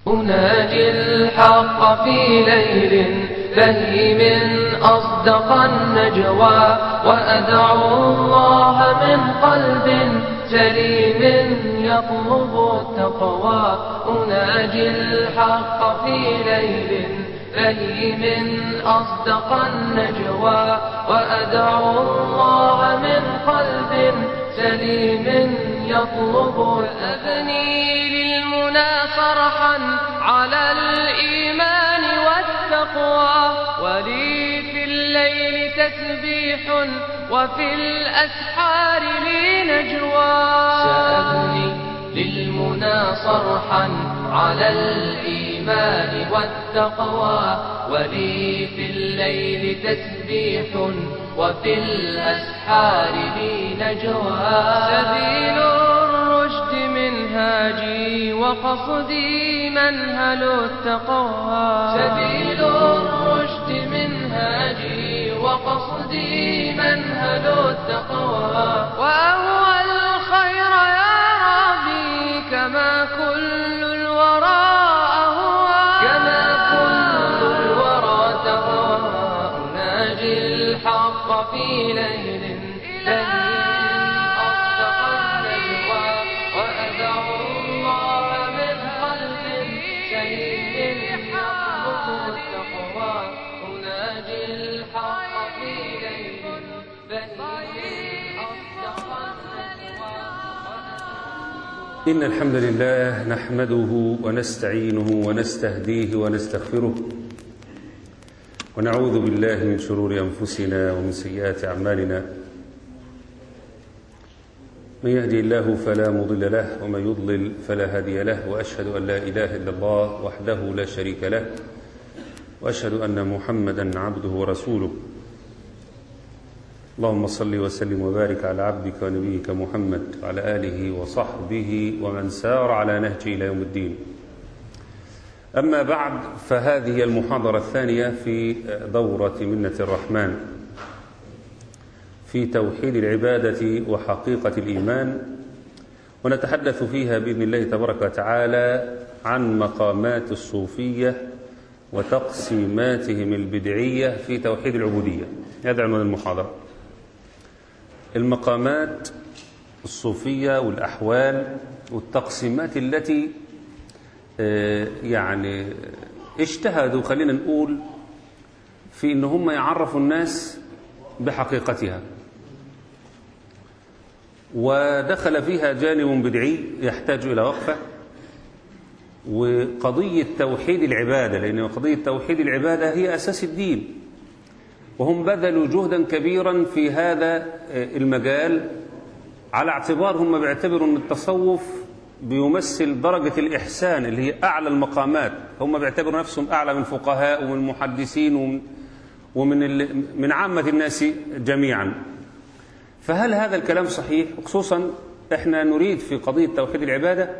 أناجي الحق في ليل بهيم أصدق النجوى وأدعو الله من قلب سليم يطلب التقوى أناجي الحق في ليل بهيم أصدق النجوى وأدعو الله من قلب سليم يطلب أبني للمنى صرحا على الإيمان والتقوى ولي في الليل تسبيح وفي الأسحار لي نجوى سأبني للمنى صرحا على الإيمان والتقوى ولي في الليل تسبيح وفي الأسحار لي نجوى سبيل الرشد منهاجي وقصدي منهل التقوى سبيل الرشد منهاجي وقصدي منهل التقوى وأهوى الخير يا ربي كما كل الورى أهوى كما كل الورى تهوى أناجي الحق في ليل بهيم أصدق النجوى وأدعو الله من قلب سليم يطلب التقوى أناجي الحق في ليل بهيم أصدق النجوى إن الحمد لله نحمده ونستعينه ونستهديه ونستغفره ونعوذ بالله من شرور أنفسنا ومن سيئات أعمالنا من يهدي الله فلا مضل له ومن يضلل فلا هادي له وأشهد أن لا إله إلا الله وحده لا شريك له وأشهد أن محمدا عبده ورسوله اللهم صل وسلم وبارك على عبدك ونبيك محمد وعلى آله وصحبه ومن سار على نهجه إلى يوم الدين أما بعد فهذه المحاضرة الثانية في دورة منة الرحمن في توحيد العبادة وحقيقة الإيمان ونتحدث فيها بإذن الله تبارك وتعالى عن مقامات الصوفية وتقسيماتهم البدعية في توحيد العبودية هذا عنوان المحاضرة المقامات الصوفية والأحوال والتقسيمات التي يعني اجتهدوا خلينا نقول في ان هم يعرفوا الناس بحقيقتها ودخل فيها جانب بدعي يحتاج الى وقفه وقضيه توحيد العباده لان قضيه توحيد العباده هي اساس الدين وهم بذلوا جهدا كبيرا في هذا المجال على اعتبار هم بيعتبروا ان التصوف بيمثل درجة الإحسان اللي هي أعلى المقامات هم بيعتبروا نفسهم أعلى من الفقهاء ومن المحدثين ومن, ومن من عامة الناس جميعا فهل هذا الكلام صحيح خصوصا احنا نريد في قضية توحيد العبادة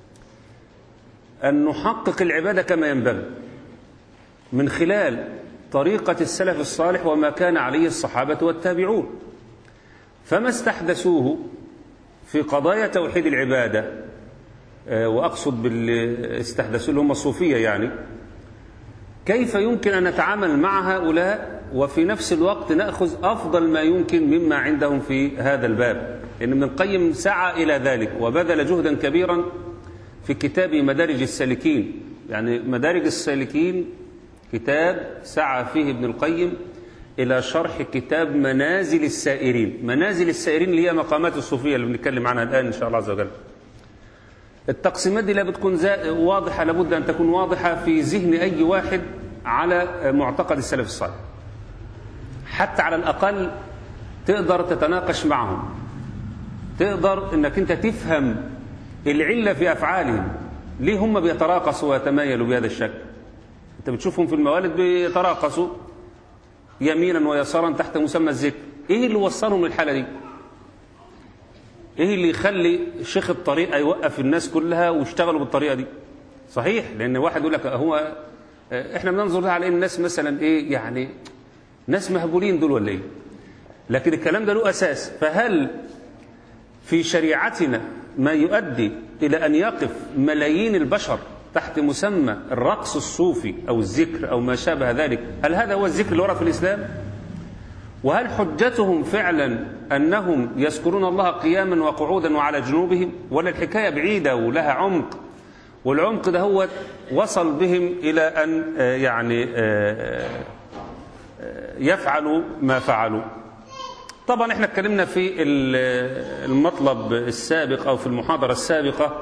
أن نحقق العبادة كما ينبغي من خلال طريقة السلف الصالح وما كان عليه الصحابة والتابعون فما استحدثوه في قضايا توحيد العبادة وأقصد باللي استحدثوا اللي هم الصوفية يعني كيف يمكن أن نتعامل مع هؤلاء وفي نفس الوقت نأخذ أفضل ما يمكن مما عندهم في هذا الباب لأن ابن القيم سعى إلى ذلك وبذل جهدا كبيرا في كتاب مدارج السالكين يعني مدارج السالكين كتاب سعى فيه ابن القيم إلى شرح كتاب منازل السائرين منازل السائرين اللي هي مقامات الصوفية اللي بنتكلم عنها الآن إن شاء الله عز وجل التقسيمات دي لا بتكون واضحة لابد أن تكون واضحة في ذهن أي واحد على معتقد السلف الصالح حتى على الأقل تقدر تتناقش معهم تقدر أنك أنت تفهم العلة في أفعالهم ليه هم بيتراقصوا ويتمايلوا بهذا الشكل أنت بتشوفهم في الموالد بيتراقصوا يمينا ويسارا تحت مسمى الذكر ايه اللي وصلهم للحاله دي ايه اللي يخلي شيخ الطريقه يوقف الناس كلها ويشتغلوا بالطريقه دي صحيح لان واحد يقول لك هو احنا بننظر ده على ان الناس مثلا ايه يعني ناس مهبولين دول ولا ايه لكن الكلام ده له اساس فهل في شريعتنا ما يؤدي الى ان يقف ملايين البشر تحت مسمى الرقص الصوفي أو الذكر أو ما شابه ذلك هل هذا هو الذكر اللي ورد في الإسلام وهل حجتهم فعلا أنهم يذكرون الله قياما وقعودا وعلى جنوبهم ولا الحكاية بعيدة ولها عمق والعمق ده هو وصل بهم إلى أن آه، يعني آه، آه، يفعلوا ما فعلوا طبعا احنا اتكلمنا في ال- المطلب السابق أو في المحاضرة السابقة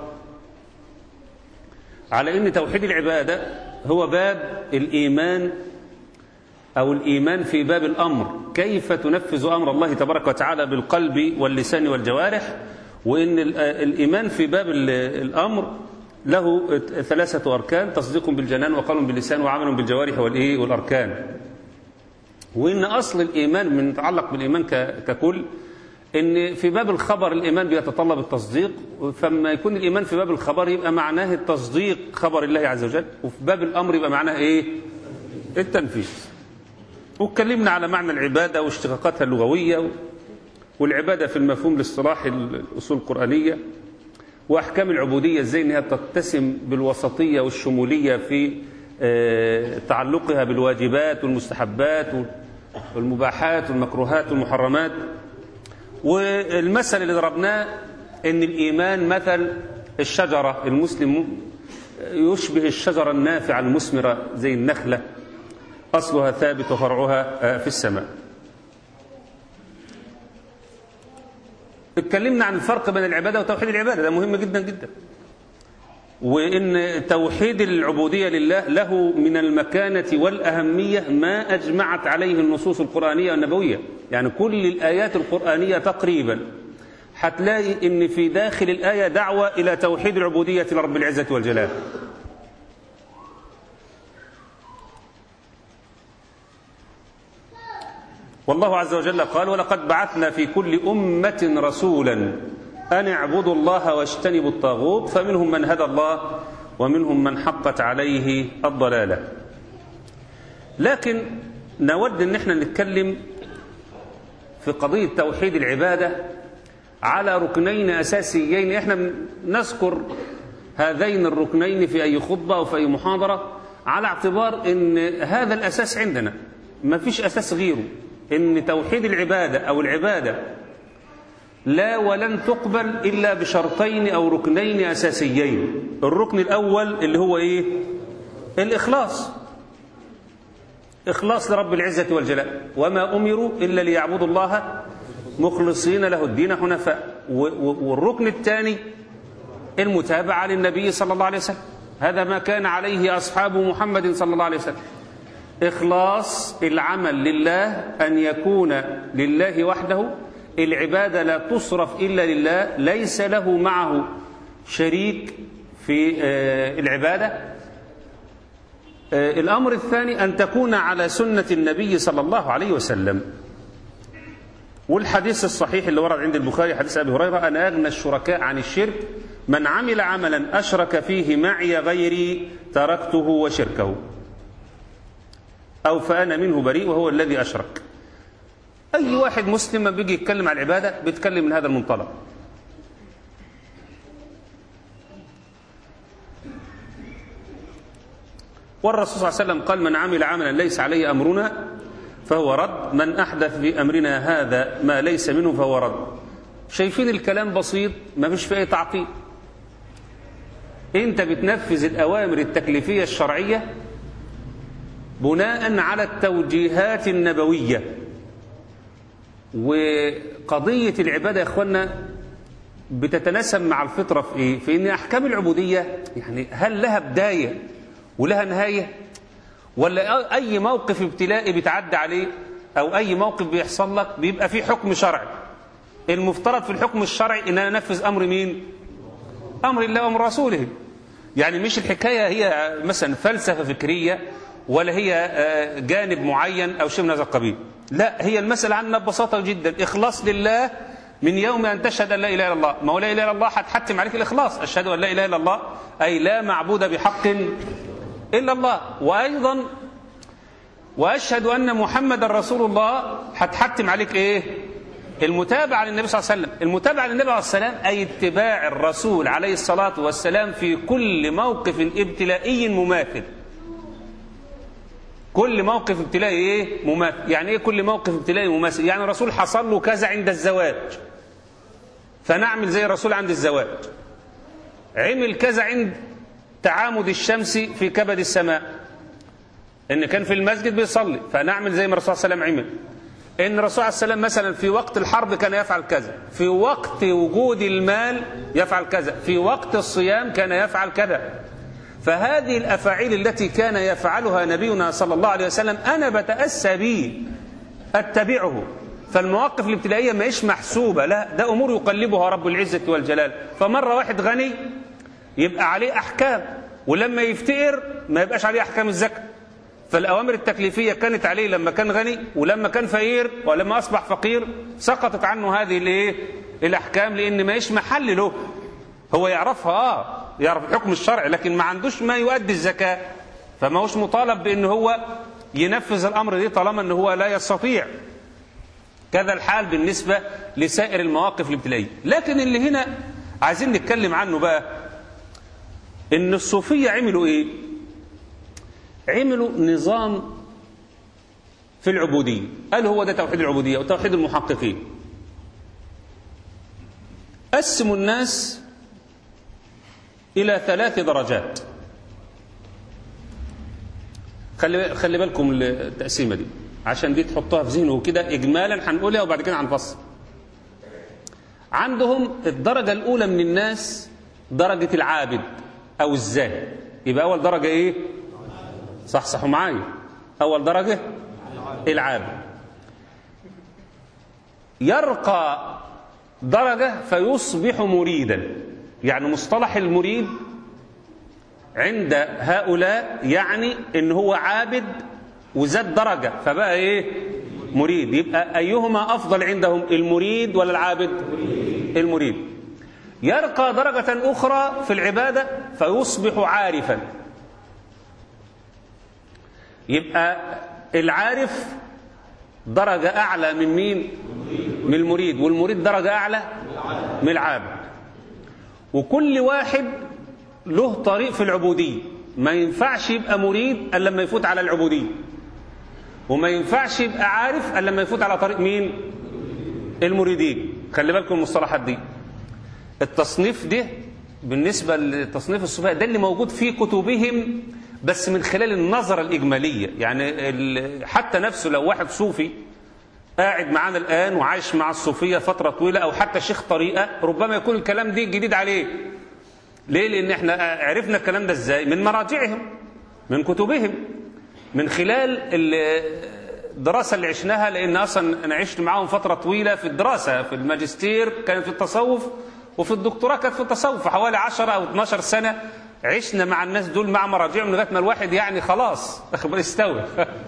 على أن توحيد العبادة هو باب الإيمان أو الإيمان في باب الأمر كيف تنفذ أمر الله تبارك وتعالى بالقلب واللسان والجوارح وإن ال- الإيمان في باب ال- الأمر له ثلاثة أركان تصديق بالجنان وقول باللسان وعمل بالجوارح والإيه والأركان وإن أصل الإيمان من يتعلق بالإيمان ك- ككل إن في باب الخبر الإيمان بيتطلب التصديق فما يكون الإيمان في باب الخبر يبقى معناه التصديق خبر الله عز وجل وفي باب الأمر يبقى معناه إيه التنفيذ واتكلمنا على معنى العبادة واشتقاقاتها اللغوية والعبادة في المفهوم الاصطلاحي الأصول القرآنية وأحكام العبودية ازاي انها تتسم بالوسطية والشمولية في آه، تعلقها بالواجبات والمستحبات والمباحات والمكروهات والمحرمات والمثل اللي ضربناه ان الإيمان مثل الشجرة المسلم يشبه الشجرة النافعة المثمرة زي النخلة أصلها ثابت وفرعها آه، في السماء اتكلمنا عن الفرق بين العبادة وتوحيد العبادة ده مهم جدا جدا وإن توحيد العبودية لله له من المكانة والأهمية ما أجمعت عليه النصوص القرآنية والنبوية يعني كل الآيات القرآنية تقريبا هتلاقي إن في داخل الآية دعوة إلى توحيد العبودية لرب العزة والجلال والله عز وجل قال ولقد بعثنا في كل أمة رسولا أن اعبدوا الله واجتنبوا الطاغوت فمنهم من هدى الله ومنهم من حقت عليه الضلالة لكن نود ان احنا نتكلم في قضية توحيد العبادة على ركنين أساسيين احنا نذكر هذين الركنين في أي خطبة أو في أي محاضرة على اعتبار ان هذا الأساس عندنا ما فيش أساس غيره ان توحيد العبادة أو العبادة لا ولن تقبل إلا بشرطين أو ركنين أساسيين الركن الأول اللي هو إيه الإخلاص إخلاص لرب العزة والجلال وما أمروا إلا ليعبدوا الله مخلصين له الدين حنفاء و- و- والركن الثاني المتابعة للنبي صلى الله عليه وسلم هذا ما كان عليه أصحاب محمد صلى الله عليه وسلم إخلاص العمل لله أن يكون لله وحده العبادة لا تصرف إلا لله ليس له معه شريك في آه، العبادة آه، الأمر الثاني أن تكون على سنة النبي صلى الله عليه وسلم والحديث الصحيح اللي ورد عند البخاري حديث أبي هريرة أنا أغنى الشركاء عن الشرك من عمل عملا أشرك فيه معي غيري تركته وشركه أو فأنا منه بريء وهو الذي أشرك أي واحد مسلم ما بيجي يتكلم عن العبادة بيتكلم من هذا المنطلق والرسول صلى الله عليه وسلم قال من عمل عملا ليس عليه أمرنا فهو رد من أحدث في أمرنا هذا ما ليس منه فهو رد شايفين الكلام بسيط ما فيش فيه أي تعقيد انت بتنفذ الأوامر التكليفية الشرعية بناء على التوجيهات النبوية وقضية العبادة يا اخوانا بتتناسب مع الفطرة في ايه؟ في ان احكام العبودية يعني هل لها بداية ولها نهاية ولا اي موقف ابتلائي بتعدي عليه او اي موقف بيحصل لك بيبقى فيه حكم شرعي المفترض في الحكم الشرعي ان انا انفذ امر مين امر الله وامر رسوله يعني مش الحكاية هي مثلا فلسفة فكرية ولا هي آه، جانب معين أو شيء من هذا القبيل لا هي المسألة عندنا ببساطة جدا إخلاص لله من يوم أن تشهد أن لا إله إلا الله ما هو لا إله إلا الله هتحتم عليك الإخلاص أشهد أن لا إله إلا الله أي لا معبود بحق إلا الله وأيضا وأشهد أن محمد رسول الله هتحتم عليك إيه المتابعة للنبي صلى الله عليه وسلم المتابعة للنبي عليه السلام أي اتباع الرسول عليه الصلاة والسلام في كل موقف ابتلائي مماثل كل موقف ابتلائي ايه مماثل يعني ايه كل موقف ابتلائي مماثل يعني الرسول حصل له كذا عند الزواج فنعمل زي الرسول عند الزواج عمل كذا عند تعامد الشمس في كبد السماء ان كان في المسجد بيصلي فنعمل زي ما الرسول صلى الله عليه وسلم عمل ان الرسول عليه السلام مثلا في وقت الحرب كان يفعل كذا في وقت وجود المال يفعل كذا في وقت الصيام كان يفعل كذا فهذه الافاعيل التي كان يفعلها نبينا صلى الله عليه وسلم انا بتاسى به اتبعه فالمواقف الابتلائيه ما هيش محسوبه لا ده امور يقلبها رب العزه والجلال فمره واحد غني يبقى عليه احكام ولما يفتقر ما يبقاش عليه احكام الزكاه فالأوامر التكليفية كانت عليه لما كان غني ولما كان فقير ولما أصبح فقير سقطت عنه هذه الايه الأحكام لأن ما يش محل له هو يعرفها آه يعرف الحكم الشرعي لكن ما عندوش ما يؤدي الزكاة فما هوش مطالب بأن هو ينفذ الأمر دي طالما أنه هو لا يستطيع كذا الحال بالنسبة لسائر المواقف الابتلائية لكن اللي هنا عايزين نتكلم عنه بقى ان الصوفية عملوا ايه عملوا نظام في العبودية قال هو ده توحيد العبودية وتوحيد المحققين قسموا الناس إلى ثلاث درجات خلي خلي بالكم التقسيمة دي عشان دي تحطوها في ذهنه كده إجمالا هنقولها وبعد كده هنفصل عندهم الدرجة الأولى من الناس درجة العابد أو الزاهد يبقى أول درجة إيه؟ صح صحوا معايا أول درجة العابد يرقى درجة فيصبح مريدا يعني مصطلح المريد عند هؤلاء يعني ان هو عابد وزاد درجة فبقى ايه مريد يبقى ايهما افضل عندهم المريد ولا العابد المريد يرقى درجة اخرى في العبادة فيصبح عارفا يبقى العارف درجة أعلى من مين من المريد والمريد درجة أعلى من العابد وكل واحد له طريق في العبودية ما ينفعش يبقى مريد إلا لما يفوت على العبودية وما ينفعش يبقى عارف إلا لما يفوت على طريق مين المريدين خلي بالكم المصطلحات دي التصنيف ده بالنسبة لتصنيف الصوفية ده اللي موجود في كتبهم بس من خلال النظرة الإجمالية يعني حتى نفسه لو واحد صوفي قاعد معانا الآن وعايش مع الصوفية فترة طويلة أو حتى شيخ طريقة ربما يكون الكلام دي جديد عليه ليه لأن احنا عرفنا الكلام ده ازاي من مراجعهم من كتبهم من خلال الدراسة اللي عشناها لأن أصلا أنا عشت معاهم فترة طويلة في الدراسة في الماجستير كانت في التصوف وفي الدكتوراه كانت في التصوف حوالي 10 أو 12 سنة عشنا مع الناس دول مع مراجعهم لغايه ما الواحد يعني خلاص اخبار استوى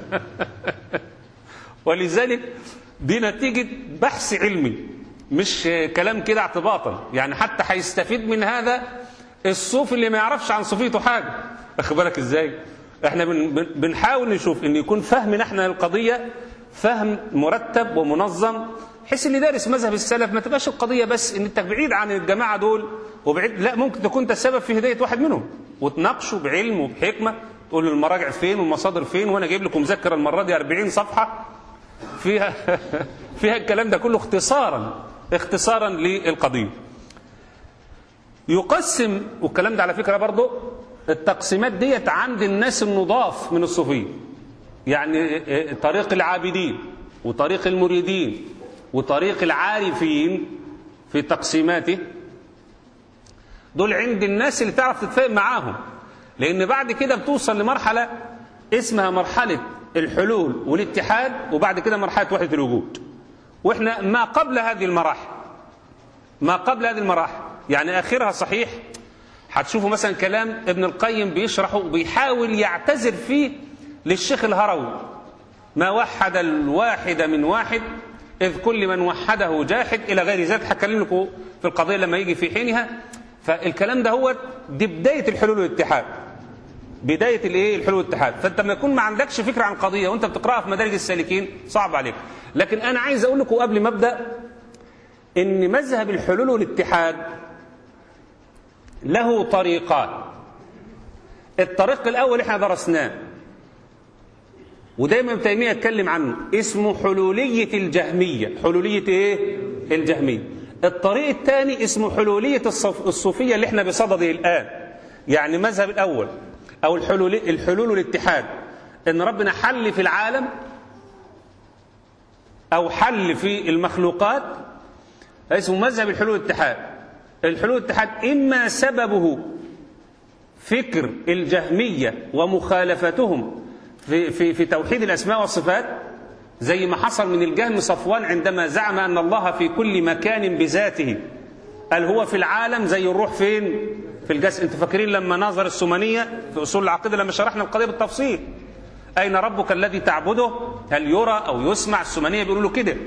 ولذلك دي نتيجه بحث علمي مش كلام كده اعتباطا يعني حتى هيستفيد من هذا الصوفي اللي ما يعرفش عن صوفيته حاجه واخد بالك ازاي احنا بن بنحاول نشوف ان يكون فهمنا احنا للقضيه فهم مرتب ومنظم بحيث اللي دارس مذهب السلف ما تبقاش القضيه بس ان انت بعيد عن الجماعه دول وبعيد لا ممكن تكون انت السبب في هدايه واحد منهم وتناقشه بعلم وبحكمه تقول له المراجع فين والمصادر فين وانا جايب لكم مذكره المره دي 40 صفحه فيها فيها الكلام ده كله اختصارا اختصارا للقضيه يقسم والكلام ده على فكره برضه التقسيمات ديت عند الناس النضاف من الصوفيه يعني طريق العابدين وطريق المريدين وطريق العارفين في تقسيماته دول عند الناس اللي تعرف تتفاهم معاهم لأن بعد كده بتوصل لمرحلة اسمها مرحلة الحلول والاتحاد وبعد كده مرحلة وحدة الوجود واحنا ما قبل هذه المراحل ما قبل هذه المراحل يعني آخرها صحيح هتشوفوا مثلا كلام ابن القيم بيشرحه وبيحاول يعتذر فيه للشيخ الهروي ما وحد الواحد من واحد إذ كل من وحده جاحد إلى غير ذلك هكلم لكم في القضية لما يجي في حينها فالكلام ده هو دي بداية الحلول والاتحاد بداية الايه الحلول والاتحاد فانت لما يكون ما عندكش فكرة عن قضية وانت بتقراها في مدارج السالكين صعب عليك لكن انا عايز اقول لكم قبل ما ابدا ان مذهب الحلول والاتحاد له طريقان الطريق الاول احنا درسناه ودايما ابن تيميه يتكلم عنه اسمه حلوليه الجهميه حلوليه ايه الجهميه الطريق الثاني اسمه حلوليه الصف الصوفيه اللي احنا بصدده الان يعني مذهب الاول او الحلول الحلول والاتحاد ان ربنا حل في العالم او حل في المخلوقات اسمه مذهب الحلول والاتحاد الحلول والاتحاد اما سببه فكر الجهميه ومخالفتهم في في في توحيد الاسماء والصفات زي ما حصل من الجهم صفوان عندما زعم ان الله في كل مكان بذاته قال هو في العالم زي الروح فين في الجسد انتوا فاكرين لما نظر السمنيه في اصول العقيده لما شرحنا القضيه بالتفصيل اين ربك الذي تعبده هل يرى او يسمع السمنيه بيقولوا له كده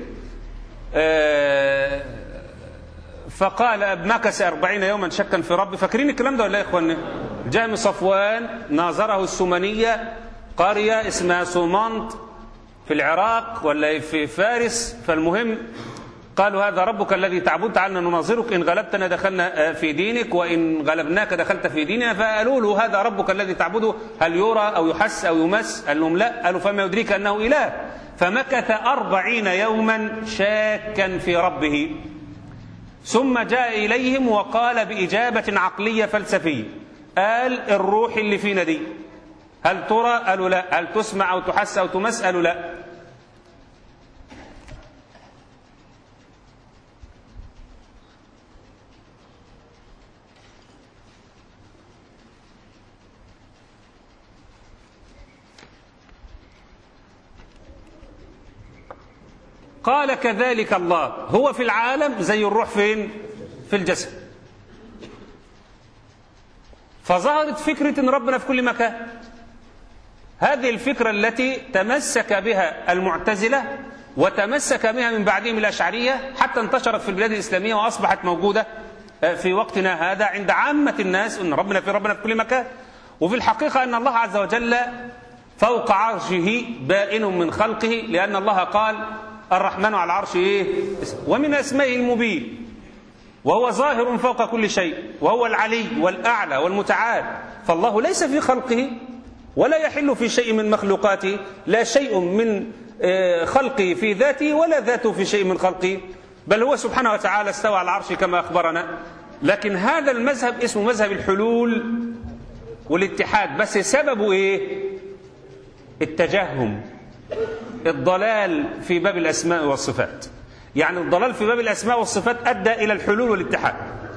آه فقال مكث أربعين يوما شكا في ربي فاكرين الكلام ده ولا يا إخواننا جاء صفوان ناظره السمنية قرية اسمها سومنط في العراق ولا في فارس فالمهم قالوا هذا ربك الذي تعبد تعالنا نناظرك إن غلبتنا دخلنا في دينك وإن غلبناك دخلت في ديننا فقالوا له هذا ربك الذي تعبده هل يرى أو يحس أو يمس قال لهم لا قالوا فما يدريك أنه إله فمكث أربعين يوما شاكا في ربه ثم جاء إليهم وقال بإجابة عقلية فلسفية قال الروح اللي فينا دي هل ترى قالوا لا هل تسمع أو تحس أو تمس قالوا لا قال كذلك الله هو في العالم زي الروح فين في الجسد فظهرت فكرة ان ربنا في كل مكان هذه الفكرة التي تمسك بها المعتزلة وتمسك بها من بعدهم الأشعرية حتى انتشرت في البلاد الإسلامية وأصبحت موجودة في وقتنا هذا عند عامة الناس أن ربنا في ربنا في كل مكان وفي الحقيقة أن الله عز وجل فوق عرشه بائن من خلقه لأن الله قال الرحمن على العرش إيه؟ ومن أسمائه المبين وهو ظاهر فوق كل شيء وهو العلي والأعلى والمتعال فالله ليس في خلقه ولا يحل في شيء من مخلوقاته لا شيء من خلقه في ذاته ولا ذاته في شيء من خلقه بل هو سبحانه وتعالى استوى على العرش كما أخبرنا لكن هذا المذهب اسمه مذهب الحلول والاتحاد بس سببه ايه التجهم الضلال في باب الأسماء والصفات يعني الضلال في باب الأسماء والصفات أدى إلى الحلول والاتحاد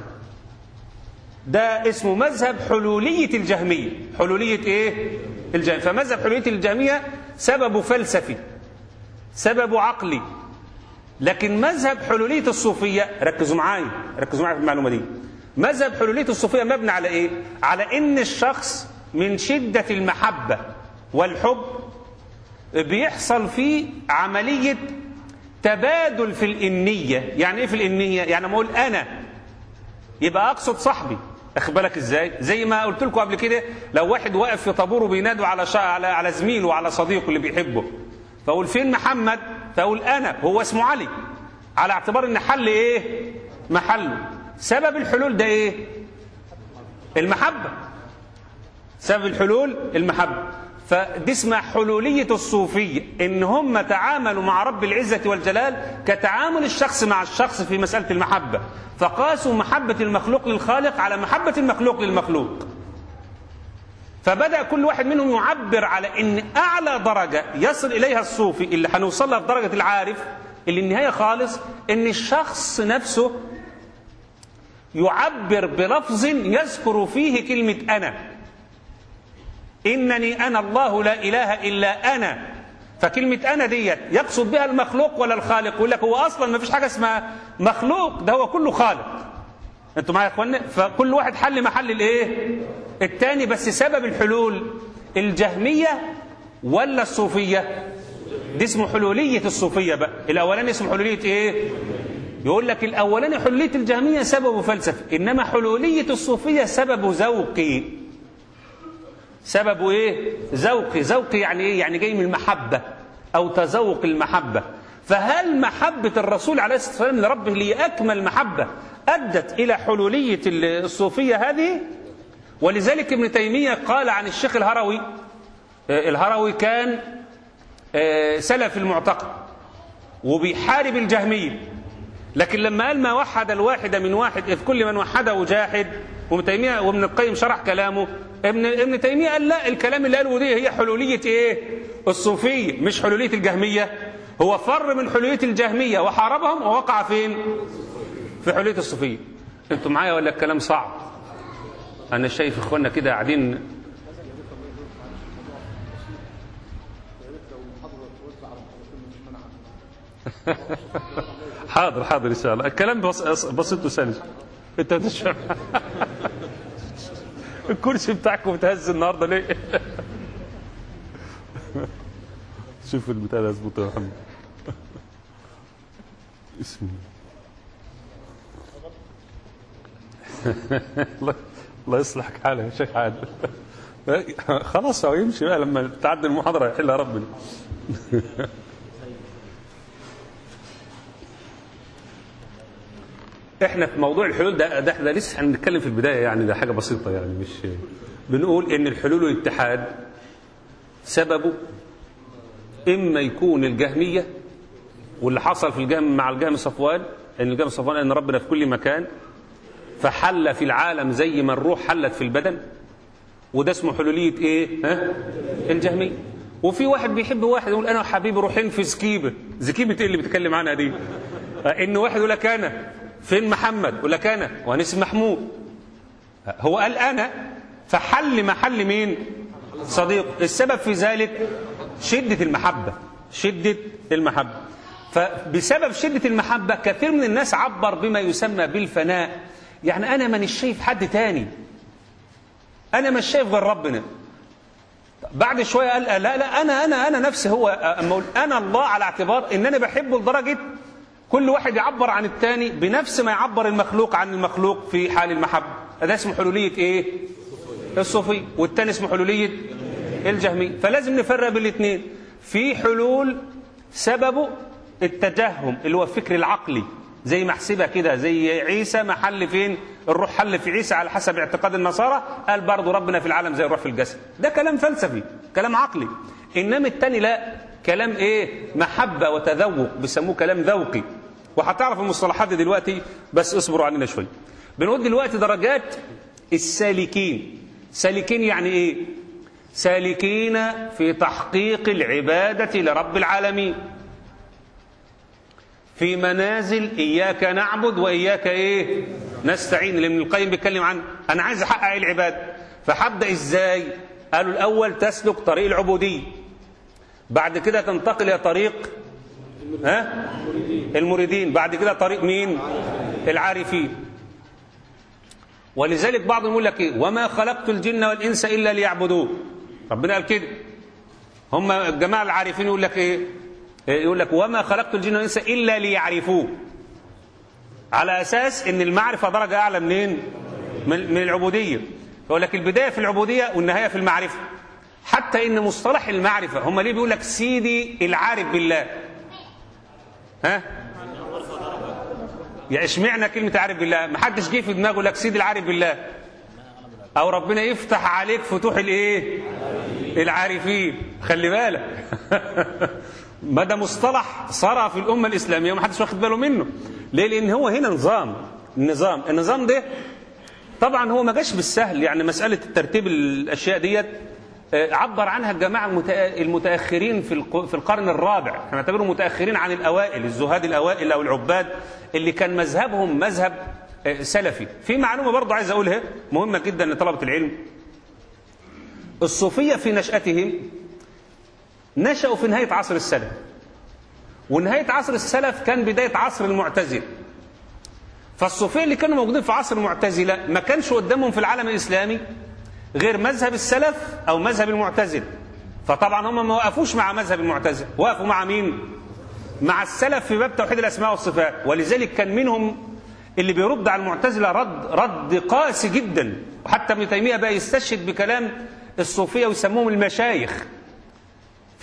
ده اسمه مذهب حلولية الجهمية حلولية إيه؟ الجهمية فمذهب حلولية الجهمية سببه فلسفي سببه عقلي لكن مذهب حلولية الصوفية ركزوا معايا ركزوا معايا في المعلومة دي مذهب حلولية الصوفية مبني على إيه؟ على إن الشخص من شدة المحبة والحب بيحصل فيه عملية تبادل في الإنية يعني إيه في الإنية؟ يعني ما أقول أنا يبقى أقصد صاحبي أخد بالك إزاي؟ زي ما قلت لكم قبل كده لو واحد واقف في طابور وبينادوا على شا... على على زميله وعلى صديقه اللي بيحبه فأقول فين محمد؟ فأقول أنا هو اسمه علي على اعتبار إن حل إيه؟ محله سبب الحلول ده إيه؟ المحبة سبب الحلول المحبة فدي اسمها حلولية الصوفية إن هم تعاملوا مع رب العزة والجلال كتعامل الشخص مع الشخص في مسألة المحبة فقاسوا محبة المخلوق للخالق على محبة المخلوق للمخلوق فبدأ كل واحد منهم يعبر على إن أعلى درجة يصل إليها الصوفي اللي هنوصل لها في درجة العارف اللي النهاية خالص إن الشخص نفسه يعبر بلفظ يذكر فيه كلمة أنا إنني أنا الله لا إله إلا أنا فكلمة أنا ديت يقصد بها المخلوق ولا الخالق يقول لك هو أصلا ما فيش حاجة اسمها مخلوق ده هو كله خالق أنتوا معايا يا إخوانا فكل واحد حل محل الإيه التاني بس سبب الحلول الجهمية ولا الصوفية دي اسمه حلولية الصوفية بقى الأولاني اسمه حلولية إيه يقول لك الأولاني حلولية الجهمية سببه فلسفي إنما حلولية الصوفية سببه ذوقي سببه ايه ذوقي ذوقي يعني ايه يعني جاي من المحبة او تذوق المحبة فهل محبة الرسول عليه الصلاة والسلام لربه لأكمل محبة أدت إلى حلولية الصوفية هذه ولذلك ابن تيمية قال عن الشيخ الهروي الهروي كان سلف المعتقد وبيحارب الجهمية لكن لما قال ما وحد الواحد من واحد إذ كل من وحده جاحد وابن تيمية وابن القيم شرح كلامه ابن ابن تيمية قال لا الكلام اللي قاله دي هي حلولية ايه الصوفية مش حلولية الجهمية هو فر من حلولية الجهمية وحاربهم ووقع فين في حلولية الصوفية انتوا معايا ولا الكلام صعب انا شايف اخواننا كده قاعدين حاضر حاضر ان شاء الله الكلام بس بسيط وسلس انت تشرح الكرسي بتاعكم متهز النهارده ليه شوف البتاع ده اظبطه يا محمد اسمي الله الله يصلحك حالك يا شيخ عادل خلاص هو يمشي بقى لما تعدي المحاضره يحلها ربنا احنا في موضوع الحلول ده ده احنا لسه هنتكلم في البدايه يعني ده حاجه بسيطه يعني مش بنقول ان الحلول والاتحاد سببه اما يكون الجهميه واللي حصل في الجهم مع الجهم صفوان ان الجهم صفوان ان ربنا في كل مكان فحل في العالم زي ما الروح حلت في البدن وده اسمه حلوليه ايه ها الجهميه وفي واحد بيحب واحد يقول انا وحبيبي روحين في زكيبه زكيبه ايه اللي بيتكلم عنها دي ان واحد يقول لك انا فين محمد يقول لك انا وانا اسمي محمود هو قال انا فحل محل مين صديق السبب في ذلك شدة المحبة شدة المحبة فبسبب شدة المحبة كثير من الناس عبر بما يسمى بالفناء يعني أنا مانيش شايف حد تاني أنا مش شايف غير ربنا بعد شوية قال لا لا أنا أنا أنا نفسي هو أما أقول أنا الله على اعتبار إن أنا بحبه لدرجة كل واحد يعبر عن الثاني بنفس ما يعبر المخلوق عن المخلوق في حال المحبة ده اسمه حلولية إيه الصوفي والثاني اسمه حلولية الجهمية فلازم نفرق بين الاثنين في حلول سببه التجهم اللي هو الفكر العقلي زي ما احسبها كده زي عيسى محل فين الروح حل في عيسى على حسب اعتقاد النصارى قال برضه ربنا في العالم زي الروح في الجسد ده كلام فلسفي كلام عقلي انما الثاني لا كلام ايه محبة وتذوق بيسموه كلام ذوقي وهتعرف المصطلحات دي دلوقتي بس اصبروا علينا شويه بنقول دلوقتي درجات السالكين سالكين يعني ايه سالكين في تحقيق العبادة لرب العالمين في منازل إياك نعبد وإياك إيه نستعين اللي ابن القيم بيتكلم عن أنا عايز أحقق العبادة فحبدأ إزاي قالوا الأول تسلك طريق العبودية بعد كده تنتقل إلى طريق ها المريدين بعد كده طريق مين العارفين ولذلك بعضهم يقول لك ايه وما خلقت الجن والانس الا ليعبدون ربنا قال كده هم الجماعه العارفين يقول لك ايه يقول لك وما خلقت الجن والانس الا ليعرفوه على اساس ان المعرفه درجه اعلى منين من, من العبوديه يقول لك البدايه في العبوديه والنهايه في المعرفه حتى ان مصطلح المعرفه هم ليه بيقول لك سيدي العارف بالله ها يا اشمعنى كلمة عارف بالله ما حدش جه في دماغه لك سيدي العارف بالله او ربنا يفتح عليك فتوح الايه العارفين خلي بالك ما ده مصطلح صار في الامه الاسلاميه وما حدش واخد باله منه ليه لان هو هنا نظام النظام النظام ده طبعا هو ما جاش بالسهل يعني مساله الترتيب الاشياء ديت عبر عنها الجماعة المتأخرين في في القرن الرابع احنا نعتبرهم متأخرين عن الأوائل الزهاد الأوائل أو العباد اللي كان مذهبهم مذهب سلفي في معلومة برضه عايز أقولها مهمة جدا لطلبة العلم الصوفية في نشأتهم نشأوا في نهاية عصر السلف ونهاية عصر السلف كان بداية عصر المعتزلة فالصوفية اللي كانوا موجودين في عصر المعتزلة ما كانش قدامهم في العالم الإسلامي غير مذهب السلف أو مذهب المعتزلة فطبعا هم ما وقفوش مع مذهب المعتزلة وقفوا مع مين مع السلف في باب توحيد الأسماء والصفات ولذلك كان منهم اللي بيرد على المعتزلة رد رد قاسي جدا وحتى ابن تيمية بقى يستشهد بكلام الصوفية ويسموهم المشايخ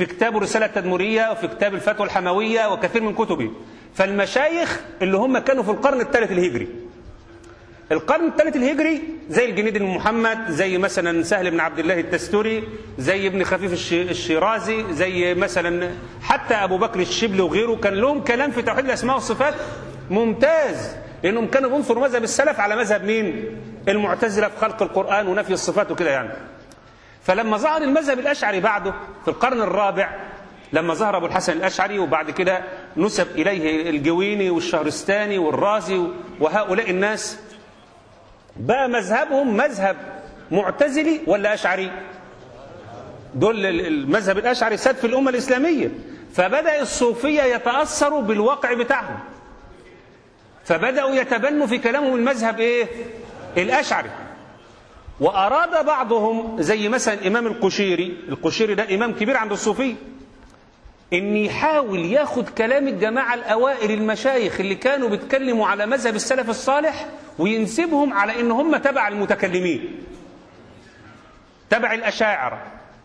في كتابه الرسالة التدمرية وفي كتاب الفتوى الحموية وكثير من كتبه فالمشايخ اللي هم كانوا في القرن الثالث الهجري القرن الثالث الهجري زي الجنيد بن محمد زي مثلا سهل بن عبد الله التستوري زي ابن خفيف الش- الشيرازي زي مثلا حتى ابو بكر الشبلي وغيره كان لهم كلام في توحيد الاسماء والصفات ممتاز لانهم كانوا بينصروا مذهب السلف على مذهب مين المعتزله في خلق القران ونفي الصفات وكده يعني فلما ظهر المذهب الاشعري بعده في القرن الرابع لما ظهر ابو الحسن الاشعري وبعد كده نسب اليه الجويني والشهرستاني والرازي وهؤلاء الناس بقى مذهبهم مذهب معتزلي ولا اشعري دول ال- المذهب الاشعري ساد في الامه الاسلاميه فبدا الصوفيه يتاثروا بالواقع بتاعهم فبداوا يتبنوا في كلامهم المذهب ايه الاشعري واراد بعضهم زي مثلا الامام القشيري القشيري ده امام كبير عند الصوفيه ان يحاول ياخد كلام الجماعه الاوائل المشايخ اللي كانوا بيتكلموا على مذهب السلف الصالح وينسبهم على ان هم تبع المتكلمين تبع الاشاعره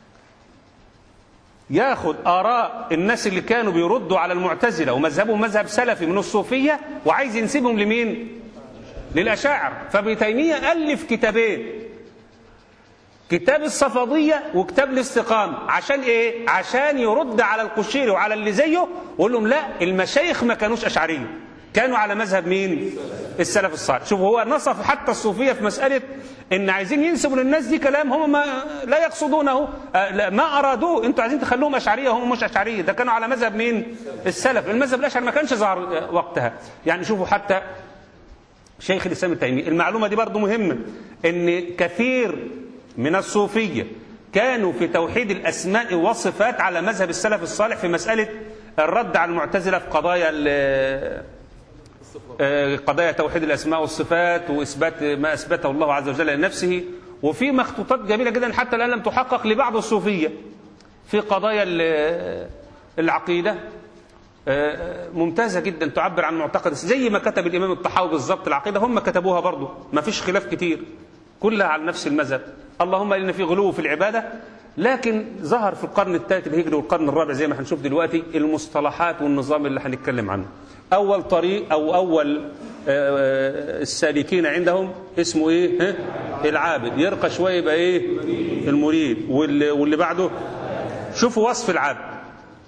ياخد اراء الناس اللي كانوا بيردوا على المعتزله ومذهبهم مذهب سلفي من الصوفيه وعايز ينسبهم لمين للاشاعره فابن تيميه الف كتابين كتاب الصفدية وكتاب الاستقامة عشان ايه عشان يرد على القشيري وعلى اللي زيه ويقول لهم لا المشايخ ما كانوش أشعريين كانوا على مذهب مين السلف الصالح شوفوا هو نصف حتى الصوفية في مسألة ان عايزين ينسبوا للناس دي كلام هم ما لا يقصدونه آه، لا، ما ارادوه انتوا عايزين تخلوهم اشعريه هم مش اشعريه ده كانوا على مذهب مين السلف المذهب الاشعري ما كانش ظهر آه، وقتها يعني شوفوا حتى شيخ الاسلام التيمي المعلومه دي برضو مهمه ان كثير من الصوفيه كانوا في توحيد الاسماء والصفات على مذهب السلف الصالح في مساله الرد على المعتزله في قضايا ال- آه، قضايا توحيد الاسماء والصفات واثبات ما اثبته الله عز وجل لنفسه وفي مخطوطات جميله جدا حتى الان لم تحقق لبعض الصوفيه في قضايا ال- العقيده آه، ممتازة جدا تعبر عن معتقد زي ما كتب الإمام الطحاوي بالظبط العقيدة هم كتبوها برضو ما فيش خلاف كتير كلها على نفس المذهب اللهم إن في غلو في العبادة لكن ظهر في القرن الثالث الهجري والقرن الرابع زي ما هنشوف دلوقتي المصطلحات والنظام اللي هنتكلم عنه أول طريق أو أول آه، السالكين عندهم اسمه إيه ها؟ العابد يرقى شوية يبقى إيه المريد واللي, واللي بعده شوفوا وصف العابد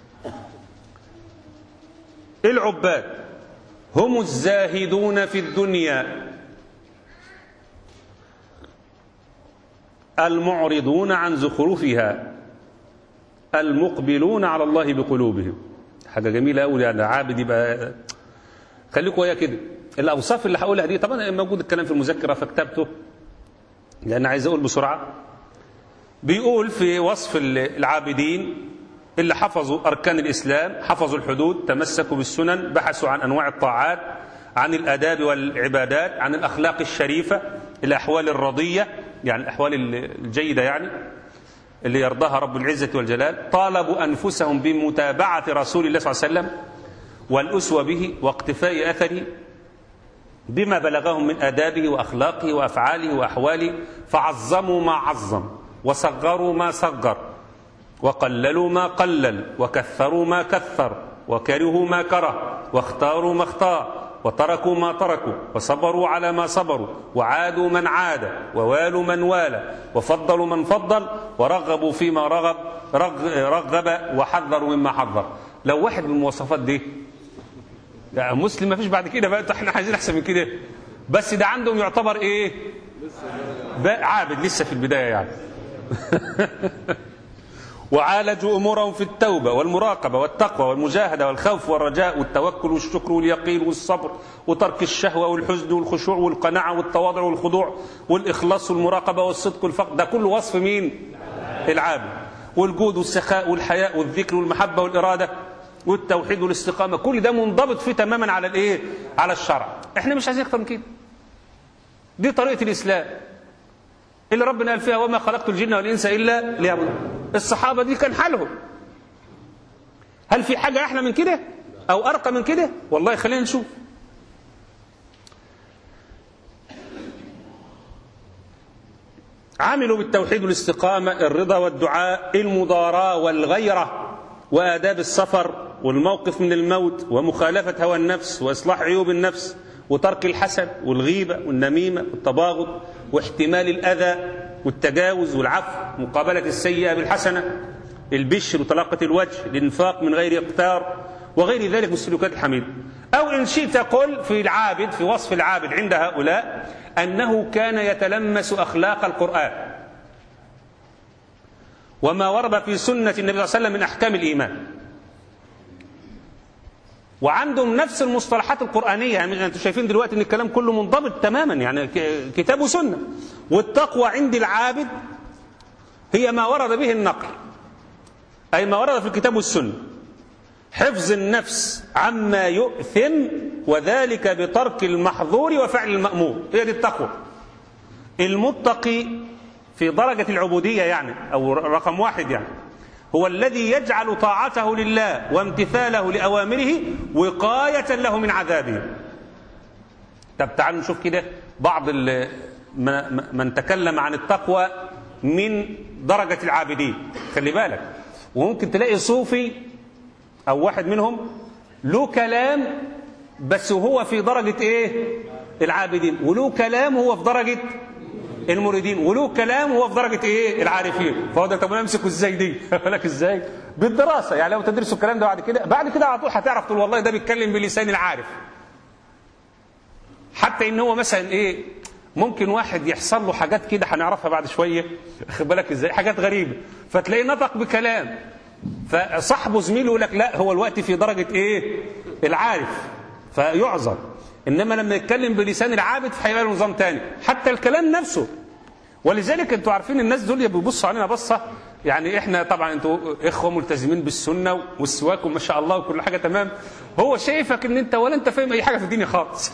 العباد هم الزاهدون في الدنيا المعرضون عن زخرفها المقبلون على الله بقلوبهم حاجة جميلة أوي يعني عابد يبقى خليكم ويا كده الأوصاف اللي هقولها دي طبعا موجود الكلام في المذكرة فكتبته لأن عايز أقول بسرعة بيقول في وصف العابدين اللي حفظوا أركان الإسلام حفظوا الحدود تمسكوا بالسنن بحثوا عن أنواع الطاعات عن الآداب والعبادات عن الأخلاق الشريفة الأحوال الرضية يعني الأحوال الجيدة يعني اللي يرضاها رب العزة والجلال طالبوا أنفسهم بمتابعة رسول الله صلى الله عليه وسلم والأسوة به واقتفاء أثره بما بلغهم من آدابه وأخلاقه وأفعاله وأحواله فعظموا ما عظم وصغروا ما صغر وقللوا ما قلل وكثروا ما كثر وكرهوا ما كره واختاروا ما اختار وتركوا ما تركوا وصبروا على ما صبروا وعادوا من عاد ووالوا من والى وفضلوا من فضل ورغبوا فيما رغب رغ رغب وحذروا مما حذر لو واحد من المواصفات دي لا مسلم ما فيش بعد كده بقى احنا عايزين احسن من كده بس ده عندهم يعتبر ايه عابد لسه في البدايه يعني وعالجوا امورهم في التوبه والمراقبه والتقوى والمجاهده والخوف والرجاء والتوكل والشكر واليقين والصبر وترك الشهوه والحزن والخشوع والقناعه والتواضع والخضوع والاخلاص والمراقبه والصدق والفقر ده كله وصف مين؟ العابد والجود والسخاء والحياء والذكر والمحبه والاراده والتوحيد والاستقامه كل ده منضبط فيه تماما على الايه؟ على الشرع احنا مش عايزين اكتر من كده دي طريقه الاسلام اللي ربنا قال فيها وما خلقت الجن والانس الا ليعبدون الصحابه دي كان حالهم هل في حاجه احلى من كده او ارقى من كده والله خلينا نشوف عملوا بالتوحيد والاستقامه الرضا والدعاء المضاراه والغيره وآداب السفر والموقف من الموت ومخالفة هوى النفس وإصلاح عيوب النفس وترك الحسد والغيبة والنميمة والتباغض واحتمال الأذى والتجاوز والعفو مقابلة السيئة بالحسنة البشر وطلاقة الوجه الإنفاق من غير إقتار وغير ذلك من السلوكات الحميدة أو إن شئت قل في العابد في وصف العابد عند هؤلاء أنه كان يتلمس أخلاق القرآن وما ورد في سنة النبي صلى الله عليه وسلم من أحكام الإيمان وعندهم نفس المصطلحات القرآنية يعني أنتم شايفين دلوقتي أن الكلام كله منضبط تماما يعني كتاب وسنة والتقوى عند العابد هي ما ورد به النقل أي ما ورد في الكتاب والسنة حفظ النفس عما يؤثم وذلك بترك المحظور وفعل المأمور هي دي التقوى المتقي في درجة العبودية يعني أو رقم واحد يعني هو الذي يجعل طاعته لله وامتثاله لأوامره وقاية له من عذابه طب تعالوا نشوف كده بعض من تكلم عن التقوى من درجة العابدين خلي بالك وممكن تلاقي صوفي أو واحد منهم له كلام بس هو في درجة إيه العابدين وله كلام هو في درجة المريدين وله كلام هو في درجة ايه العارفين فهو ده طب امسكه ازاي دي لك ازاي بالدراسة يعني لو تدرسوا الكلام ده بعد كده بعد كده على طول هتعرف تقول والله ده بيتكلم بلسان العارف حتى ان هو مثلا ايه ممكن واحد يحصل له حاجات كده هنعرفها بعد شوية خد بالك ازاي حاجات غريبة فتلاقيه نطق بكلام فصاحبه زميله يقول لك لا هو الوقت في درجة ايه العارف فيعذر انما لما يتكلم بلسان العابد فهيبقى له نظام تاني حتى الكلام نفسه ولذلك انتوا عارفين الناس دول بيبصوا علينا بصه يعني احنا طبعا انتوا اخوه ملتزمين بالسنه والسواك وما شاء الله وكل حاجه تمام هو شايفك ان انت ولا انت فاهم اي حاجه في الدنيا خالص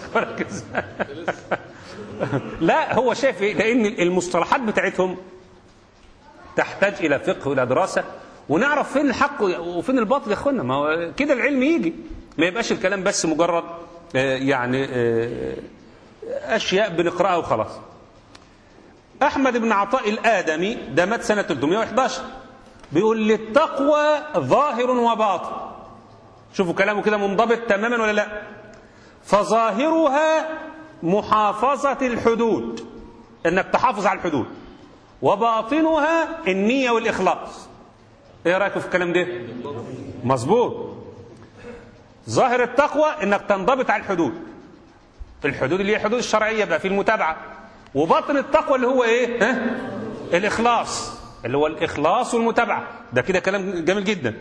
لا هو شايف ايه لان المصطلحات بتاعتهم تحتاج الى فقه والى دراسه ونعرف فين الحق وفين الباطل يا اخوانا ما هو كده العلم يجي ما يبقاش الكلام بس مجرد يعني أشياء بنقرأها وخلاص أحمد بن عطاء الآدمي ده مات سنة 311 بيقول للتقوى ظاهر وباطن شوفوا كلامه كده منضبط تماما ولا لا فظاهرها محافظة الحدود انك تحافظ على الحدود وباطنها النية والإخلاص ايه رأيكم في الكلام ده مظبوط ظاهر التقوى انك تنضبط على الحدود الحدود اللي هي الحدود الشرعيه بقى في المتابعه وباطن التقوى اللي هو ايه ها؟ الاخلاص اللي هو الاخلاص والمتابعه ده كده كلام جميل جدا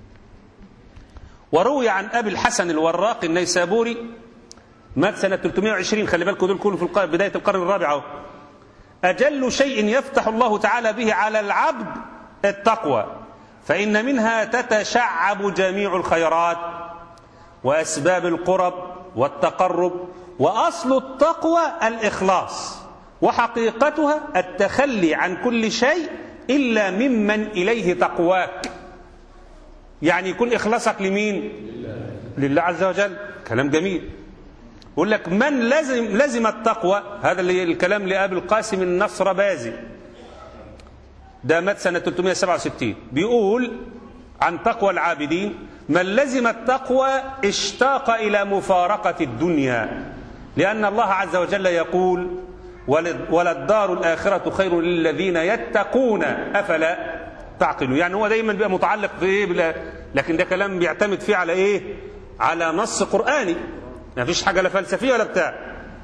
وروي عن ابي الحسن الوراق النيسابوري مات سنه 320 خلي بالكم دول كلهم في بدايه القرن الرابع اهو اجل شيء يفتح الله تعالى به على العبد التقوى فان منها تتشعب جميع الخيرات وأسباب القرب والتقرب وأصل التقوى الإخلاص وحقيقتها التخلي عن كل شيء إلا ممن إليه تقواك يعني يكون إخلاصك لمين لله عز وجل كلام جميل يقول لك من لازم لازم التقوى هذا اللي الكلام لأبي القاسم النصر بازي ده مات سنة 367 بيقول عن تقوى العابدين من لزم التقوى اشتاق إلى مفارقة الدنيا لأن الله عز وجل يقول وللدار الآخرة خير للذين يتقون أفلا تعقلوا يعني هو دايما بيبقى متعلق بإيه لكن ده كلام بيعتمد فيه على إيه على نص قرآني ما فيش حاجة لا فلسفية ولا بتاع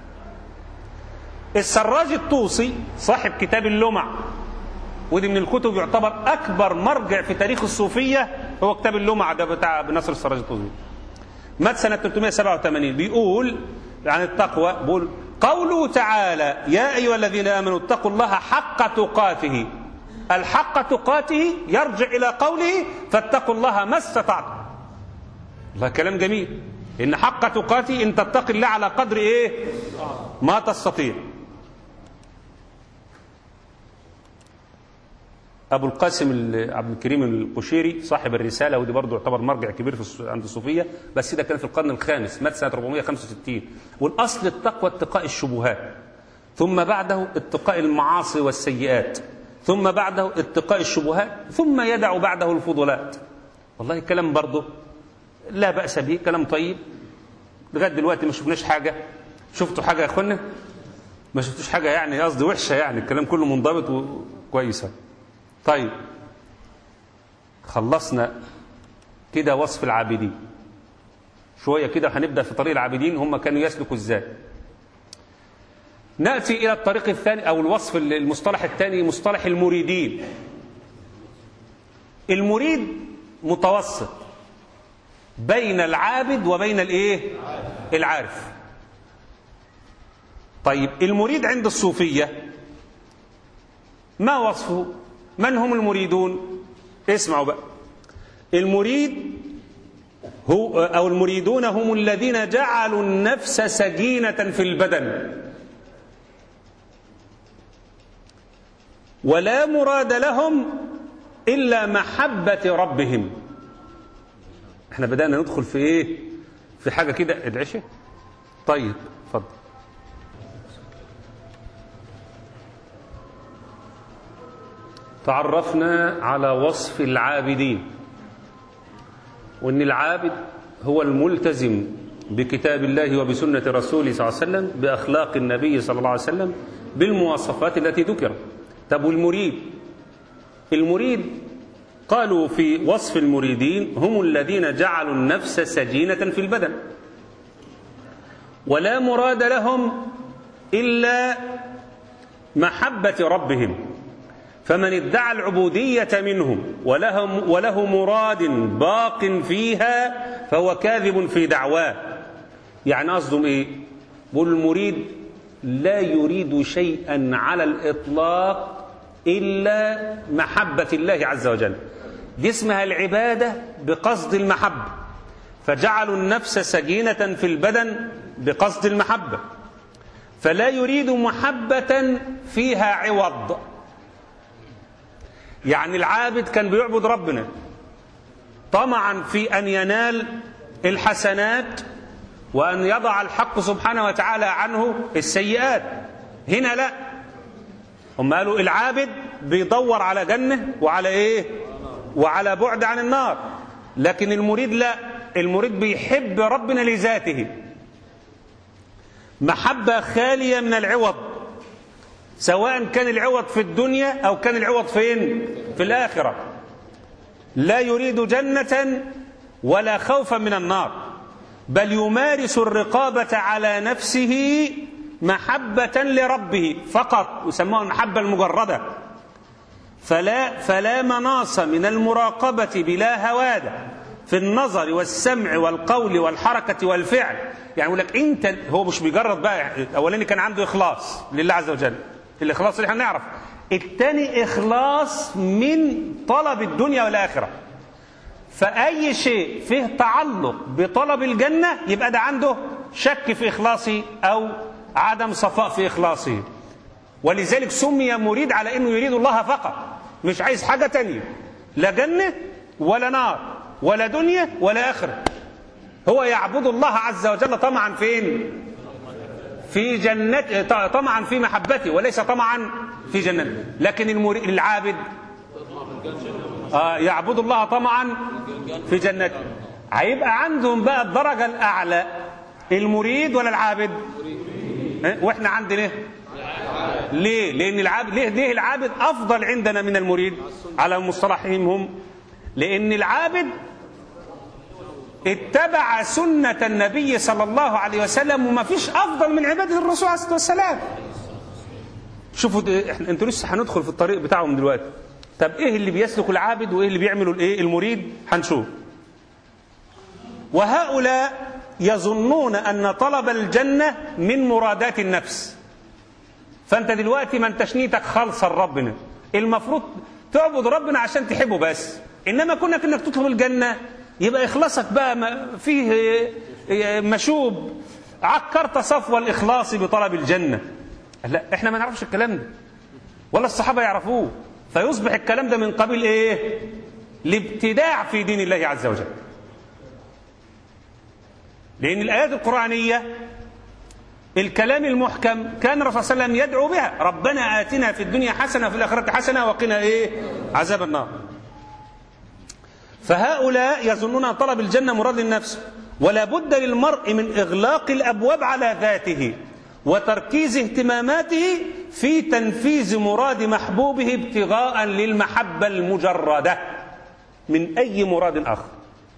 السراج الطوسي صاحب كتاب اللمع ودي من الكتب يعتبر أكبر مرجع في تاريخ الصوفية هو كتاب اللمعة ده بتاع بنصر السراج الطوسي مات سنة 387 بيقول عن التقوى بيقول قوله تعالى يا أيها الذين آمنوا اتقوا الله حق تقاته الحق تقاته يرجع إلى قوله فاتقوا الله ما استطعتم الله كلام جميل إن حق تقاته إن تتقي الله على قدر إيه ما تستطيع أبو القاسم عبد الكريم القشيري صاحب الرسالة ودي برضه يعتبر مرجع كبير في عند الصوفية بس ده كان في القرن الخامس مات سنة 465 والأصل التقوى اتقاء الشبهات ثم بعده اتقاء المعاصي والسيئات ثم بعده اتقاء الشبهات ثم يدع بعده الفضلات والله الكلام برضه لا بأس به كلام طيب لغاية دلوقتي ما شفناش حاجة شفتوا حاجة يا أخوانا ما شفتوش حاجة يعني قصدي وحشة يعني الكلام كله منضبط وكويسة طيب خلصنا كده وصف العابدين شوية كده هنبدأ في طريق العابدين هم كانوا يسلكوا ازاي نأتي إلى الطريق الثاني أو الوصف المصطلح الثاني مصطلح المريدين المريد متوسط بين العابد وبين الايه العارف طيب المريد عند الصوفية ما وصفه من هم المريدون اسمعوا بقى المريد هو أو المريدون هم الذين جعلوا النفس سكينة في البدن ولا مراد لهم إلا محبة ربهم احنا بدأنا ندخل في ايه في حاجة كده ادعشة طيب اتفضل تعرفنا على وصف العابدين وان العابد هو الملتزم بكتاب الله وبسنة رسوله صلى الله عليه وسلم بأخلاق النبي صلى الله عليه وسلم بالمواصفات التي ذكرت طب والمريد المريد قالوا في وصف المريدين هم الذين جعلوا النفس سجينة في البدن ولا مراد لهم إلا محبة ربهم فمن ادعى العبودية منهم ولهم وله مراد باق فيها فهو كاذب في دعواه يعني قصدهم ايه بقول المريد لا يريد شيئا على الإطلاق إلا محبة الله عز وجل دي اسمها العبادة بقصد المحبة فجعلوا النفس سجينة في البدن بقصد المحبة فلا يريد محبة فيها عوض يعني العابد كان بيعبد ربنا طمعا في أن ينال الحسنات وأن يضع الحق سبحانه وتعالى عنه السيئات هنا لا هم قالوا العابد بيدور على جنة وعلى ايه وعلى بعد عن النار لكن المريد لا المريد بيحب ربنا لذاته محبة خالية من العوض سواء كان العوض في الدنيا أو كان العوض فين في الآخرة لا يريد جنة ولا خوفا من النار بل يمارس الرقابة على نفسه محبة لربه فقط يسموها المحبة المجردة فلا فلا مناص من المراقبة بلا هوادة في النظر والسمع والقول والحركة والفعل يعني يقول لك انت هو مش بيجرد بقى الاولاني كان عنده اخلاص لله عز وجل الاخلاص اللي احنا نعرف الثاني اخلاص من طلب الدنيا والاخره فاي شيء فيه تعلق بطلب الجنه يبقى ده عنده شك في اخلاصه او عدم صفاء في اخلاصه ولذلك سمي مريد على انه يريد الله فقط مش عايز حاجه تانية لا جنه ولا نار ولا دنيا ولا اخره هو يعبد الله عز وجل طمعا فين في جنة طمعا في محبته وليس طمعا في جنته لكن المري... العابد آه يعبد الله طمعا في جنته هيبقى عندهم بقى الدرجة الأعلى المريد ولا العابد واحنا عندنا ليه لأن العابد ليه, ليه العابد أفضل عندنا من المريد على مصطلحهم هم لأن العابد اتبع سنة النبي صلى الله عليه وسلم وما فيش أفضل من عبادة الرسول عليه الصلاة والسلام شوفوا احنا انتوا لسه هندخل في الطريق بتاعهم دلوقتي طب ايه اللي بيسلك العابد وايه اللي بيعمله الايه المريد هنشوف وهؤلاء يظنون ان طلب الجنه من مرادات النفس فانت دلوقتي ما انتش نيتك خالصه لربنا المفروض تعبد ربنا عشان تحبه بس انما كونك انك تطلب الجنه يبقى اخلاصك بقى فيه مشوب عكرت صفو الاخلاص بطلب الجنه لا احنا ما نعرفش الكلام ده ولا الصحابه يعرفوه فيصبح الكلام ده من قبيل ايه الابتداع في دين الله عز وجل لان الايات القرانيه الكلام المحكم كان الرسول صلى الله عليه وسلم يدعو بها ربنا آتنا في الدنيا حسنة وفي الآخرة حسنة وقنا إيه عذاب النار فهؤلاء يظنون أن طلب الجنة مراد للنفس ولا بد للمرء من إغلاق الأبواب على ذاته وتركيز اهتماماته في تنفيذ مراد محبوبه ابتغاء للمحبة المجردة من أي مراد آخر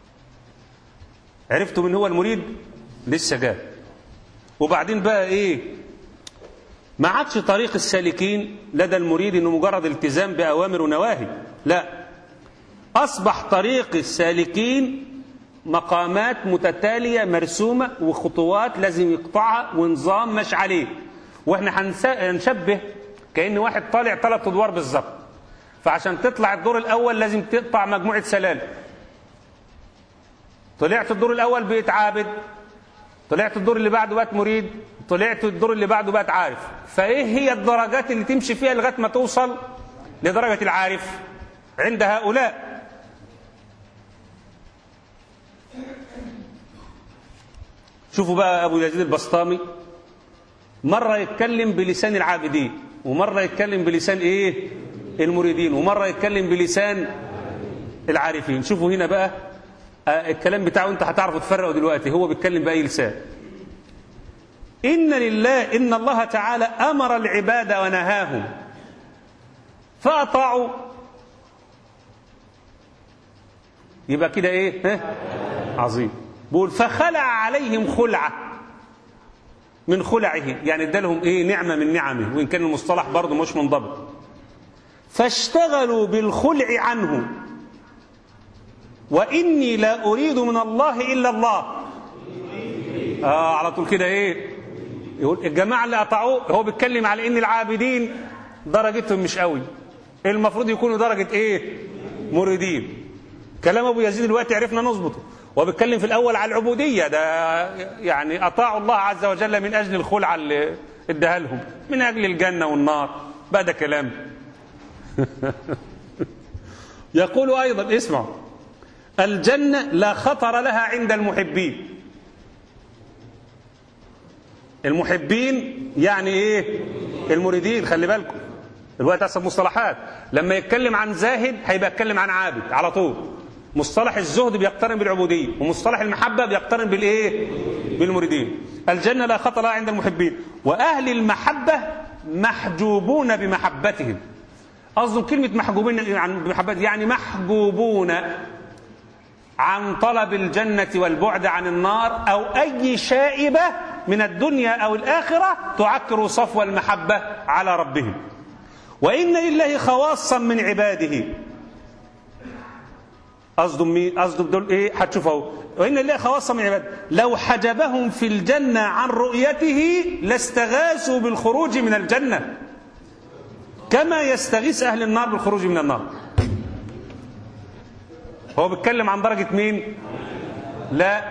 عرفتوا من هو المريد لسه جاي وبعدين بقى ايه ما عادش طريق السالكين لدى المريد انه مجرد التزام باوامر ونواهي لا اصبح طريق السالكين مقامات متتاليه مرسومه وخطوات لازم يقطعها ونظام مش عليه واحنا هنشبه كان واحد طالع ثلاث ادوار بالظبط فعشان تطلع الدور الاول لازم تقطع مجموعه سلالم طلعت الدور الاول بقيت عابد طلعت الدور اللي بعده بقت مريد طلعت الدور اللي بعده بقت عارف فايه هي الدرجات اللي تمشي فيها لغايه ما توصل لدرجه العارف عند هؤلاء شوفوا بقى ابو يزيد البسطامي مره يتكلم بلسان العابدين ومره يتكلم بلسان ايه المريدين ومره يتكلم بلسان العارفين شوفوا هنا بقى الكلام بتاعه انت هتعرفوا تفرقوا دلوقتي هو بيتكلم باي لسان ان لله ان الله تعالى امر العباد ونهاهم فاطاعوا يبقى كده ايه ها؟ عظيم بيقول فخلع عليهم خلعه من خلعه يعني ادالهم ايه نعمه من نعمه وان كان المصطلح برضه مش منضبط فاشتغلوا بالخلع عنه وإني لا أريد من الله إلا الله آه على طول كده إيه يقول الجماعة اللي قطعوه هو بيتكلم على إن العابدين درجتهم مش قوي المفروض يكونوا درجة إيه مريدين كلام أبو يزيد دلوقتي عرفنا نظبطه وبيتكلم في الأول على العبودية ده يعني أطاعوا الله عز وجل من أجل الخلعة اللي اداها لهم من أجل الجنة والنار بقى ده كلام يقول أيضا اسمعوا الجنة لا خطر لها عند المحبين المحبين يعني ايه المريدين خلي بالكم الوقت احسن مصطلحات لما يتكلم عن زاهد هيبقى يتكلم عن عابد على طول مصطلح الزهد بيقترن بالعبودية ومصطلح المحبة بيقترن بالايه بالمريدين الجنة لا خطر لها عند المحبين وأهل المحبة محجوبون بمحبتهم قصدهم كلمة محجوبين عن بمحبتهم يعني محجوبون عن طلب الجنة والبعد عن النار أو أي شائبة من الدنيا أو الآخرة تعكر صفو المحبة على ربهم وإن لله خواصا من عباده قصدهم مين قصدهم دول ايه هتشوفوا وان لله خواصا من عباده لو حجبهم في الجنه عن رؤيته لاستغاثوا بالخروج من الجنه كما يستغيث اهل النار بالخروج من النار هو بيتكلم عن درجة مين لا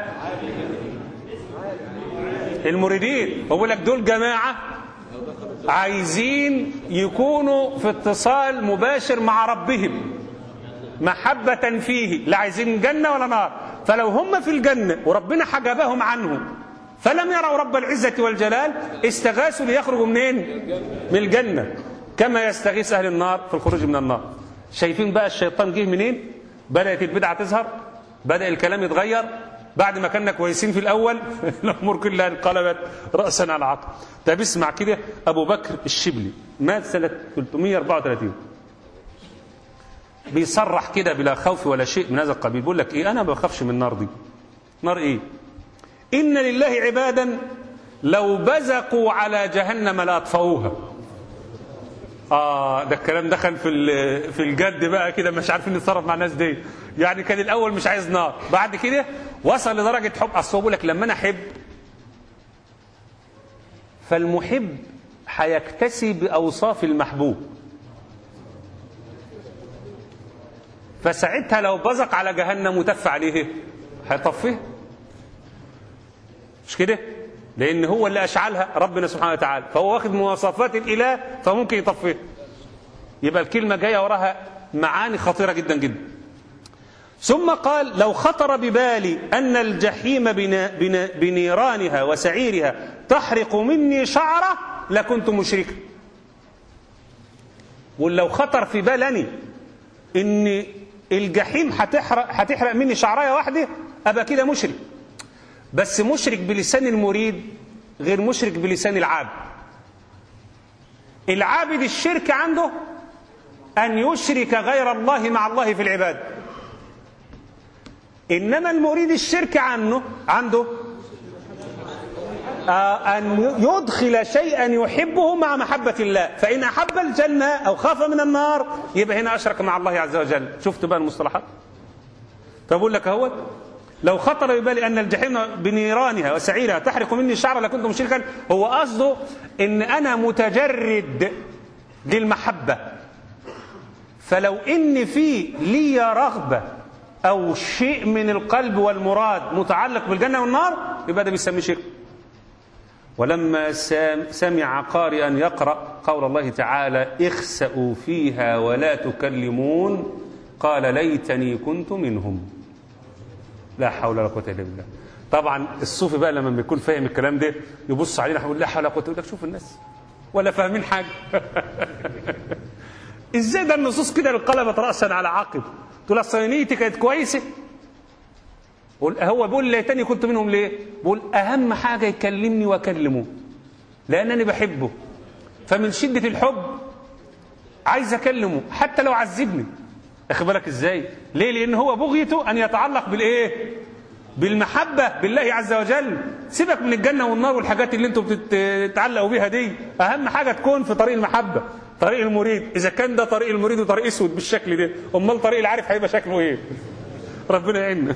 المريدين هو بيقول لك دول جماعة عايزين يكونوا في اتصال مباشر مع ربهم محبة فيه لا عايزين جنة ولا نار فلو هم في الجنة وربنا حجبهم عنه فلم يروا رب العزة والجلال استغاثوا ليخرجوا منين من الجنة كما يستغيث أهل النار في الخروج من النار شايفين بقى الشيطان جه منين بدأت البدعة تظهر بدأ الكلام يتغير بعد ما كنا كويسين في الأول الأمور كلها انقلبت رأسا على عقب طب اسمع كده أبو بكر الشبلي مات سنة 334 بيصرح كده بلا خوف ولا شيء من هذا القبيل بيقول لك إيه أنا ما بخافش من النار دي نار إيه إن لله عبادا لو بزقوا على جهنم لأطفئوها اه ده الكلام دخل في في الجد بقى كده مش عارفين نتصرف مع الناس دي يعني كان الاول مش عايز نار بعد كده وصل لدرجه حب اصل هو بيقول لك لما انا احب فالمحب هيكتسي باوصاف المحبوب فساعتها لو بزق على جهنم وتف عليه هيطفيه مش كده لان هو اللي اشعلها ربنا سبحانه وتعالى فهو واخد مواصفات الاله فممكن يطفيه يبقى الكلمه جايه وراها معاني خطيره جدا جدا ثم قال لو خطر ببالي ان الجحيم بنيرانها وسعيرها تحرق مني شعره لكنت مشركا ولو خطر في بالني ان الجحيم هتحرق هتحرق مني شعرايه واحده ابقى كده مشرك بس مشرك بلسان المريد غير مشرك بلسان العابد العابد الشرك عنده أن يشرك غير الله مع الله في العبادة إنما المريد الشرك عنه عنده آه أن يدخل شيئا يحبه مع محبة الله فإن أحب الجنة أو خاف من النار يبقى هنا أشرك مع الله عز وجل شفت بقى المصطلحات فبقول لك اهوت لو خطر ببالي أن الجحيم بنيرانها وسعيرها تحرق مني الشعر لكنت مشركا هو قصده إن أنا متجرد للمحبة فلو إن في لي رغبة أو شيء من القلب والمراد متعلق بالجنة والنار يبقى ده بيسميه شرك ولما سمع قارئا يقرأ قول الله تعالى اخسأوا فيها ولا تكلمون قال ليتني كنت منهم لا حول ولا قوة إلا بالله طبعا الصوفي بقى لما بيكون فاهم الكلام ده يبص علينا يقول لا حول ولا قوة يقول لك شوف الناس ولا فاهمين حاجة ازاي ده النصوص كده انقلبت رأسا على عقب تقول اصل نيتي كانت كويسة هو بيقول ليتني كنت منهم ليه بيقول اهم حاجة يكلمني واكلمه لانني بحبه فمن شدة الحب عايز اكلمه حتى لو عذبني اخد بالك ازاي ليه لان هو بغيته ان يتعلق بالايه بالمحبة بالله عز وجل سيبك من الجنة والنار والحاجات اللي انتم بتتعلقوا بيها دي اهم حاجة تكون في طريق المحبة طريق المريد اذا كان ده طريق المريد وطريق اسود بالشكل ده امال طريق العارف هيبقى شكله ايه ربنا يعيننا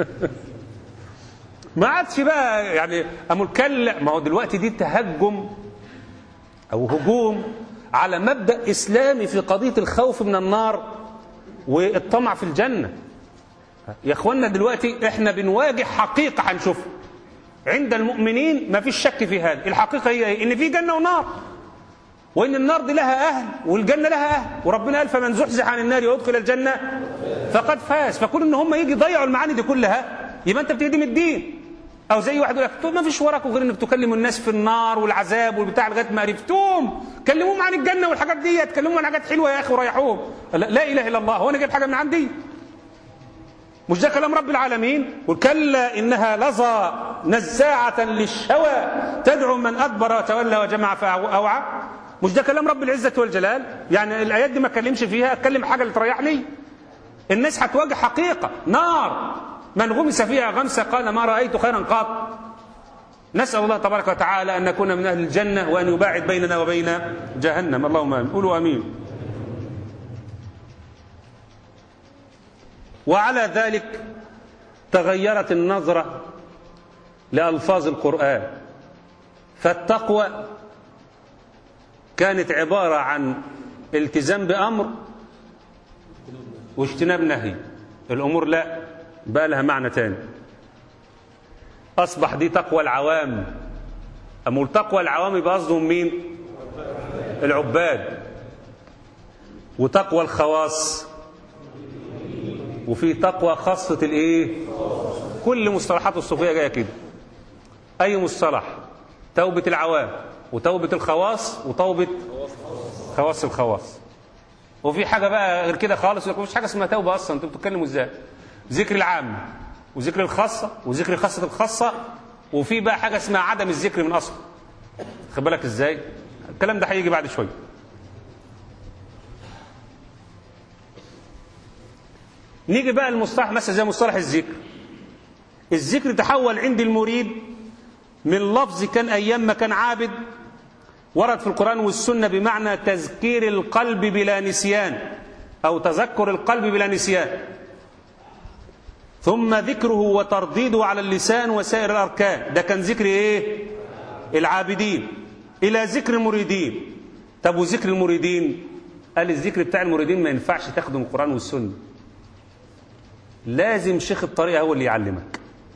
ما عادش بقى يعني امال كلا ما هو دلوقتي دي تهجم او هجوم على مبدا اسلامي في قضيه الخوف من النار والطمع في الجنه يا اخوانا دلوقتي احنا بنواجه حقيقه هنشوفها عند المؤمنين ما فيش شك في هذا الحقيقه هي ايه ان في جنه ونار وان النار دي لها اهل والجنه لها اهل وربنا قال فمن زحزح عن النار ويدخل الجنه فقد فاز فكون ان هم يجي يضيعوا المعاني دي كلها يبقى انت بتهدم الدين او زي واحد يقول لك ما فيش وراكم غير انك تكلموا الناس في النار والعذاب والبتاع لغايه ما عرفتوهم كلموهم عن الجنه والحاجات دي تكلموهم عن حاجات حلوه يا اخي وريحوهم لا, لا اله الا الله هو انا جايب حاجه من عندي مش ده كلام رب العالمين وكلا انها لظى نزاعه للشوى تدعو من ادبر وتولى وجمع فاوعى مش ده كلام رب العزه والجلال يعني الايات دي ما اتكلمش فيها اتكلم حاجه اللي تريحني الناس هتواجه حقيقه نار من غمس فيها غمسه قال ما رايت خيرا قط نسال الله تبارك وتعالى ان نكون من اهل الجنه وان يباعد بيننا وبين جهنم اللهم امين قولوا امين وعلى ذلك تغيرت النظرة لألفاظ القرآن فالتقوى كانت عبارة عن التزام بأمر واجتناب نهي الأمور لا بقى لها معنى تاني أصبح دي تقوى العوام أما تقوى العوام يبقى قصدهم مين العباد وتقوى الخواص وفي تقوى خاصة الايه كل مصطلحات الصوفية جاية كده اي مصطلح توبة العوام وتوبة الخواص وتوبة خواص الخواص وفي حاجة بقى غير كده خالص مفيش حاجة اسمها توبة اصلا انتوا بتتكلموا ازاي ذكر العام وذكر الخاصة وذكر خاصة الخاصة وفي بقى حاجة اسمها عدم الذكر من اصله خد بالك ازاي الكلام ده هيجي بعد شويه نيجي بقى المصطلح مثلا زي مصطلح الذكر الذكر تحول عند المريد من لفظ كان ايام ما كان عابد ورد في القران والسنه بمعنى تذكير القلب بلا نسيان او تذكر القلب بلا نسيان ثم ذكره وترديده على اللسان وسائر الاركان ده كان ذكر ايه العابدين الى ذكر المريدين طب وذكر المريدين قال الذكر بتاع المريدين ما ينفعش تخدم القران والسنه لازم شيخ الطريقة هو اللي يعلمك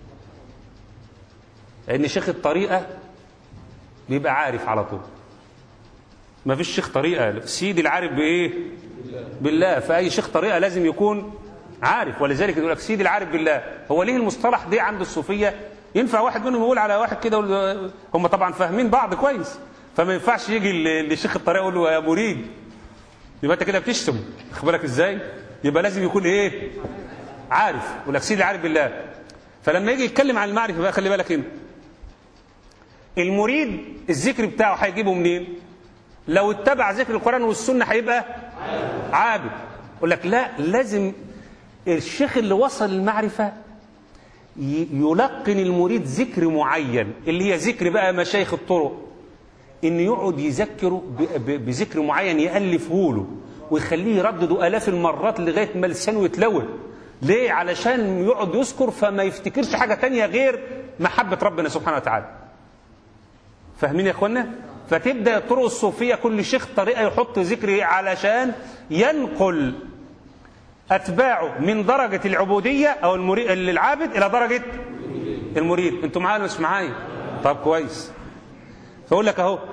لأن شيخ الطريقة بيبقى عارف على طول ما فيش شيخ طريقة سيدي العارف بإيه بالله فأي شيخ طريقة لازم يكون عارف ولذلك يقول لك سيدي العارف بالله هو ليه المصطلح ده عند الصوفية ينفع واحد منهم يقول على واحد كده هم طبعا فاهمين بعض كويس فما ينفعش يجي لشيخ الطريقة يقول له يا مريد يبقى انت كده بتشتم خد بالك ازاي يبقى لازم يكون ايه عارف يقول لك سيدي عارف بالله فلما يجي يتكلم عن المعرفه بقى خلي بالك هنا المريد الذكر بتاعه هيجيبه منين لو اتبع ذكر القران والسنه هيبقى عابد يقول لك لا لازم الشيخ اللي وصل للمعرفه ي- يلقن المريد ذكر معين اللي هي ذكر بقى مشايخ الطرق ان يقعد يذكره ب- ب- بذكر معين يالفه له ويخليه يردده الاف المرات لغايه ما لسانه يتلون ليه علشان يقعد يذكر فما يفتكرش حاجه تانية غير محبه ربنا سبحانه وتعالى فاهمين يا اخوانا فتبدا الطرق الصوفيه كل شيخ طريقه يحط ذكر علشان ينقل اتباعه من درجه العبوديه او المريد العابد الى درجه المريد انتوا معايا ولا مش معايا طب كويس فاقول لك اهو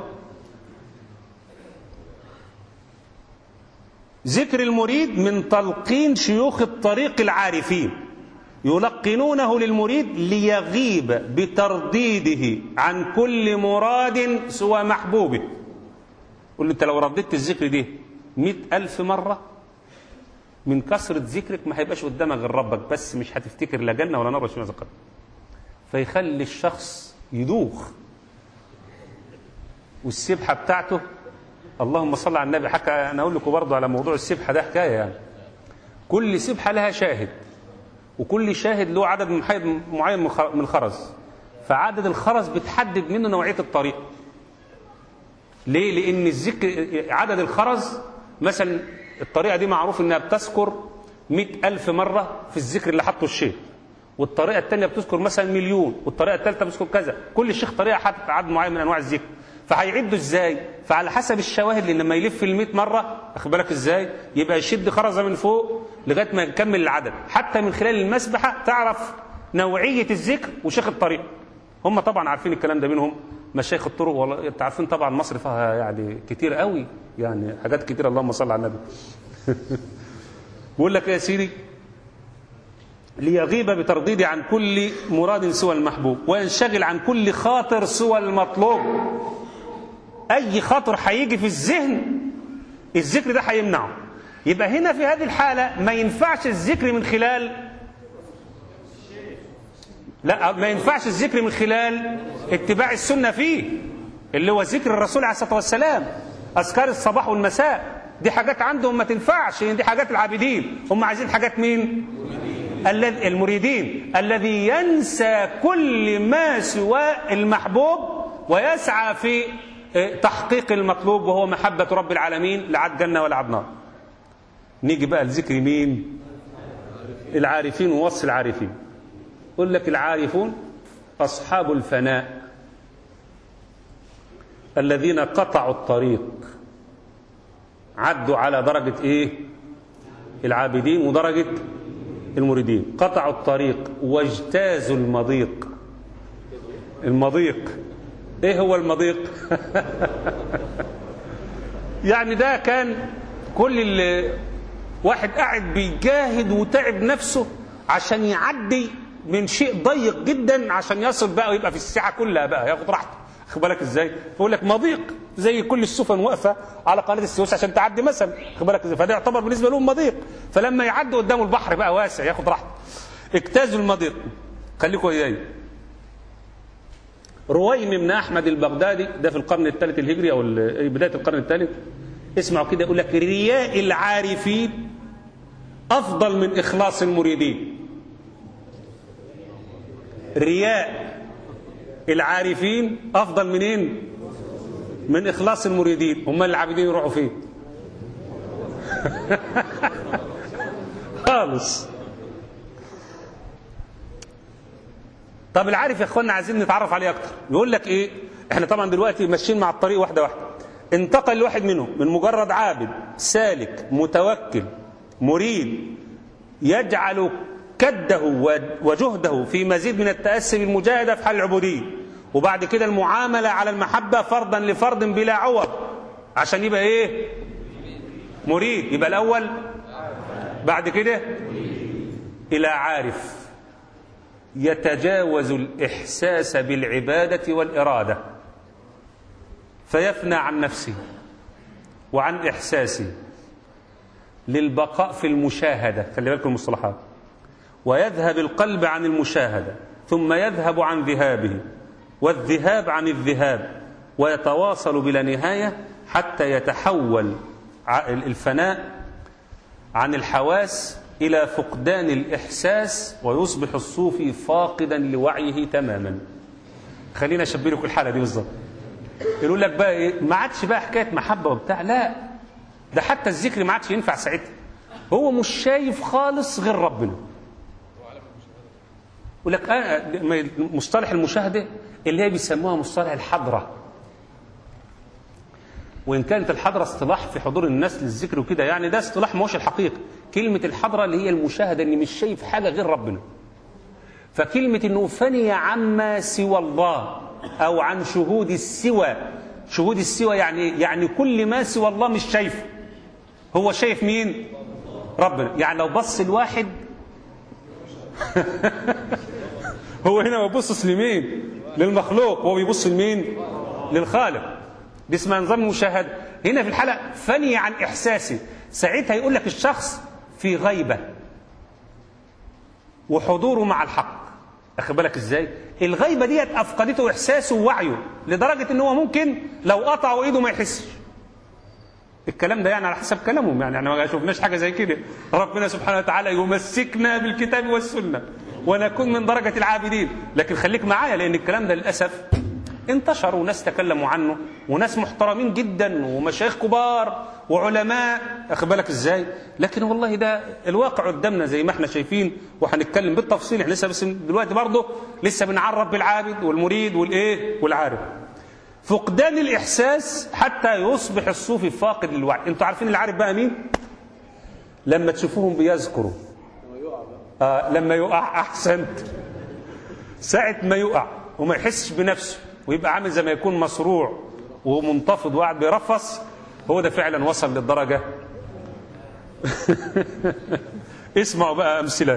ذكر المريد من تلقين شيوخ الطريق العارفين يلقنونه للمريد ليغيب بترديده عن كل مراد سوى محبوبه قل له انت لو رددت الذكر ده مئة ألف مرة من كثرة ذكرك ما هيبقاش قدامك غير ربك بس مش هتفتكر لا جنة ولا نار ولا شيء ذكر فيخلي الشخص يدوخ والسبحة بتاعته اللهم صل على النبي حكى انا اقول لكم برضه على موضوع السبحة ده حكاية يعني كل سبحة لها شاهد وكل شاهد له عدد محايد- معين من خ- من الخرز فعدد الخرز بتحدد منه نوعية الطريق ليه؟ لأن الذكر عدد الخرز مثلا الطريقة دي معروف إنها بتذكر مئة ألف مرة في الذكر اللي حطه الشيخ والطريقة الثانية بتذكر مثلا مليون والطريقة الثالثة بتذكر كذا كل شيخ طريقة حاطط عدد معين من أنواع الذكر فهيعدوا ازاي فعلى حسب الشواهد لان لما يلف ال مرة اخد بالك ازاي يبقى يشد خرزة من فوق لغاية ما يكمل العدد حتى من خلال المسبحة تعرف نوعية الذكر وشيخ الطريق هم طبعا عارفين الكلام ده منهم مشايخ الطرق والله انت عارفين طبعا مصر فيها يعني كتير قوي يعني حاجات كتير اللهم صل على النبي بقول لك يا سيدي ليغيب بترديد عن كل مراد سوى المحبوب وينشغل عن كل خاطر سوى المطلوب اي خاطر هيجي في الذهن الذكر ده هيمنعه يبقى هنا في هذه الحالة ما ينفعش الذكر من خلال لا ما ينفعش الذكر من خلال اتباع السنة فيه اللي هو ذكر الرسول عليه الصلاة والسلام أذكار الصباح والمساء دي حاجات عندهم ما تنفعش دي حاجات العابدين هم عايزين حاجات مين الذي المريدين الذي ينسى كل ما سوى المحبوب ويسعى في تحقيق المطلوب وهو محبة رب العالمين لا عاد جنة ولا عاد نار نيجي بقى لذكر مين العارفين ووصف العارفين يقول لك العارفون أصحاب الفناء الذين قطعوا الطريق عدوا على درجة إيه العابدين ودرجة المريدين قطعوا الطريق واجتازوا المضيق المضيق ايه هو المضيق يعني ده كان كل اللي واحد قاعد بيجاهد وتعب نفسه عشان يعدي من شيء ضيق جدا عشان يصل بقى ويبقى في الساعه كلها بقى ياخد راحته خد بالك ازاي فيقول لك مضيق زي كل السفن واقفه على قناه السويس عشان تعدي مثلا خد بالك ازاي فده يعتبر بالنسبه لهم مضيق فلما يعدي قدامه البحر بقى واسع ياخد راحته اجتازوا المضيق خليكم وياي رويم بن احمد البغدادي ده في القرن الثالث الهجري او بدايه القرن الثالث اسمعوا كده يقول لك رياء العارفين افضل من اخلاص المريدين رياء العارفين افضل منين من اخلاص المريدين هم العابدين يروحوا فين خالص طب العارف يا اخوانا عايزين نتعرف عليه اكتر يقول لك ايه احنا طبعا دلوقتي ماشيين مع الطريق واحده واحده انتقل لواحد منهم من مجرد عابد سالك متوكل مريد يجعل كده وجهده في مزيد من التأسي بالمجاهدة في حال العبودية وبعد كده المعاملة على المحبة فرضا لفرض بلا عوض عشان يبقى ايه مريد يبقى الأول بعد كده إلى عارف يتجاوز الإحساس بالعبادة والإرادة فيفنى عن نفسه وعن إحساسه للبقاء في المشاهدة خلي بالكم المصطلحات ويذهب القلب عن المشاهدة ثم يذهب عن ذهابه والذهاب عن الذهاب ويتواصل بلا نهاية حتى يتحول الفناء عن الحواس إلى فقدان الإحساس ويصبح الصوفي فاقدا لوعيه تماما خلينا أشبه لكم الحالة دي بالظبط يقول لك بقى إيه ما عادش بقى حكاية محبة وبتاع لا ده حتى الذكر ما عادش ينفع ساعتها هو مش شايف خالص غير ربنا يقول لك آه مصطلح المشاهدة اللي هي بيسموها مصطلح الحضرة وإن كانت الحضرة اصطلاح في حضور الناس للذكر وكده يعني ده اصطلاح ما هوش الحقيقة كلمة الحضرة اللي هي المشاهدة إني مش شايف حاجة غير ربنا فكلمة إنه فني عما سوى الله أو عن شهود السوى شهود السوى يعني يعني كل ما سوى الله مش شايفه هو شايف مين ربنا يعني لو بص الواحد هو هنا ما بيبصش لمين للمخلوق هو بيبص لمين للخالق دي اسمها نظام المشاهدة هنا في الحلقة فني عن إحساسه ساعتها يقول لك الشخص في غيبة وحضوره مع الحق أخد بالك إزاي الغيبة ديت أفقدته إحساسه ووعيه لدرجة إن هو ممكن لو قطعوا إيده ما يحسش الكلام ده يعني على حسب كلامهم يعني احنا ما شفناش حاجه زي كده ربنا سبحانه وتعالى يمسكنا بالكتاب والسنه ونكون من درجه العابدين لكن خليك معايا لان الكلام ده للاسف انتشر وناس تكلموا عنه وناس محترمين جدا ومشايخ كبار وعلماء اخد بالك ازاي لكن والله ده الواقع قدامنا زي ما احنا شايفين وهنتكلم بالتفصيل احنا لسه بس دلوقتي برضه لسه بنعرف بالعابد والمريد والايه والعارف فقدان الإحساس حتى يصبح الصوفي فاقد للوعي انتوا عارفين العارف بقى مين لما تشوفوهم بيذكروا آه لما يقع أحسنت ساعة ما يقع وما يحسش بنفسه ويبقى عامل زي ما يكون مصروع ومنتفض وقاعد بيرفص هو ده فعلا وصل للدرجة اسمعوا بقى أمثلة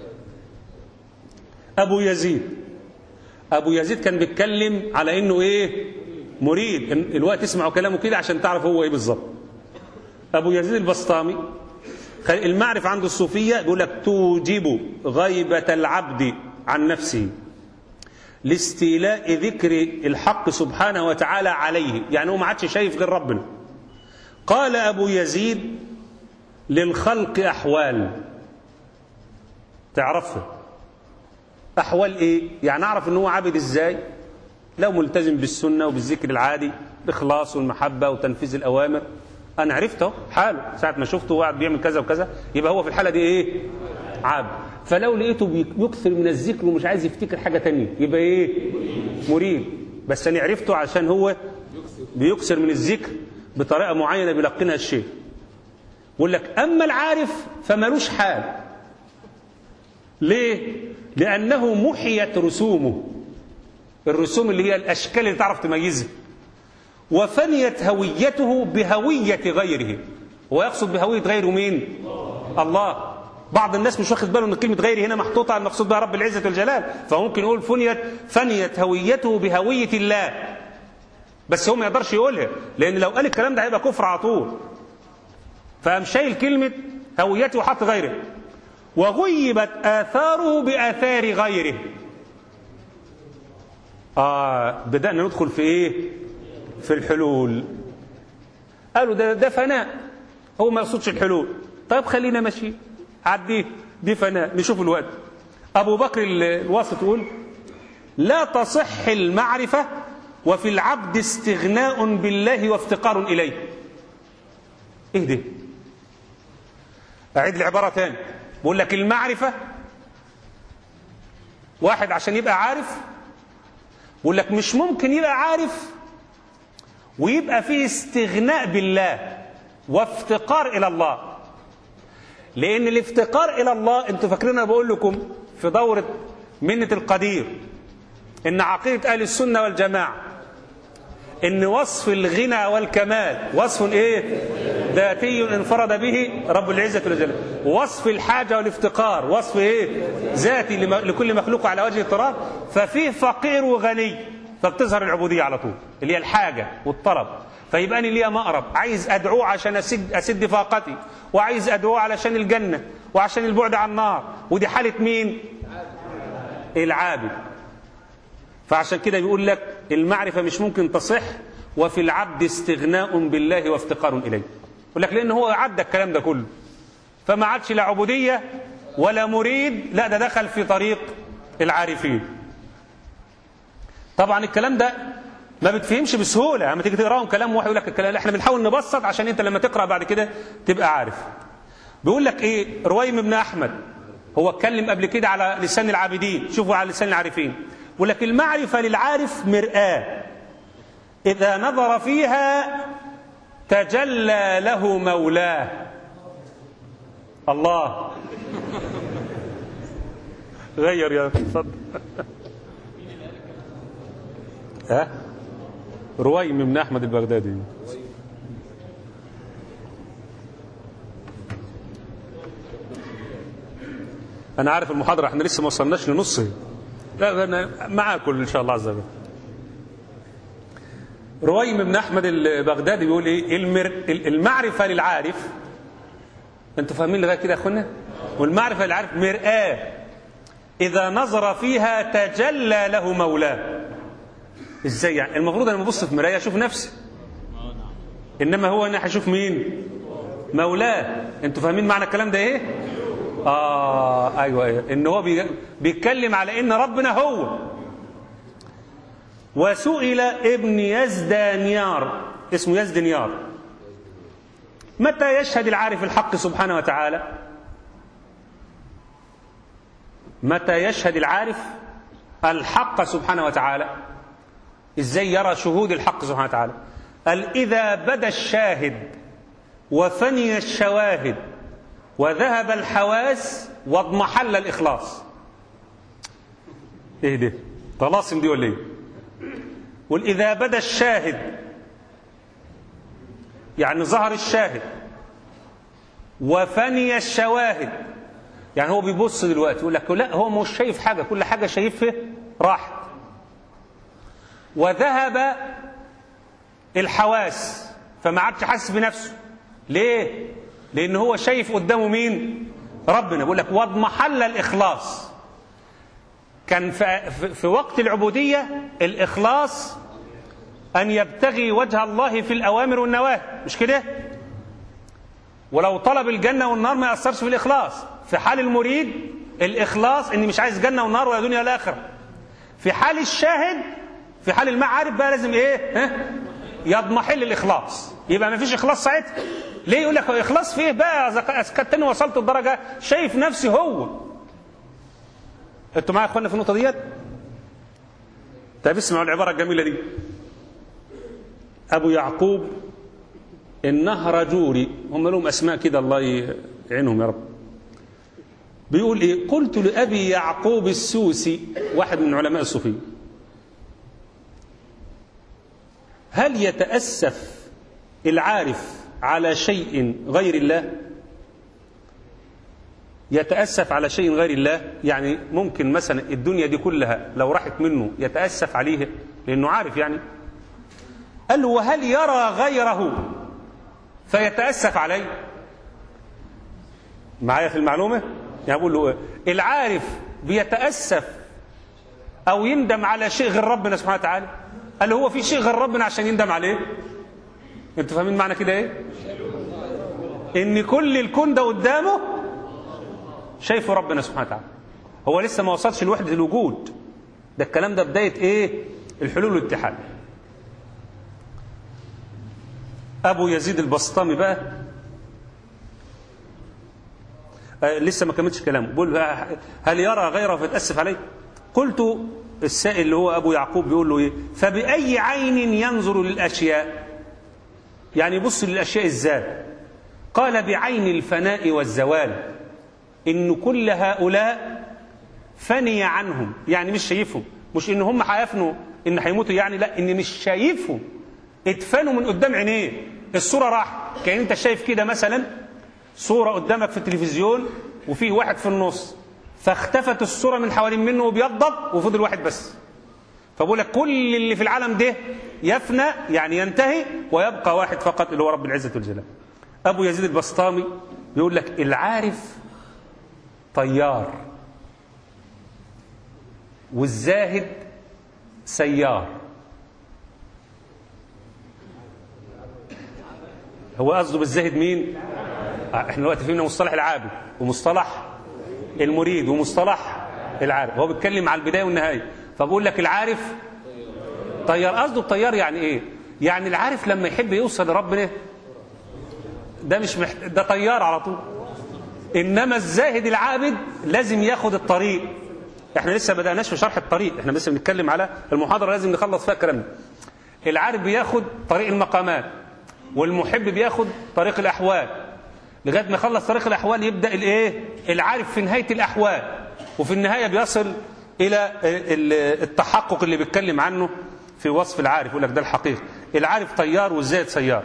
أبو يزيد أبو يزيد كان بيتكلم على إنه إيه مريد الوقت اسمعوا كلامه كده عشان تعرف هو ايه بالظبط ابو يزيد البسطامي المعرفة عند الصوفية بيقول لك توجب غيبة العبد عن نفسه لاستيلاء ذكر الحق سبحانه وتعالى عليه يعني هو ما عادش شايف غير ربنا قال أبو يزيد للخلق أحوال تعرفها أحوال إيه يعني أعرف إن هو عابد إزاي لو ملتزم بالسنة وبالذكر العادي الإخلاص والمحبة وتنفيذ الأوامر أنا عرفته حاله ساعة ما شفته وقاعد بيعمل كذا وكذا يبقى هو في الحالة دي إيه عابد فلو لقيته يكثر من الذكر ومش عايز يفتكر حاجة تانية يبقى إيه مريد بس أنا عرفته عشان هو بيكثر من الذكر بطريقة معينة بيلقنها الشيء يقول لك أما العارف فمالوش حال ليه لأنه محيت رسومه الرسوم اللي هي الأشكال اللي تعرف تميزها وفنيت هويته بهوية غيره ويقصد بهوية غيره مين الله بعض الناس مش واخد باله ان كلمه غيري هنا محطوطه على المقصود بها رب العزه والجلال فممكن يقول فنيت فنيت هويته بهويه الله بس هو ما يقدرش يقولها لان لو قال الكلام ده هيبقى كفر على طول فقام شايل كلمه هويته وحط غيره وغيبت اثاره باثار غيره آه بدأنا ندخل في إيه في الحلول قالوا ده, ده فناء هو ما يقصدش الحلول طيب خلينا ماشي عديه دي فناء نشوف الوقت أبو بكر الواسط يقول لا تصح المعرفة وفي العبد استغناء بالله وافتقار إليه إيه ده أعيد العبارة تاني بقول لك المعرفة واحد عشان يبقى عارف بقول لك مش ممكن يبقى عارف ويبقى فيه استغناء بالله وافتقار إلى الله لأن الافتقار إلى الله أنتوا فاكرين أنا بقول لكم في دورة منة القدير إن عقيدة أهل السنة والجماعة إن وصف الغنى والكمال وصف إيه؟ ذاتي انفرد به رب العزة والجلال وصف الحاجة والافتقار وصف إيه؟ ذاتي لكل مخلوق على وجه التراب ففيه فقير وغني فبتظهر العبودية على طول اللي هي الحاجة والطلب فيبقى أنا ليا مقرب عايز أدعوه عشان أسد, أسد فاقتي وعايز أدعوه علشان الجنة وعشان البعد عن النار ودي حالة مين العابد فعشان كده بيقول لك المعرفة مش ممكن تصح وفي العبد استغناء بالله وافتقار إليه يقول لك لأن هو عدى الكلام ده كله فما عادش لا عبودية ولا مريد لا ده دخل في طريق العارفين طبعا الكلام ده ما بتفهمش بسهولة لما تيجي تقراهم كلام واحد يقول لك الكلام احنا بنحاول نبسط عشان انت لما تقرا بعد كده تبقى عارف بيقول لك ايه رويم بن احمد هو اتكلم قبل كده على لسان العابدين شوفوا على لسان العارفين بيقول لك المعرفة للعارف مرآة إذا نظر فيها تجلى له مولاه الله غير يا اتفضل ها رويم بن احمد البغدادي انا عارف المحاضره احنا لسه ما وصلناش لنص لا انا معاكم ان شاء الله عز وجل رويم بن احمد البغدادي بيقول ايه المر... المعرفه للعارف انتوا فاهمين لغايه كده يا اخوانا والمعرفه للعارف مرآه اذا نظر فيها تجلى له مولاه ازاي يعني المفروض انا ببص في مرايه اشوف نفسي انما هو انا هشوف مين مولاه انتوا فاهمين معنى الكلام ده ايه اه ايوه ايوه ان هو بي... بيتكلم على ان ربنا هو وسئل ابن يزدانيار اسمه يزدنيار متى يشهد العارف الحق سبحانه وتعالى متى يشهد العارف الحق سبحانه وتعالى ازاي يرى شهود الحق سبحانه وتعالى قال اذا بدا الشاهد وفني الشواهد وذهب الحواس واضمحل الاخلاص ايه ده طلاسم دي ولا ايه قل اذا بدا الشاهد يعني ظهر الشاهد وفني الشواهد يعني هو بيبص دلوقتي يقول لك لا هو مش شايف حاجه كل حاجه شايفها راحت وذهب الحواس فما عادش حاسس بنفسه ليه لان هو شايف قدامه مين ربنا بيقول لك واضمحل الاخلاص كان في, في وقت العبوديه الاخلاص ان يبتغي وجه الله في الاوامر والنواهي مش كده ولو طلب الجنه والنار ما ياثرش في الاخلاص في حال المريد الاخلاص اني مش عايز جنه ونار ولا دنيا ولا اخره في حال الشاهد في حال المعارف بقى لازم ايه ها؟ يضمحل الاخلاص يبقى ما فيش اخلاص ساعتها ليه يقول لك اخلاص فيه بقى اذا كنت انا وصلت لدرجه شايف نفسي هو انتوا معايا يا اخوانا في النقطه ديت طيب اسمعوا العباره الجميله دي ابو يعقوب النهرجوري هم لهم اسماء كده الله يعينهم يا رب بيقول ايه قلت لابي يعقوب السوسي واحد من علماء الصوفيه هل يتاسف العارف على شيء غير الله يتاسف على شيء غير الله يعني ممكن مثلا الدنيا دي كلها لو راحت منه يتاسف عليها لانه عارف يعني قال له وهل يرى غيره فيتاسف عليه معايا في المعلومه يعني بقول له العارف بيتاسف او يندم على شيء غير ربنا سبحانه وتعالى قال له هو في شيء غير ربنا عشان يندم عليه انتوا فاهمين معنى كده ايه ان كل الكون ده قدامه شايفه ربنا سبحانه وتعالى هو لسه ما وصلش لوحده الوجود ده الكلام ده بدايه ايه الحلول والاتحاد ابو يزيد البسطامي بقى آه لسه ما كملتش كلامه بيقول هل يرى غيره فيتاسف عليه قلت السائل اللي هو ابو يعقوب بيقول له ايه فباي عين ينظر للاشياء يعني يبص للاشياء ازاي قال بعين الفناء والزوال ان كل هؤلاء فني عنهم يعني مش شايفهم مش ان هم هيفنوا ان هيموتوا يعني لا ان مش شايفهم اتفنوا من قدام عينيه الصوره راح كان انت شايف كده مثلا صوره قدامك في التلفزيون وفيه واحد في النص فاختفت الصوره من حوالين منه وبيضب وفضل واحد بس فبقول لك كل اللي في العالم ده يفنى يعني ينتهي ويبقى واحد فقط اللي هو رب العزة والجلال أبو يزيد البسطامي يقول لك العارف طيار والزاهد سيار هو قصده بالزاهد مين آه، احنا دلوقتي فهمنا مصطلح العابد ومصطلح المريد ومصطلح العارف هو بيتكلم على البدايه والنهايه فبقول لك العارف طيار قصده الطيار يعني ايه يعني العارف لما يحب يوصل لربنا ده مش محت... ده طيار على طول انما الزاهد العابد لازم ياخد الطريق احنا لسه ما بدأناش في شرح الطريق احنا لسه بنتكلم على المحاضره لازم نخلص فيها الكلام ده العارف بياخد طريق المقامات والمحب بياخد طريق الاحوال لغايه ما يخلص طريق الاحوال يبدا الايه العارف في نهايه الاحوال وفي النهايه بيصل الى ال- التحقق اللي بيتكلم عنه في وصف العارف يقول لك ده الحقيقه العارف طيار والزاهد سيار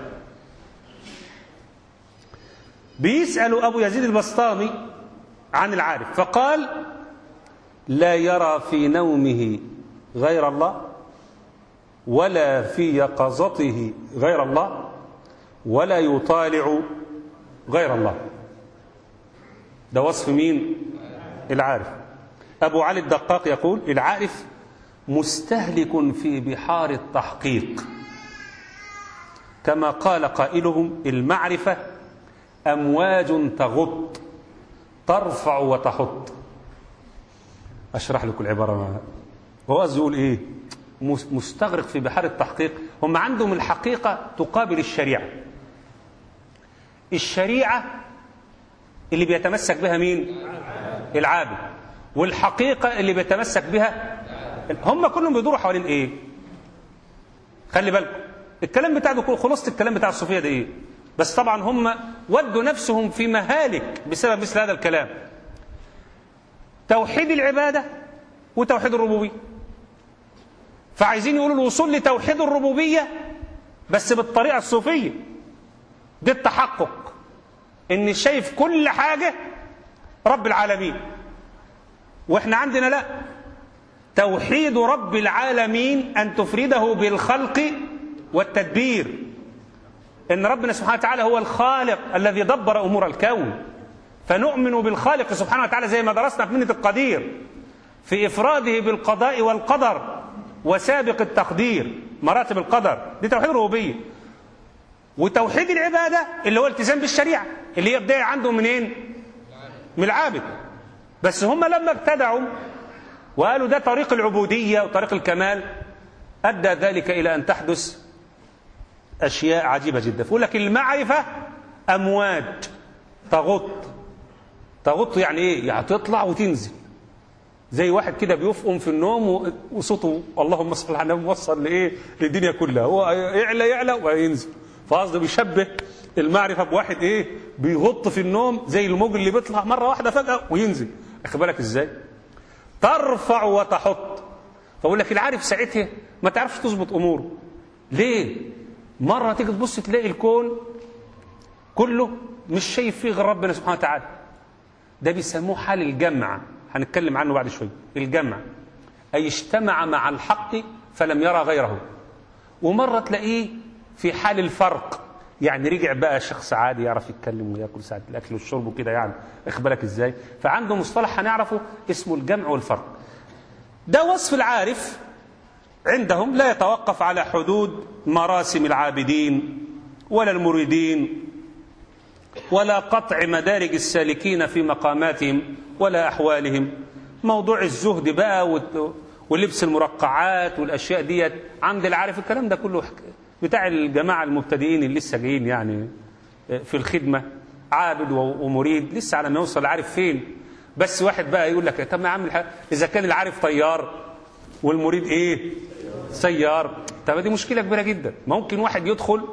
بيسأل أبو يزيد البسطامي عن العارف فقال لا يرى في نومه غير الله ولا في يقظته غير الله ولا يطالع غير الله ده وصف مين العارف أبو علي الدقاق يقول العارف مستهلك في بحار التحقيق كما قال قائلهم المعرفة أمواج تغط ترفع وتحط أشرح لكم العبارة معها هو قصده يقول إيه مس- مستغرق في بحار التحقيق هم عندهم الحقيقة تقابل الشريعة الشريعة اللي بيتمسك بها مين العابد والحقيقة اللي بيتمسك بها هم كلهم بيدوروا حوالين ايه خلي بالكم الكلام بتاع ده خلاصة الكلام بتاع الصوفية ده ايه بس طبعا هم ودوا نفسهم في مهالك بسبب مثل هذا الكلام توحيد العبادة وتوحيد الربوبية فعايزين يقولوا الوصول لتوحيد الربوبية بس بالطريقة الصوفية ده التحقق ان شايف كل حاجة رب العالمين واحنا عندنا لا توحيد رب العالمين ان تفرده بالخلق والتدبير ان ربنا سبحانه وتعالى هو الخالق الذي دبر امور الكون فنؤمن بالخالق سبحانه وتعالى زي ما درسنا في منة القدير في افراده بالقضاء والقدر وسابق التقدير مراتب القدر دي توحيد الربوبيه وتوحيد العباده اللي هو التزام بالشريعه اللي هي بدايه عندهم منين؟ من العابد بس هم لما ابتدعوا وقالوا ده طريق العبوديه وطريق الكمال ادى ذلك الى ان تحدث اشياء عجيبه جدا فيقول لك المعرفه امواج تغط تغط يعني ايه؟ يعني تطلع وتنزل زي واحد كده بيفقم في النوم و- وصوته اللهم صل على النبي وصل لايه؟ للدنيا كلها هو يعلى يعلى وينزل فقصده بيشبه المعرفه بواحد ايه؟ بيغط في النوم زي الموج اللي بيطلع مره واحده فجاه وينزل اخد بالك ازاي؟ ترفع وتحط فاقول لك العارف ساعتها ما تعرفش تظبط اموره ليه؟ مره تيجي تبص تلاقي الكون كله مش شايف فيه غير ربنا سبحانه وتعالى ده بيسموه حال الجمع هنتكلم عنه بعد شويه الجمع اي اجتمع مع الحق فلم يرى غيره ومره تلاقيه في حال الفرق يعني رجع بقى شخص عادي يعرف يتكلم وياكل ساعه الاكل والشرب وكده يعني اخد بالك ازاي فعنده مصطلح هنعرفه اسمه الجمع والفرق ده وصف العارف عندهم لا يتوقف على حدود مراسم العابدين ولا المريدين ولا قطع مدارج السالكين في مقاماتهم ولا أحوالهم موضوع الزهد بقى وت- ولبس المرقعات والأشياء ديت عند العارف الكلام ده كله حك- بتاع الجماعة المبتدئين اللي لسه جايين يعني في الخدمة عابد و- ومريد لسه على ما يوصل العارف فين بس واحد بقى يقول لك طب ما يا عم الح- إذا كان العارف طيار والمريد إيه سيار طب دي مشكلة كبيرة جدا ممكن واحد يدخل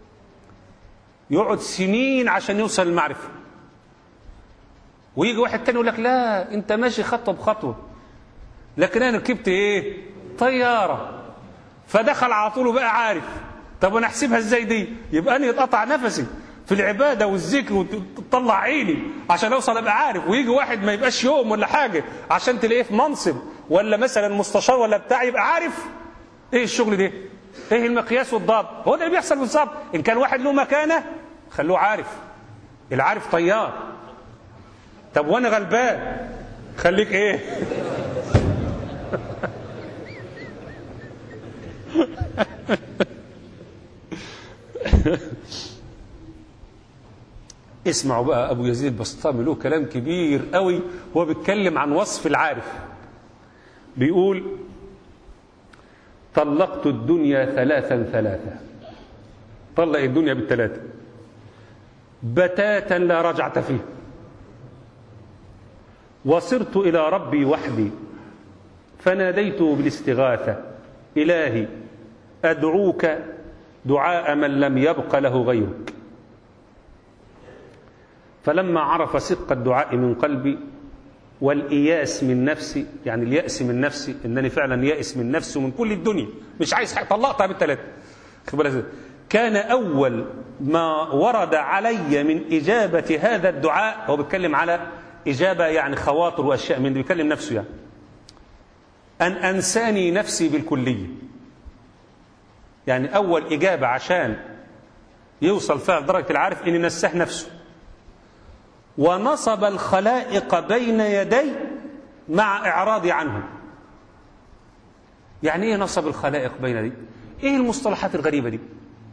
يقعد سنين عشان يوصل للمعرفة ويجي واحد تاني يقول لك لا انت ماشي خطوة بخطوة لكن انا ركبت ايه طيارة فدخل على طول وبقى عارف طب انا احسبها ازاي دي يبقى انا يتقطع نفسي في العبادة والذكر وتطلع عيني عشان اوصل ابقى عارف ويجي واحد ما يبقاش يوم ولا حاجة عشان تلاقيه في منصب ولا مثلا مستشار ولا بتاع يبقى عارف ايه الشغل ده ايه المقياس والضابط هو ده اللي بيحصل بالظبط ان كان واحد له مكانه خلوه عارف العارف طيار طب وانا غلبان خليك ايه اسمعوا بقى ابو يزيد البسطامي له كلام كبير قوي وهو بيتكلم عن وصف العارف بيقول طلقت الدنيا ثلاثا ثلاثا طلق الدنيا بالثلاثه بتاتا لا رجعة فيه وصرت إلى ربي وحدي فناديته بالاستغاثة إلهي أدعوك دعاء من لم يبق له غيرك فلما عرف صدق الدعاء من قلبي والإياس من نفسي يعني اليأس من نفسي إنني فعلا يائس من نفسي ومن كل الدنيا مش عايز حاجة طلقتها بالثلاثة كان أول ما ورد علي من إجابة هذا الدعاء هو بيتكلم على إجابة يعني خواطر وأشياء من بيكلم نفسه يعني أن أنساني نفسي بالكلية يعني أول إجابة عشان يوصل فيها لدرجة العارف إن نساه نفسه ونصب الخلائق بين يدي مع إعراضي عنهم يعني إيه نصب الخلائق بين يدي إيه المصطلحات الغريبة دي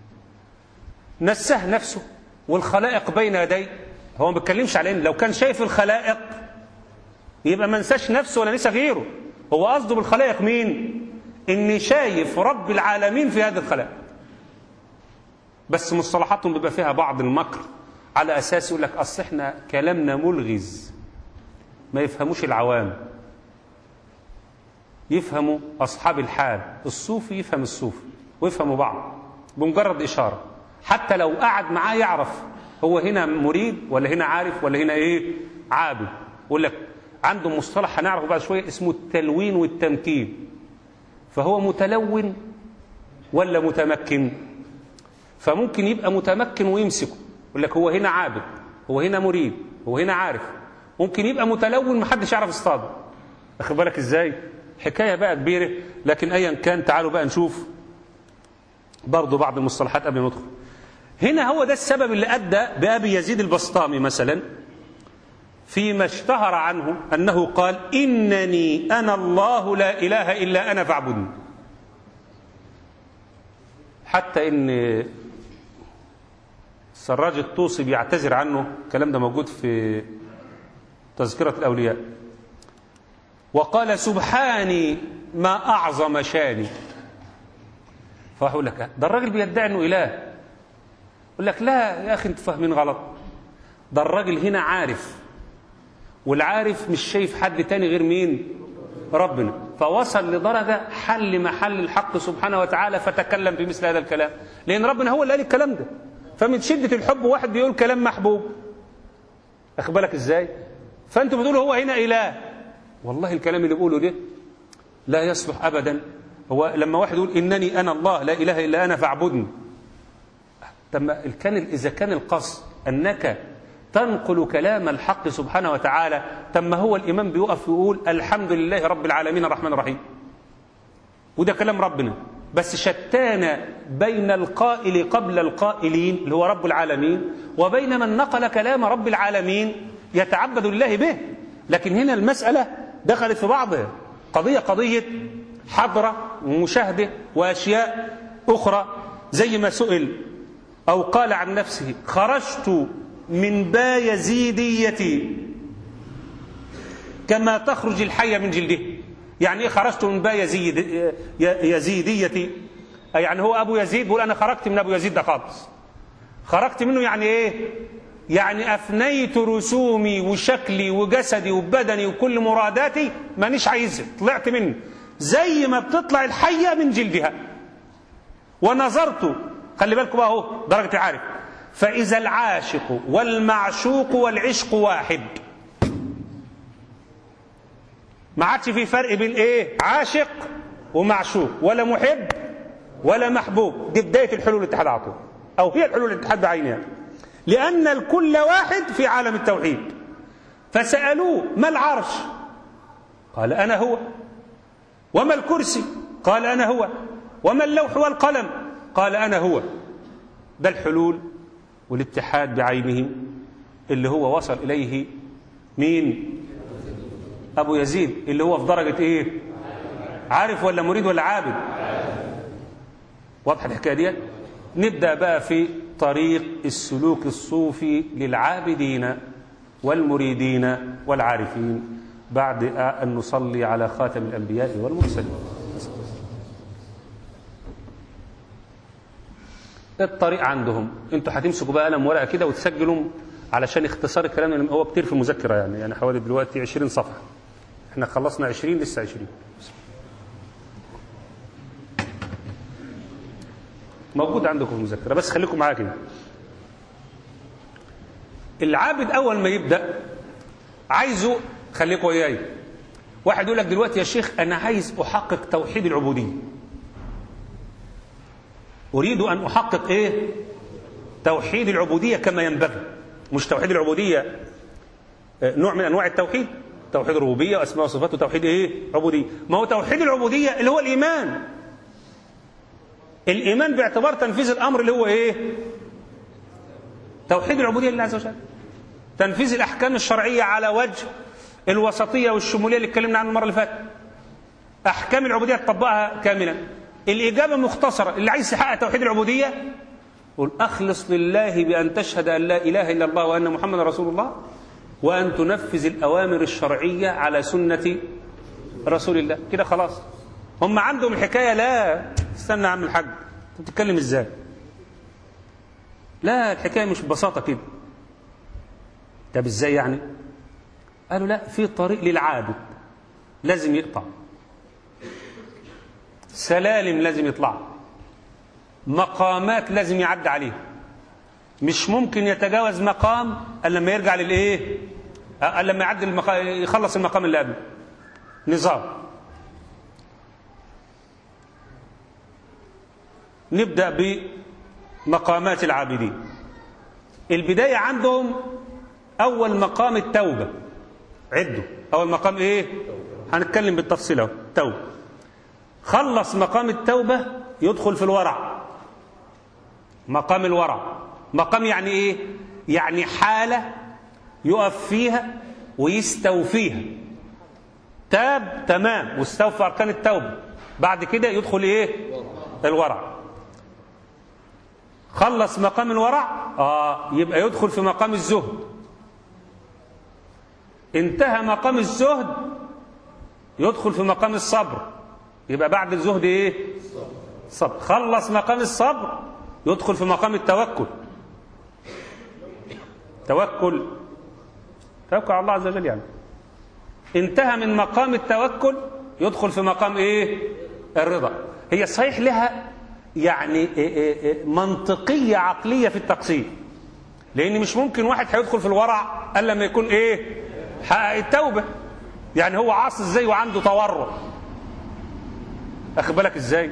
نساه نفسه والخلائق بين يدي هو ما بيتكلمش على إن لو كان شايف الخلائق يبقى ما نساش نفسه ولا نسى غيره هو قصده بالخلائق مين إني شايف رب العالمين في هذه الخلائق بس مصطلحاتهم بيبقى فيها بعض المكر على أساس يقول لك أصل إحنا كلامنا ملغز ما يفهموش العوام يفهموا أصحاب الحال الصوفي يفهم الصوفي ويفهموا بعض بمجرد إشارة حتى لو قعد معاه يعرف هو هنا مريد ولا هنا عارف ولا هنا إيه عابد يقول لك عنده مصطلح هنعرفه بعد شوية اسمه التلوين والتمكين فهو متلون ولا متمكن فممكن يبقى متمكن ويمسكه يقول لك هو هنا عابد هو هنا مريد هو هنا عارف ممكن يبقى متلون محدش يعرف يصطاده واخد بالك ازاي حكايه بقى كبيره لكن ايا كان تعالوا بقى نشوف برضه بعض المصطلحات قبل ما ندخل هنا هو ده السبب اللي ادى بابي يزيد البسطامي مثلا فيما اشتهر عنه انه قال انني انا الله لا اله الا انا فاعبدني حتى ان سراج الطوسي بيعتذر عنه الكلام ده موجود في تذكرة الأولياء وقال سبحاني ما أعظم شاني فأقول لك ده الراجل بيدعي أنه إله يقول لك لا يا أخي أنت فاهمين غلط ده الراجل هنا عارف والعارف مش شايف حد تاني غير مين ربنا فوصل لدرجة حل محل الحق سبحانه وتعالى فتكلم بمثل هذا الكلام لأن ربنا هو اللي قال الكلام ده فمن شدة الحب واحد بيقول كلام محبوب أخد بالك إزاي فأنتوا بتقولوا هو هنا إله والله الكلام اللي بقوله ده لا يصلح أبدا هو لما واحد يقول إنني أنا الله لا إله إلا أنا فاعبدني طب كان إذا كان القصد أنك تنقل كلام الحق سبحانه وتعالى تم هو الإمام بيقف ويقول الحمد لله رب العالمين الرحمن الرحيم وده كلام ربنا بس شتان بين القائل قبل القائلين اللي هو رب العالمين وبين من نقل كلام رب العالمين يتعبد الله به لكن هنا المسألة دخلت في بعضها قضية قضية حضرة ومشاهدة وأشياء أخرى زي ما سئل أو قال عن نفسه خرجت من بايزيديتي كما تخرج الحية من جلده يعني ايه خرجت من با يزيد يزيديتي يعني هو ابو يزيد بيقول انا خرجت من ابو يزيد ده خالص خرجت منه يعني ايه يعني افنيت رسومي وشكلي وجسدي وبدني وكل مراداتي مانيش عايزها طلعت منه زي ما بتطلع الحيه من جلدها ونظرت خلي بالكم بقى اهو درجه عارف فاذا العاشق والمعشوق والعشق واحد ما عادش في فرق بين ايه عاشق ومعشوق ولا محب ولا محبوب دي بدايه الحلول الاتحاد على طول او هي الحلول الاتحاد بعينها لان الكل واحد في عالم التوحيد فسالوه ما العرش قال انا هو وما الكرسي قال أنا هو وما اللوح والقلم قال أنا هو ده الحلول والاتحاد بعينه اللي هو وصل إليه مين أبو يزيد اللي هو في درجة إيه عارف ولا مريد ولا عابد واضحة الحكاية دي نبدأ بقى في طريق السلوك الصوفي للعابدين والمريدين والعارفين بعد أن نصلي على خاتم الأنبياء والمرسلين الطريق عندهم انتوا هتمسكوا بقى قلم ورقه كده وتسجلوا علشان اختصار الكلام اللي هو كتير في المذكره يعني يعني حوالي دلوقتي 20 صفحه احنا خلصنا 20 لسه 20 موجود عندكم في المذكره بس خليكم معايا كده العابد اول ما يبدا عايزه خليكم وياي واحد يقول لك دلوقتي يا شيخ انا عايز احقق توحيد العبوديه اريد ان احقق ايه توحيد العبوديه كما ينبغي مش توحيد العبوديه نوع من انواع التوحيد توحيد الربوبيه واسماء وصفات وتوحيد ايه عبوديه ما هو توحيد العبوديه اللي هو الايمان الايمان باعتبار تنفيذ الامر اللي هو ايه توحيد العبوديه لله عز وجل تنفيذ الاحكام الشرعيه على وجه الوسطيه والشموليه اللي اتكلمنا عنها المره اللي فاتت احكام العبوديه تطبقها كاملا الاجابه مختصره اللي عايز يحقق توحيد العبوديه قل اخلص لله بان تشهد ان لا اله الا الله وان محمدا رسول الله وان تنفذ الاوامر الشرعيه على سنه رسول الله كده خلاص هم عندهم الحكايه لا استنى يا عم الحاج انت بتتكلم ازاي لا الحكايه مش ببساطه كده طب ازاي يعني قالوا لا في طريق للعابد لازم يقطع سلالم لازم يطلع مقامات لازم يعدي عليها مش ممكن يتجاوز مقام الا لما يرجع للايه الا لما يعدي المقام يخلص المقام اللي قبله نظام نبدا بمقامات العابدين البدايه عندهم اول مقام التوبه عدوا اول مقام ايه هنتكلم بالتفصيل اهو توبه خلص مقام التوبه يدخل في الورع مقام الورع مقام يعني ايه يعني حاله يقف فيها ويستوفيها تاب تمام واستوفى اركان التوبه بعد كده يدخل ايه الورع خلص مقام الورع اه يبقى يدخل في مقام الزهد انتهى مقام الزهد يدخل في مقام الصبر يبقى بعد الزهد ايه صبر خلص مقام الصبر يدخل في مقام التوكل توكل توكل على الله عز وجل يعني انتهى من مقام التوكل يدخل في مقام ايه الرضا هي صحيح لها يعني منطقية عقلية في التقسيم لأن مش ممكن واحد هيدخل في الورع إلا لما يكون إيه حقق التوبة يعني هو عاصي إزاي وعنده تورع أخد بالك إزاي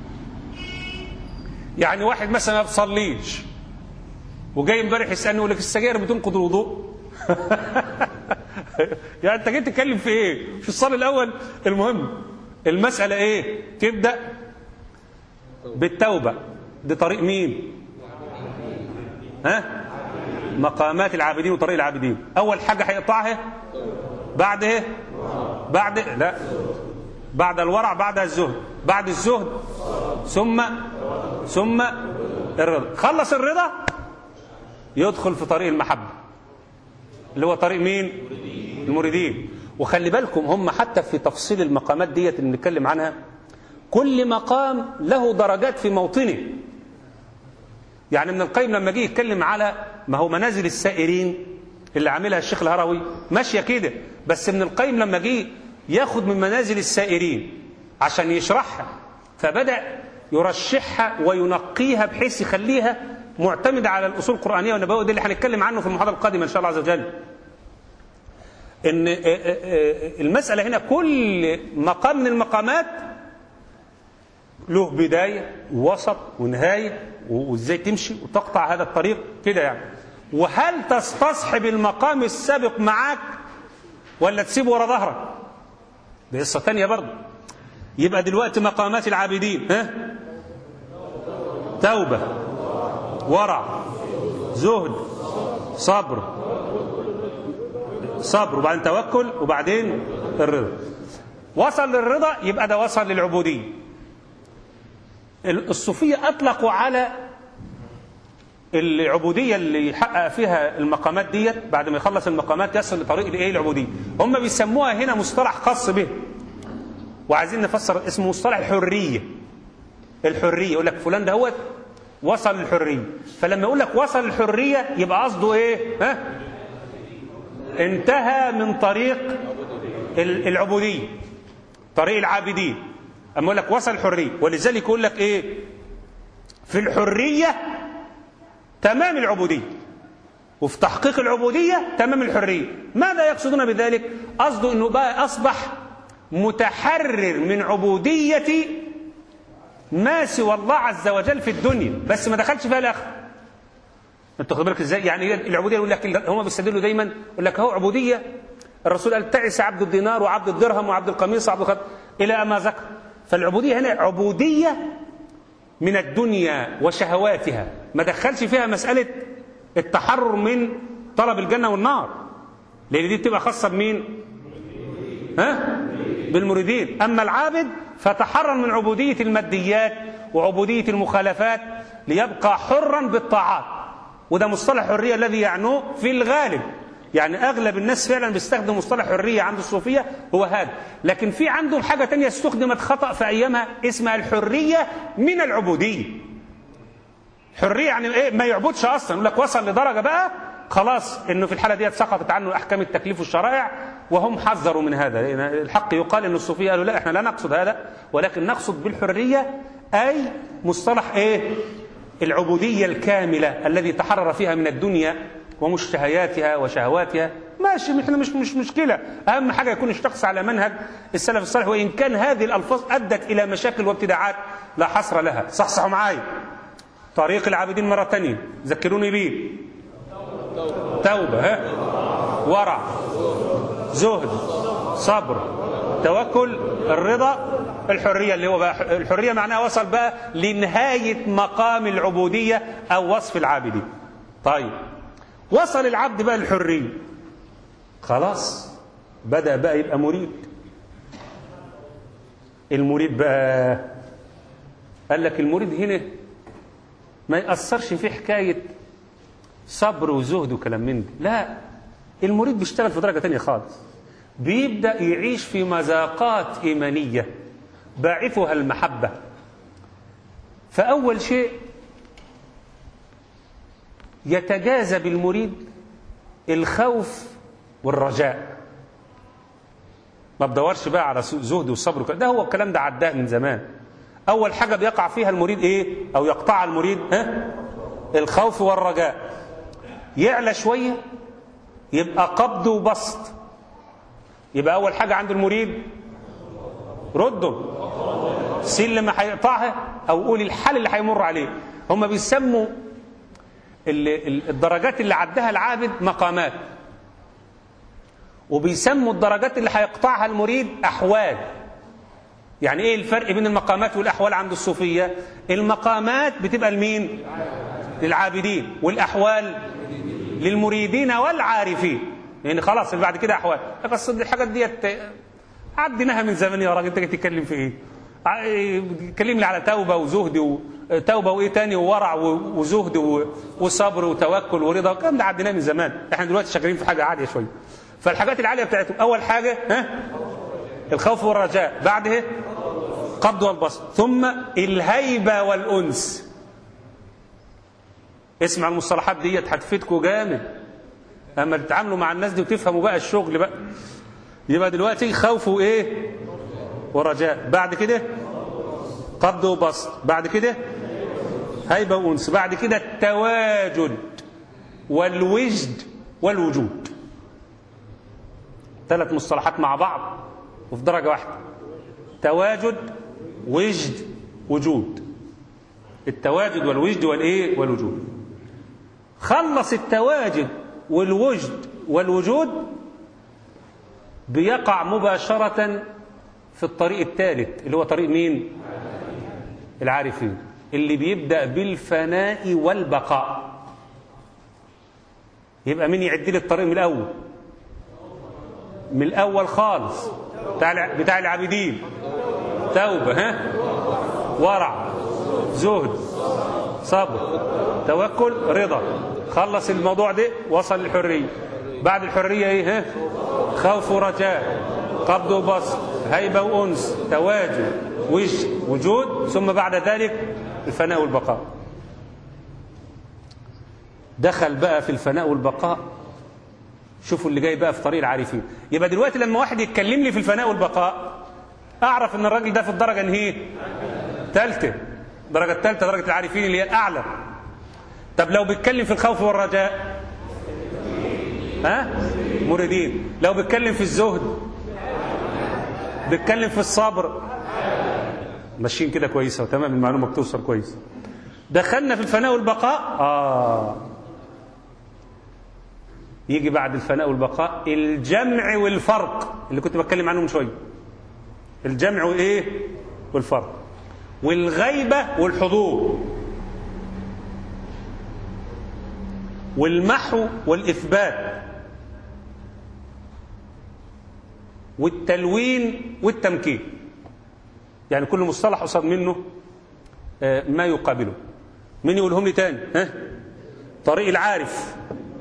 يعني واحد مثلا ما بيصليش وجاي امبارح يسألني يقول لك السجاير بتنقض الوضوء يعني أنت جاي تتكلم في إيه في الصلاة الأول المهم المسألة إيه تبدأ بالتوبة دي طريق مين ها مقامات العابدين وطريق العابدين أول حاجة هيقطعها بعد إيه بعد لا بعد الورع بعد الزهد بعد الزهد ثم ثم الرضا خلص الرضا يدخل في طريق المحبة اللي هو طريق مين المريدين وخلي بالكم هم حتى في تفصيل المقامات ديت اللي بنتكلم عنها كل مقام له درجات في موطنه يعني ابن القيم لما جه يتكلم على ما هو منازل السائرين اللي عاملها الشيخ الهروي ماشيه كده بس ابن القيم لما جه ياخد من منازل السائرين عشان يشرحها فبدا يرشحها وينقيها بحيث يخليها معتمده على الاصول القرانيه والنبويه دي اللي هنتكلم عنه في المحاضره القادمه ان شاء الله عز وجل ان المساله هنا كل مقام من المقامات له بداية ووسط ونهاية وازاي تمشي وتقطع هذا الطريق كده يعني وهل تستصحب المقام السابق معاك ولا تسيبه ورا ظهرك دي قصة تانية برضه يبقى دلوقتي مقامات العابدين ها توبة ورع زهد صبر صبر وبعدين توكل وبعدين الرضا وصل للرضا يبقى ده وصل للعبودية الصوفية أطلقوا على العبودية اللي يحقق فيها المقامات ديت بعد ما يخلص المقامات يصل لطريق الايه العبودية هم بيسموها هنا مصطلح خاص به وعايزين نفسر اسمه مصطلح الحرية الحرية يقول لك فلان ده هو وصل للحرية فلما يقول لك وصل للحرية يبقى قصده ايه ها انتهى من طريق العبودية طريق العابدين اما يقول لك وصل الحرية ولذلك يقول لك ايه في الحرية تمام العبودية وفي تحقيق العبودية تمام الحرية ماذا يقصدون بذلك قصده انه بقى اصبح متحرر من عبودية ما سوى الله عز وجل في الدنيا بس ما دخلش فيها الاخر انت خد بالك ازاي يعني العبوديه يقول لك هم بيستدلوا دايما يقول لك هو عبوديه الرسول قال تعس عبد الدينار وعبد الدرهم وعبد القميص وعبد الخط الى ما ذكر فالعبوديه هنا عبوديه من الدنيا وشهواتها ما دخلش فيها مساله التحرر من طلب الجنه والنار لان دي بتبقى خاصه بمين ها بالمريدين اما العابد فتحرر من عبوديه الماديات وعبوديه المخالفات ليبقى حرا بالطاعات وده مصطلح حريه الذي يعنوه في الغالب يعني اغلب الناس فعلا بيستخدم مصطلح حريه عند الصوفيه هو هذا لكن في عنده حاجه تانية استخدمت خطا في ايامها اسمها الحريه من العبوديه حريه يعني ايه ما يعبدش اصلا يقول لك وصل لدرجه بقى خلاص انه في الحاله ديت سقطت عنه احكام التكليف والشرائع وهم حذروا من هذا لان الحق يقال ان الصوفيه قالوا لا احنا لا نقصد هذا ولكن نقصد بالحريه اي مصطلح ايه العبوديه الكامله الذي تحرر فيها من الدنيا ومشتهياتها وشهواتها ماشي احنا مش مش مشكله اهم حاجه يكون الشخص على منهج السلف الصالح وان كان هذه الالفاظ ادت الى مشاكل وابتداعات لا حصر لها صحصحوا معايا طريق العابدين مره ثانيه ذكروني بيه توبه ها ورع زهد صبر توكل الرضا الحرية اللي هو بقى الحرية معناها وصل بقى لنهاية مقام العبودية أو وصف العابدين طيب وصل العبد بقى للحرية خلاص بدأ بقى يبقى مريد المريد بقى قال لك المريد هنا ما يأثرش فيه حكاية صبر وزهد وكلام من دي لا المريد بيشتغل في درجة تانية خالص بيبدأ يعيش في مذاقات إيمانية باعثها المحبة فأول شيء يتجاذب المريد الخوف والرجاء ما بدورش بقى على زهد والصبر ده هو الكلام ده عداه من زمان أول حاجة بيقع فيها المريد إيه أو يقطع المريد ها الخوف والرجاء يعلى شوية يبقى قبض وبسط يبقى أول حاجة عند المريد رده سلم هيقطعها أو قول الحل اللي هيمر عليه هم بيسموا الدرجات اللي عدها العابد مقامات وبيسموا الدرجات اللي هيقطعها المريد أحوال يعني ايه الفرق بين المقامات والأحوال عند الصوفية المقامات بتبقى لمين للعابدين والأحوال للمريدين والعارفين يعني خلاص اللي بعد كده احوال قصد الحاجات ديت عديناها من زمان يا راجل انت تتكلم في ايه تكلم لي على توبه وزهد و... توبه وايه تاني وورع وزهد و... وصبر وتوكل ورضا الكلام ده عديناه من زمان احنا دلوقتي شغالين في حاجه عاليه شويه فالحاجات العاليه بتاعتهم اول حاجه ها الخوف والرجاء بعده قبض والبسط ثم الهيبه والانس اسمع المصطلحات ديت هتفيدكم جامد اما تتعاملوا مع الناس دي وتفهموا بقى الشغل بقى يبقى دلوقتي خوف وايه ورجاء بعد كده قبض وبسط بعد كده هيبه وانس بعد كده التواجد والوجد والوجود ثلاث مصطلحات مع بعض وفي درجه واحده تواجد وجد وجود التواجد والوجد والايه والوجود خلص التواجد والوجد والوجود بيقع مباشرة في الطريق الثالث اللي هو طريق مين العارفين اللي بيبدأ بالفناء والبقاء يبقى مين يعد لي الطريق من الأول من الأول خالص بتاع بتاع العابدين توبة ها ورع زهد صبر توكل رضا خلص الموضوع ده وصل للحرية بعد الحرية ايه ها خوف ورجاء قبض وبسط هيبة وأنس تواجد وجه وجود ثم بعد ذلك الفناء والبقاء دخل بقى في الفناء والبقاء شوفوا اللي جاي بقى في طريق العارفين يبقى دلوقتي لما واحد يتكلم لي في الفناء والبقاء اعرف ان الراجل ده في الدرجه انهي ثالثه الدرجه الثالثه درجه العارفين اللي هي الاعلى طب لو بيتكلم في الخوف والرجاء ها مريدين لو بيتكلم في الزهد بيتكلم في الصبر ماشيين كده كويسه وتمام المعلومه بتوصل كويس دخلنا في الفناء والبقاء اه يجي بعد الفناء والبقاء الجمع والفرق اللي كنت بتكلم عنه من شويه الجمع وايه والفرق والغيبه والحضور والمحو والاثبات والتلوين والتمكين يعني كل مصطلح قصاد منه آه، ما يقابله مين يقولهم لي تاني ها طريق العارف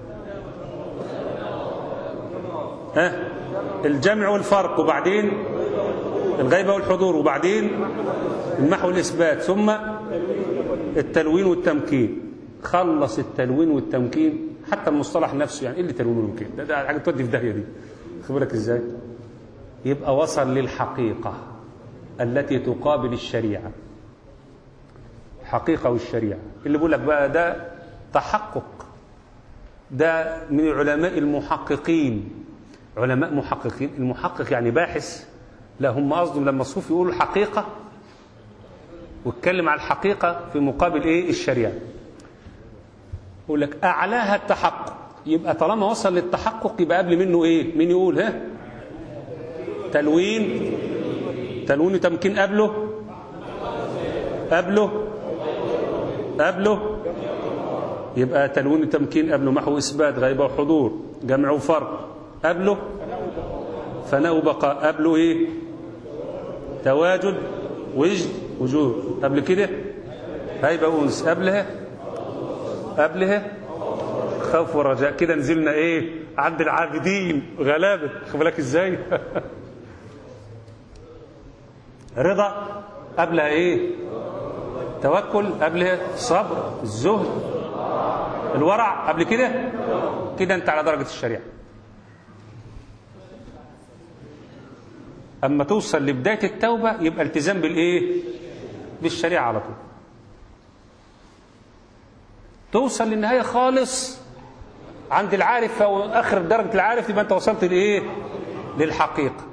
ها الجمع والفرق وبعدين الغيبة والحضور وبعدين المحو والإثبات ثم التلوين والتمكين خلص التلوين والتمكين حتى المصطلح نفسه يعني ايه اللي تلوين والتمكين ده, ده حاجه تودي في داهيه دي خد بالك ازاي يبقى وصل للحقيقه التي تقابل الشريعه حقيقه والشريعه اللي بيقول لك بقى ده تحقق ده من علماء المحققين علماء محققين المحقق يعني باحث لا هم قصدهم لما الصوفي يقولوا الحقيقه واتكلم على الحقيقه في مقابل ايه الشريعه يقول لك اعلاها التحقق يبقى طالما وصل للتحقق يبقى قبل منه ايه مين يقول ها تلوين تلوين وتمكين قبله قبله قبله يبقى تلوين وتمكين قبله محو اثبات غيبه وحضور جمع وفرق قبله فناء وبقاء قبله ايه تواجد وجد وجود قبل كده هيبقى انس قبلها قبلها خوف ورجاء كده نزلنا ايه عند العابدين غلابه خد بالك ازاي رضا قبلها ايه توكل قبلها صبر الزهد الورع قبل كده كده انت على درجه الشريعه اما توصل لبدايه التوبه يبقى التزام بالايه بالشريعه على طول توصل للنهايه خالص عند العارف او اخر درجه العارف يبقى انت وصلت لايه للحقيقه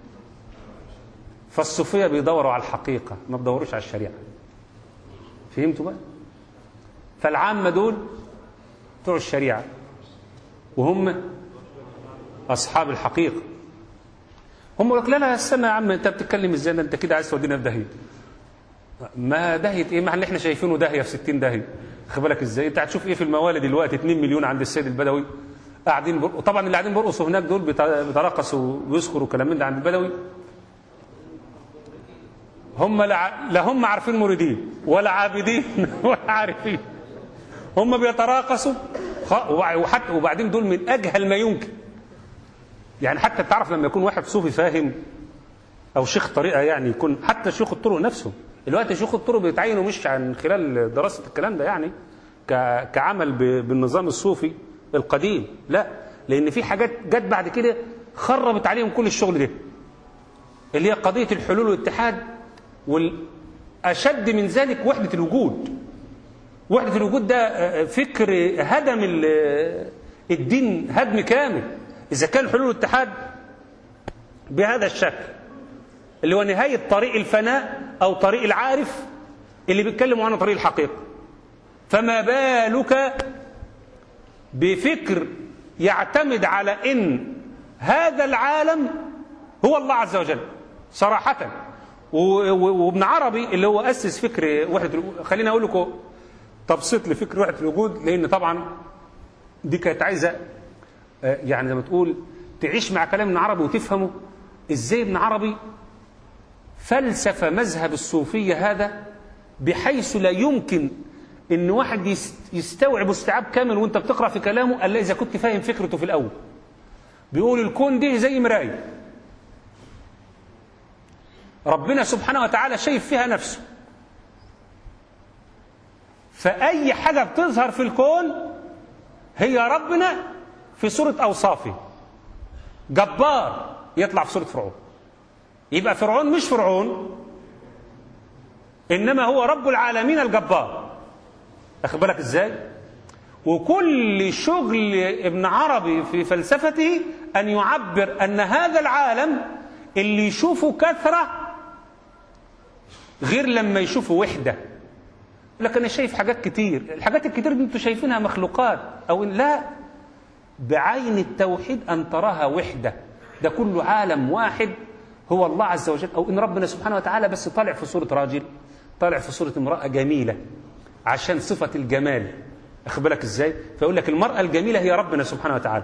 فالصوفيه بيدوروا على الحقيقه ما بيدوروش على الشريعه فهمتوا بقى فالعامه دول بتوع الشريعه وهم اصحاب الحقيقه هم يقول لك لا لا استنى يا عم انت بتتكلم ازاي ده انت كده عايز تودينا في داهيه ما داهيه ايه ما اللي احنا شايفينه داهيه في 60 داهيه خد بالك ازاي انت هتشوف ايه في الموالد دلوقتي 2 مليون عند السيد البدوي قاعدين بر... طبعا اللي قاعدين بيرقصوا هناك دول بيترقصوا ويسخروا كلام من ده عند البدوي هم لا, لا هم عارفين مريدين ولا عابدين ولا عارفين هم بيتراقصوا وحتى وبعدين دول من اجهل ما يمكن يعني حتى تعرف لما يكون واحد صوفي فاهم او شيخ طريقه يعني يكون حتى شيوخ الطرق نفسه الوقت شيوخ الطرق بيتعينوا مش عن خلال دراسه الكلام ده يعني كعمل بالنظام الصوفي القديم لا لان في حاجات جت بعد كده خربت عليهم كل الشغل ده اللي هي قضيه الحلول والاتحاد والاشد من ذلك وحده الوجود وحده الوجود ده فكر هدم الدين هدم كامل إذا كان حلول الاتحاد بهذا الشكل اللي هو نهاية طريق الفناء أو طريق العارف اللي بيتكلموا عنه طريق الحقيقة فما بالك بفكر يعتمد على إن هذا العالم هو الله عز وجل صراحة و- و- وابن عربي اللي هو أسس فكر وحدة الوجود خليني أقول لكم تبسيط لفكر وحدة الوجود لأن طبعا دي كانت عايزة آه، يعني زي ما تقول تعيش مع كلام ابن عربي وتفهمه ازاي ابن عربي فلسفة مذهب الصوفية هذا بحيث لا يمكن ان واحد يست- يستوعب استيعاب كامل وانت بتقرا في كلامه الا اذا كنت فاهم فكرته في الاول بيقول الكون دي زي مرايه ربنا سبحانه وتعالى شايف فيها نفسه فأي حاجة بتظهر في الكون هي ربنا في صورة أوصافه جبار يطلع في صورة فرعون يبقى فرعون مش فرعون إنما هو رب العالمين الجبار أخد بالك إزاي وكل شغل ابن عربي في فلسفته أن يعبر أن هذا العالم اللي يشوفه كثرة غير لما يشوفه وحدة لكن أنا شايف حاجات كتير الحاجات الكتير دي انتوا شايفينها مخلوقات أو إن لا بعين التوحيد أن تراها وحدة ده كله عالم واحد هو الله عز وجل أو إن ربنا سبحانه وتعالى بس طالع في صورة راجل طالع في صورة امرأة جميلة عشان صفة الجمال أخد بالك إزاي فيقول لك المرأة الجميلة هي ربنا سبحانه وتعالى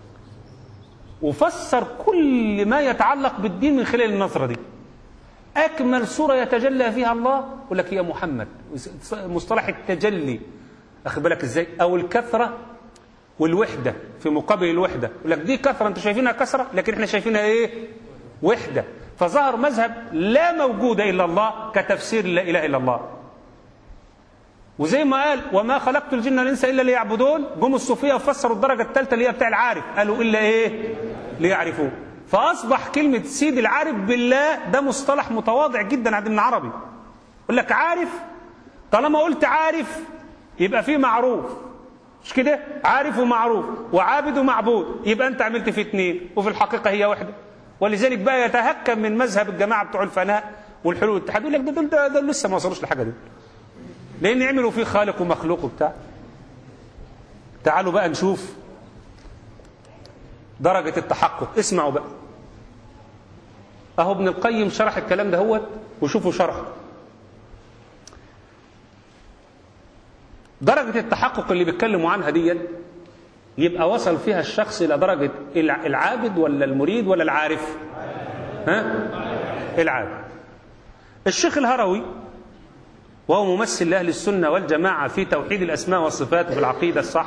وفسر كل ما يتعلق بالدين من خلال النظرة دي أكمل صورة يتجلى فيها الله يقول لك هي محمد مصطلح التجلي أخد بالك إزاي أو الكثرة والوحدة في مقابل الوحدة يقول لك دي كثرة أنتوا شايفينها كثرة لكن إحنا شايفينها إيه وحدة فظهر مذهب لا موجود إلا الله كتفسير لا إله إلا الله وزي ما قال وما خلقت الجن والانس الا ليعبدون جم الصوفيه وفسروا الدرجه الثالثه اللي هي بتاع العارف قالوا الا ايه ليعرفوه فاصبح كلمه سيد العارف بالله ده مصطلح متواضع جدا عند ابن عربي يقول لك عارف طالما قلت عارف يبقى فيه معروف مش كده عارف ومعروف وعابد ومعبود يبقى انت عملت في اثنين وفي الحقيقه هي واحده ولذلك بقى يتهكم من مذهب الجماعه بتوع الفناء والحلول والاتحاد يقول لك ده دول ده, ده لسه ما وصلوش لحاجه دي لان يعملوا فيه خالق ومخلوق وبتاع تعالوا بقى نشوف درجة التحقق اسمعوا بقى اهو ابن القيم شرح الكلام ده هو وشوفوا شرحه درجة التحقق اللي بيتكلموا عنها دي يبقى وصل فيها الشخص إلى درجة الع- العابد ولا المريد ولا العارف ها العابد الشيخ الهروي وهو ممثل لأهل السنة والجماعة في توحيد الأسماء والصفات وفي العقيدة الصح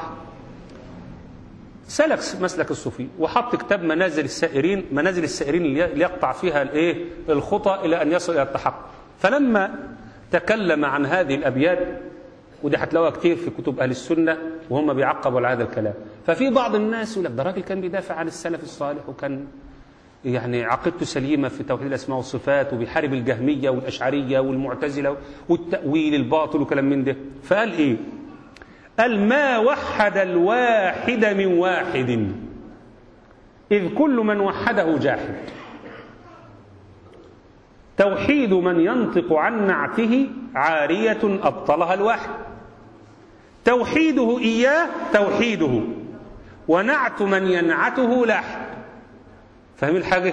سلك مسلك الصوفي وحط كتاب منازل السائرين منازل السائرين اللي يقطع فيها الايه الخطى الى ان يصل الى التحقق فلما تكلم عن هذه الابيات ودي هتلاقوها كتير في كتب اهل السنه وهم بيعقبوا على هذا الكلام ففي بعض الناس يقول لك ده راجل كان بيدافع عن السلف الصالح وكان يعني عقيدته سليمة في توحيد الأسماء والصفات وبيحارب الجهمية والأشعرية والمعتزلة والتأويل الباطل وكلام من ده فقال إيه قال ما وحد الواحد من واحد إذ كل من وحده جاحد توحيد من ينطق عن نعته عارية أبطلها الواحد توحيده إياه توحيده ونعت من ينعته لاحد فاهمين الحاجة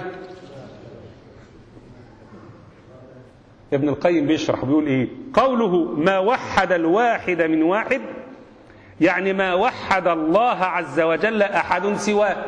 ابن القيم بيشرح بيقول ايه قوله ما وحد الواحد من واحد يعني ما وحد الله عز وجل احد سواه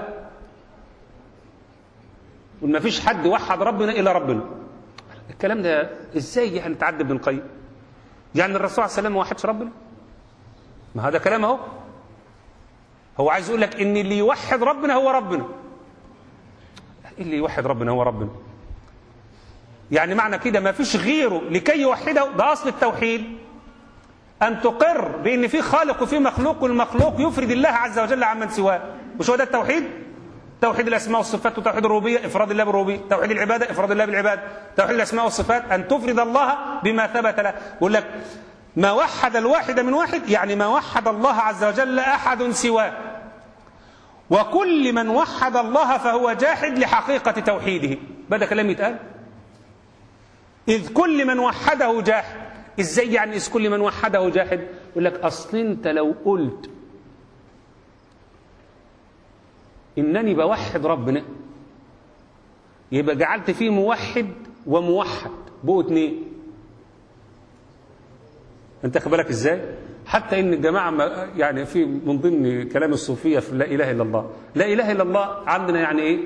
وما فيش حد وحد ربنا الا ربنا الكلام ده ازاي يعني تعدى ابن القيم يعني الرسول عليه السلام ما وحدش ربنا ما هذا كلام اهو هو عايز يقول لك ان اللي يوحد ربنا هو ربنا اللي يوحد ربنا هو ربنا يعني معنى كده ما فيش غيره لكي يوحده ده اصل التوحيد ان تقر بان في خالق وفي مخلوق والمخلوق يفرد الله عز وجل عمن سواه مش هو ده التوحيد توحيد الاسماء والصفات وتوحيد الربوبيه افراد الله بالربوبيه توحيد العباده افراد الله بالعباده توحيد الاسماء والصفات ان تفرد الله بما ثبت له يقول لك ما وحد الواحد من واحد يعني ما وحد الله عز وجل احد سواه وكل من وحد الله فهو جاحد لحقيقة توحيده بدأ كلام يتقال إذ كل من وحده جاحد إزاي يعني إذ كل من وحده جاحد يقول لك أصل أنت لو قلت إنني بوحد ربنا يبقى جعلت فيه موحد وموحد بقوا اتنين انت خد بالك ازاي حتى ان الجماعه ما- يعني في من ضمن كلام الصوفيه في لا اله الا الله لا اله الا الله عندنا يعني ايه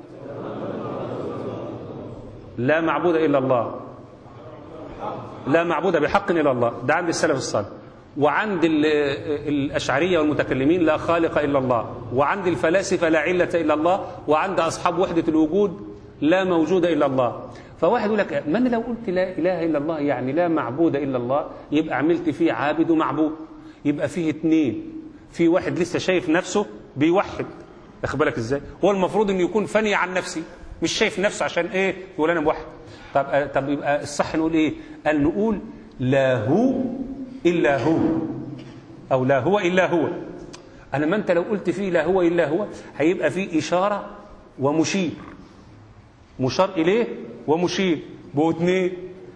لا معبود الا الله لا معبود بحق الا الله ده عند السلف الصالح وعند ال- الاشعريه والمتكلمين لا خالق الا الله وعند الفلاسفه لا عله الا الله وعند اصحاب وحده الوجود لا موجود الا الله فواحد يقول لك ما انا لو قلت لا اله الا الله يعني لا معبود الا الله يبقى عملت فيه عابد ومعبود يبقى فيه اتنين في واحد لسه شايف نفسه بيوحد واخد بالك ازاي هو المفروض انه يكون فني عن نفسي مش شايف نفسه عشان ايه يقول انا موحد طب آه، طب يبقى الصح نقول ايه قال نقول لا هو الا هو او لا هو الا هو انا ما انت لو قلت فيه لا هو الا هو هيبقى فيه اشاره ومشير مشار اليه ومشير بقوا اتنين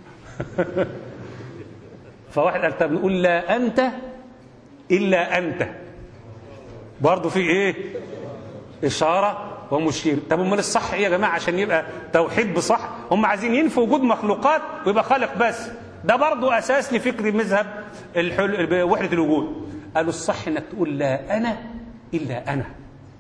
فواحد قال طب نقول لا انت الا انت برضه في ايه اشاره ومشير طب امال الصح ايه يا جماعه عشان يبقى توحيد بصح هم عايزين ينفوا وجود مخلوقات ويبقى خالق بس ده برضه اساس لفكر مذهب الحل... وحده الوجود قالوا الصح انك تقول لا انا الا انا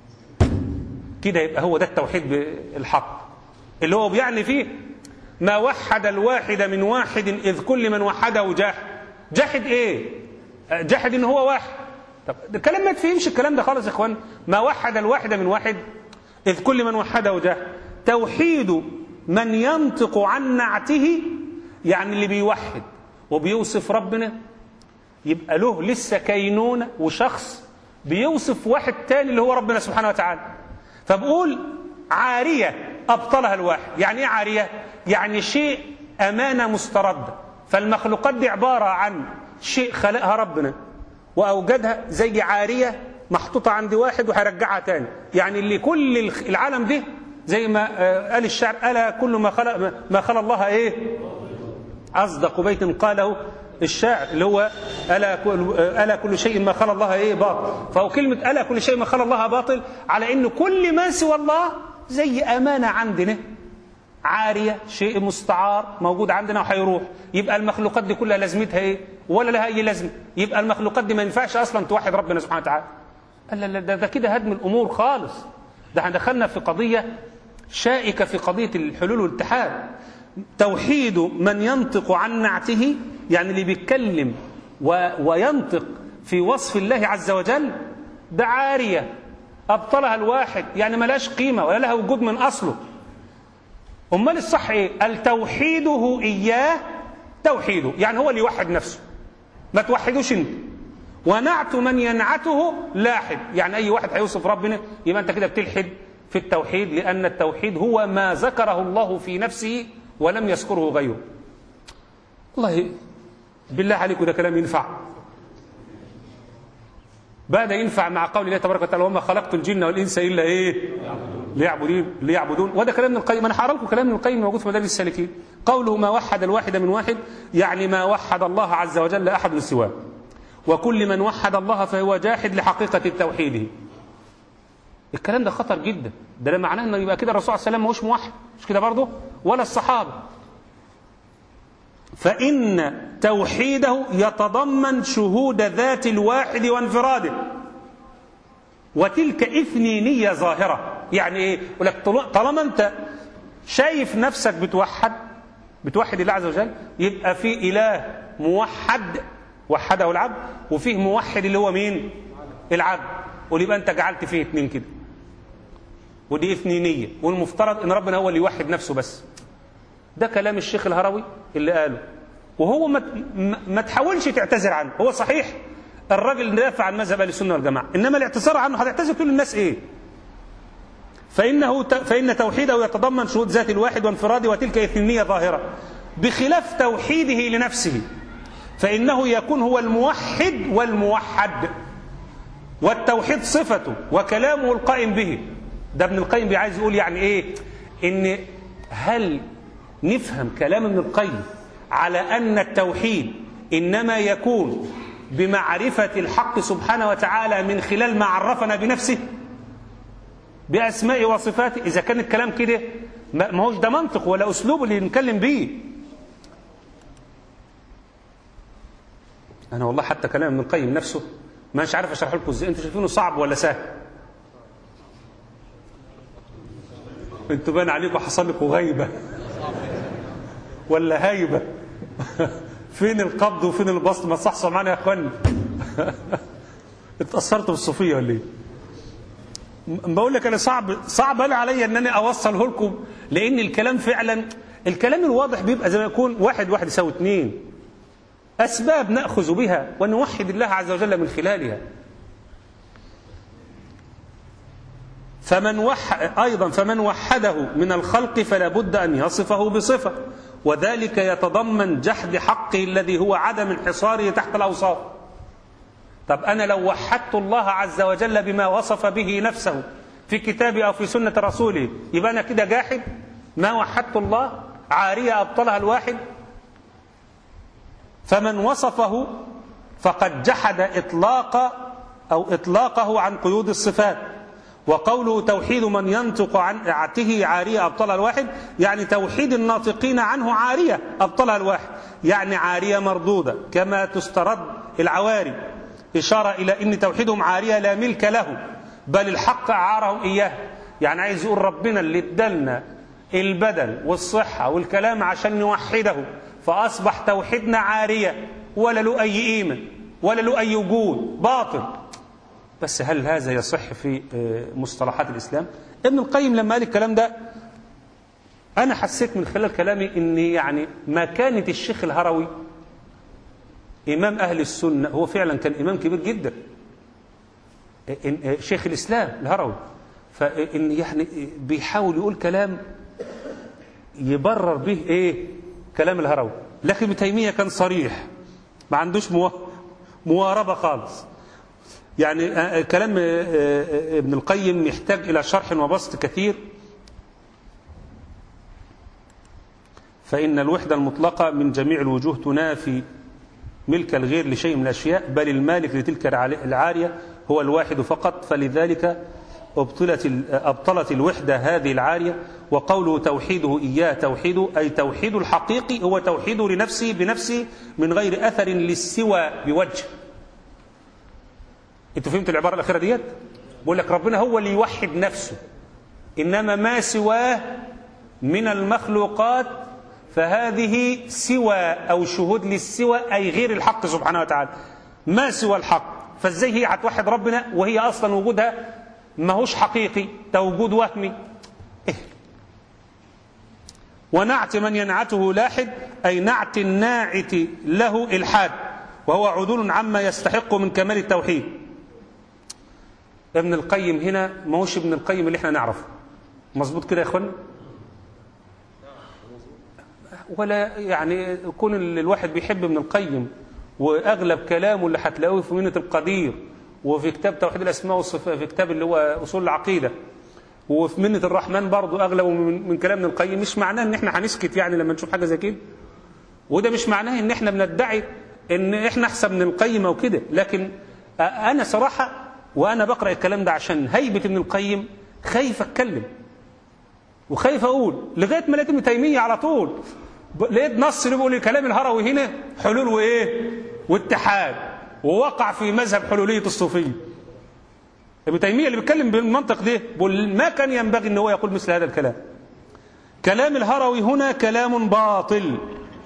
كده يبقى هو ده التوحيد بالحق اللي هو بيعني فيه ما وحد الواحد من واحد إذ كل من وحده جاحد جاحد إيه جاحد إن هو واحد طب ده الكلام ما تفهمش الكلام ده خالص يا إخوان ما وحد الواحد من واحد إذ كل من وحده جاحد توحيد من ينطق عن نعته يعني اللي بيوحد وبيوصف ربنا يبقى له لسه كينونة وشخص بيوصف واحد تاني اللي هو ربنا سبحانه وتعالى فبقول عارية أبطلها الواحد يعني إيه عارية؟ يعني شيء أمانة مستردة فالمخلوقات دي عبارة عن شيء خلقها ربنا وأوجدها زي عارية محطوطة عند واحد وهيرجعها تاني يعني اللي كل الخ- العالم ده زي ما آه، قال الشعر ألا كل ما خلق ما خلق الله إيه أصدق بيت قاله الشاعر اللي هو ألا كل, ألا كل شيء ما خلى الله إيه باطل فهو كلمة ألا كل شيء ما خلى الله باطل على إن كل ما سوى الله زي أمانة عندنا عارية شيء مستعار موجود عندنا وهيروح يبقى المخلوقات دي كلها لازمتها إيه ولا لها أي لازمة يبقى المخلوقات دي ما ينفعش أصلا توحد ربنا سبحانه وتعالى قال لا لا ده, ده كده هدم الأمور خالص ده احنا دخلنا في قضية شائكة في قضية الحلول والاتحاد توحيد من ينطق عن نعته يعني اللي بيتكلم و وينطق في وصف الله عز وجل ده عارية أبطلها الواحد يعني ملاش قيمة ولا لها وجود من أصله أمال الصح إيه قال توحيده إياه توحيده يعني هو اللي يوحد نفسه ما توحدوش انت ونعت من ينعته لاحد يعني أي واحد هيوصف ربنا يبقى أنت كده بتلحد في التوحيد لأن التوحيد هو ما ذكره الله في نفسه ولم يذكره غيره والله بالله عليكم ده كلام ينفع بعد ينفع مع قول الله تبارك وتعالى وما خلقت الجن والانس الا ايه ليعبدون ليعبدون وده كلام ابن القيم انا هقرا لكم كلام ابن القيم موجود في مدارس السالكين قوله ما وحد الواحد من واحد يعني ما وحد الله عز وجل احد سواه وكل من وحد الله فهو جاحد لحقيقه توحيده الكلام ده خطر جدا ده لا معناه انه يبقى كده الرسول عليه السلام ماهوش موحد مش كده برضه ولا الصحابه فإن توحيده يتضمن شهود ذات الواحد وانفراده وتلك إثنينية ظاهرة يعني إيه؟ يقول لك طل- طالما أنت شايف نفسك بتوحد بتوحد الله عز وجل يبقى في إله موحد وحده العبد وفيه موحد اللي هو مين؟ العبد ويبقى أنت جعلت فيه اتنين كده ودي اثنينية والمفترض ان ربنا هو اللي يوحد نفسه بس ده كلام الشيخ الهروي اللي قاله وهو ما ما- ما تحاولش تعتذر عنه هو صحيح الراجل دافع عن مذهب اهل السنه والجماعه انما الاعتذار عنه هتعتذر تقول للناس ايه فانه ت- فان توحيده يتضمن شهود ذات الواحد وانفراده وتلك اثنينيه ظاهره بخلاف توحيده لنفسه فانه يكون هو الموحد والموحد والتوحيد صفته وكلامه القائم به ده ابن القيم عايز يقول يعني ايه ان هل نفهم كلام ابن القيم على ان التوحيد انما يكون بمعرفه الحق سبحانه وتعالى من خلال ما عرفنا بنفسه باسماء وصفاته اذا كان الكلام كده ما ما هوش ده منطق ولا أسلوب اللي نتكلم بيه أنا والله حتى كلام ابن القيم نفسه مش عارف أشرح لكم إزاي أنتوا شايفينه صعب ولا سهل أنتوا بان عليكم حصل لكم غيبة ولا هايبة فين القبض وفين البسط ما تصحصوا معانا يا اخواني اتأثرتوا بالصوفية ولا ايه م- بقول لك انا صعب صعب انا عليا ان انا اوصله لكم لان الكلام فعلا الكلام الواضح بيبقى زي ما يكون واحد واحد يساوي اتنين اسباب ناخذ بها ونوحد الله عز وجل من خلالها فمن وح ايضا فمن وحده من الخلق فلا بد ان يصفه بصفه وذلك يتضمن جحد حقه الذي هو عدم انحصاره تحت الاوصاف طب أنا لو وحدت الله عز وجل بما وصف به نفسه في كتابه أو في سنة رسوله يبقى أنا كده جاحد ما وحدت الله عارية أبطلها الواحد فمن وصفه فقد جحد إطلاق أو إطلاقه عن قيود الصفات وقوله توحيد من ينطق عن عته عارية أبطلها الواحد يعني توحيد الناطقين عنه عارية أبطلها الواحد يعني عارية مردودة كما تسترد العواري إشارة إلى أن توحيدهم عارية لا ملك له بل الحق أعارهم إياه يعني عايز يقول ربنا اللي ادالنا البدن والصحة والكلام عشان نوحده فأصبح توحيدنا عارية ولا له أي قيمة ولا له أي وجود باطل بس هل هذا يصح في مصطلحات الإسلام ابن القيم لما قال الكلام ده أنا حسيت من خلال كلامي أن يعني مكانة الشيخ الهروي إمام أهل السنة هو فعلا كان إمام كبير جدا شيخ الإسلام الهروي فإن يعني بيحاول يقول كلام يبرر به إيه كلام الهروي لكن ابن تيمية كان صريح ما عندوش مواربة خالص يعني كلام ابن القيم يحتاج إلى شرح وبسط كثير فإن الوحدة المطلقة من جميع الوجوه تنافي ملك الغير لشيء من الأشياء بل المالك لتلك العارية هو الواحد فقط فلذلك أبطلت, أبطلت الوحدة هذه العارية وقوله توحيده إياه توحيده أي توحيد الحقيقي هو توحيده لنفسه بنفسه من غير أثر للسوى بوجه انتوا فهمتوا العبارة الأخيرة ديت بقول لك ربنا هو اللي يوحد نفسه إنما ما سواه من المخلوقات فهذه سوى أو شهود للسوى أي غير الحق سبحانه وتعالى ما سوى الحق فازاي هي هتوحد ربنا وهي أصلا وجودها ما هوش حقيقي ده وجود وهمي إيه؟ ونعت من ينعته لاحد أي نعت الناعت له إلحاد وهو عدول عما يستحق من كمال التوحيد ابن القيم هنا ما هوش ابن القيم اللي احنا نعرفه مظبوط كده يا اخوانا ولا يعني يكون الواحد بيحب ابن القيم واغلب كلامه اللي هتلاقوه في منة القدير وفي كتاب توحيد الاسماء والصفات في كتاب اللي هو اصول العقيده وفي منة الرحمن برضه اغلبه من, من كلام ابن القيم مش معناه ان احنا هنسكت يعني لما نشوف حاجه زي كده وده مش معناه ان احنا بندعي ان احنا احسن من القيم او كده لكن انا صراحه وانا بقرا الكلام ده عشان هيبه ابن القيم خايف اتكلم وخايف اقول لغايه ما لقيت ابن تيميه على طول لقيت نص اللي بيقول كلام الهروي هنا حلول وايه واتحاد ووقع في مذهب حلوليه الصوفيه ابن تيميه اللي بيتكلم بالمنطق ده بيقول ما كان ينبغي ان هو يقول مثل هذا الكلام كلام الهروي هنا كلام باطل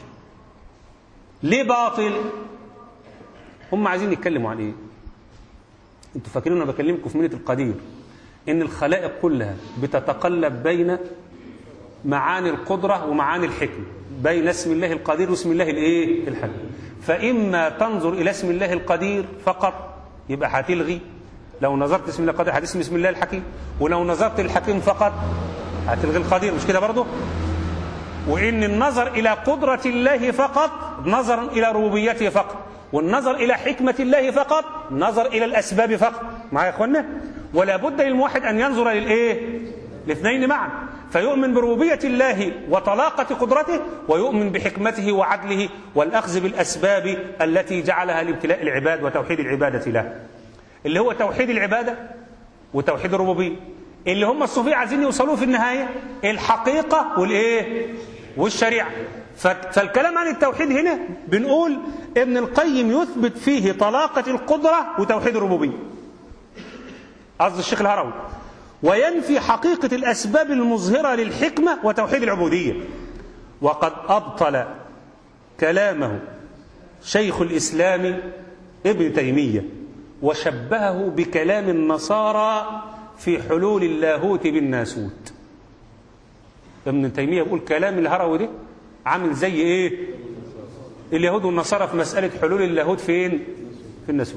ليه باطل هم عايزين يتكلموا عن ايه انتوا فاكرين انا بكلمكم في منة القدير ان الخلائق كلها بتتقلب بين معاني القدرة ومعاني الحكمة بين اسم الله القدير واسم الله الايه الحكيم فإما تنظر إلى اسم الله القدير فقط يبقى هتلغي لو نظرت اسم الله القدير هتسمي اسم الله الحكيم ولو نظرت الحكيم فقط هتلغي القدير مش كده برضه وإن النظر إلى قدرة الله فقط نظر إلى ربوبيته فقط والنظر إلى حكمة الله فقط نظر إلى الأسباب فقط معايا يا أخوانا ولا بد للموحد أن ينظر للإيه الاثنين معا فيؤمن بربوبية الله وطلاقة قدرته ويؤمن بحكمته وعدله والأخذ بالأسباب التي جعلها لابتلاء العباد وتوحيد العبادة له اللي هو توحيد العبادة وتوحيد الربوبية اللي هم الصوفية عايزين يوصلوه في النهاية الحقيقة والإيه والشريعة ف- فالكلام عن التوحيد هنا بنقول ابن القيم يثبت فيه طلاقة القدرة وتوحيد الربوبية قصد الشيخ الهروي وينفي حقيقة الأسباب المظهرة للحكمة وتوحيد العبودية وقد أبطل كلامه شيخ الإسلام ابن تيمية وشبهه بكلام النصارى في حلول اللاهوت بالناسوت ابن تيمية بيقول كلام الهروي ده عامل زي ايه اليهود والنصارى في مسألة حلول اللاهوت فين في الناسوت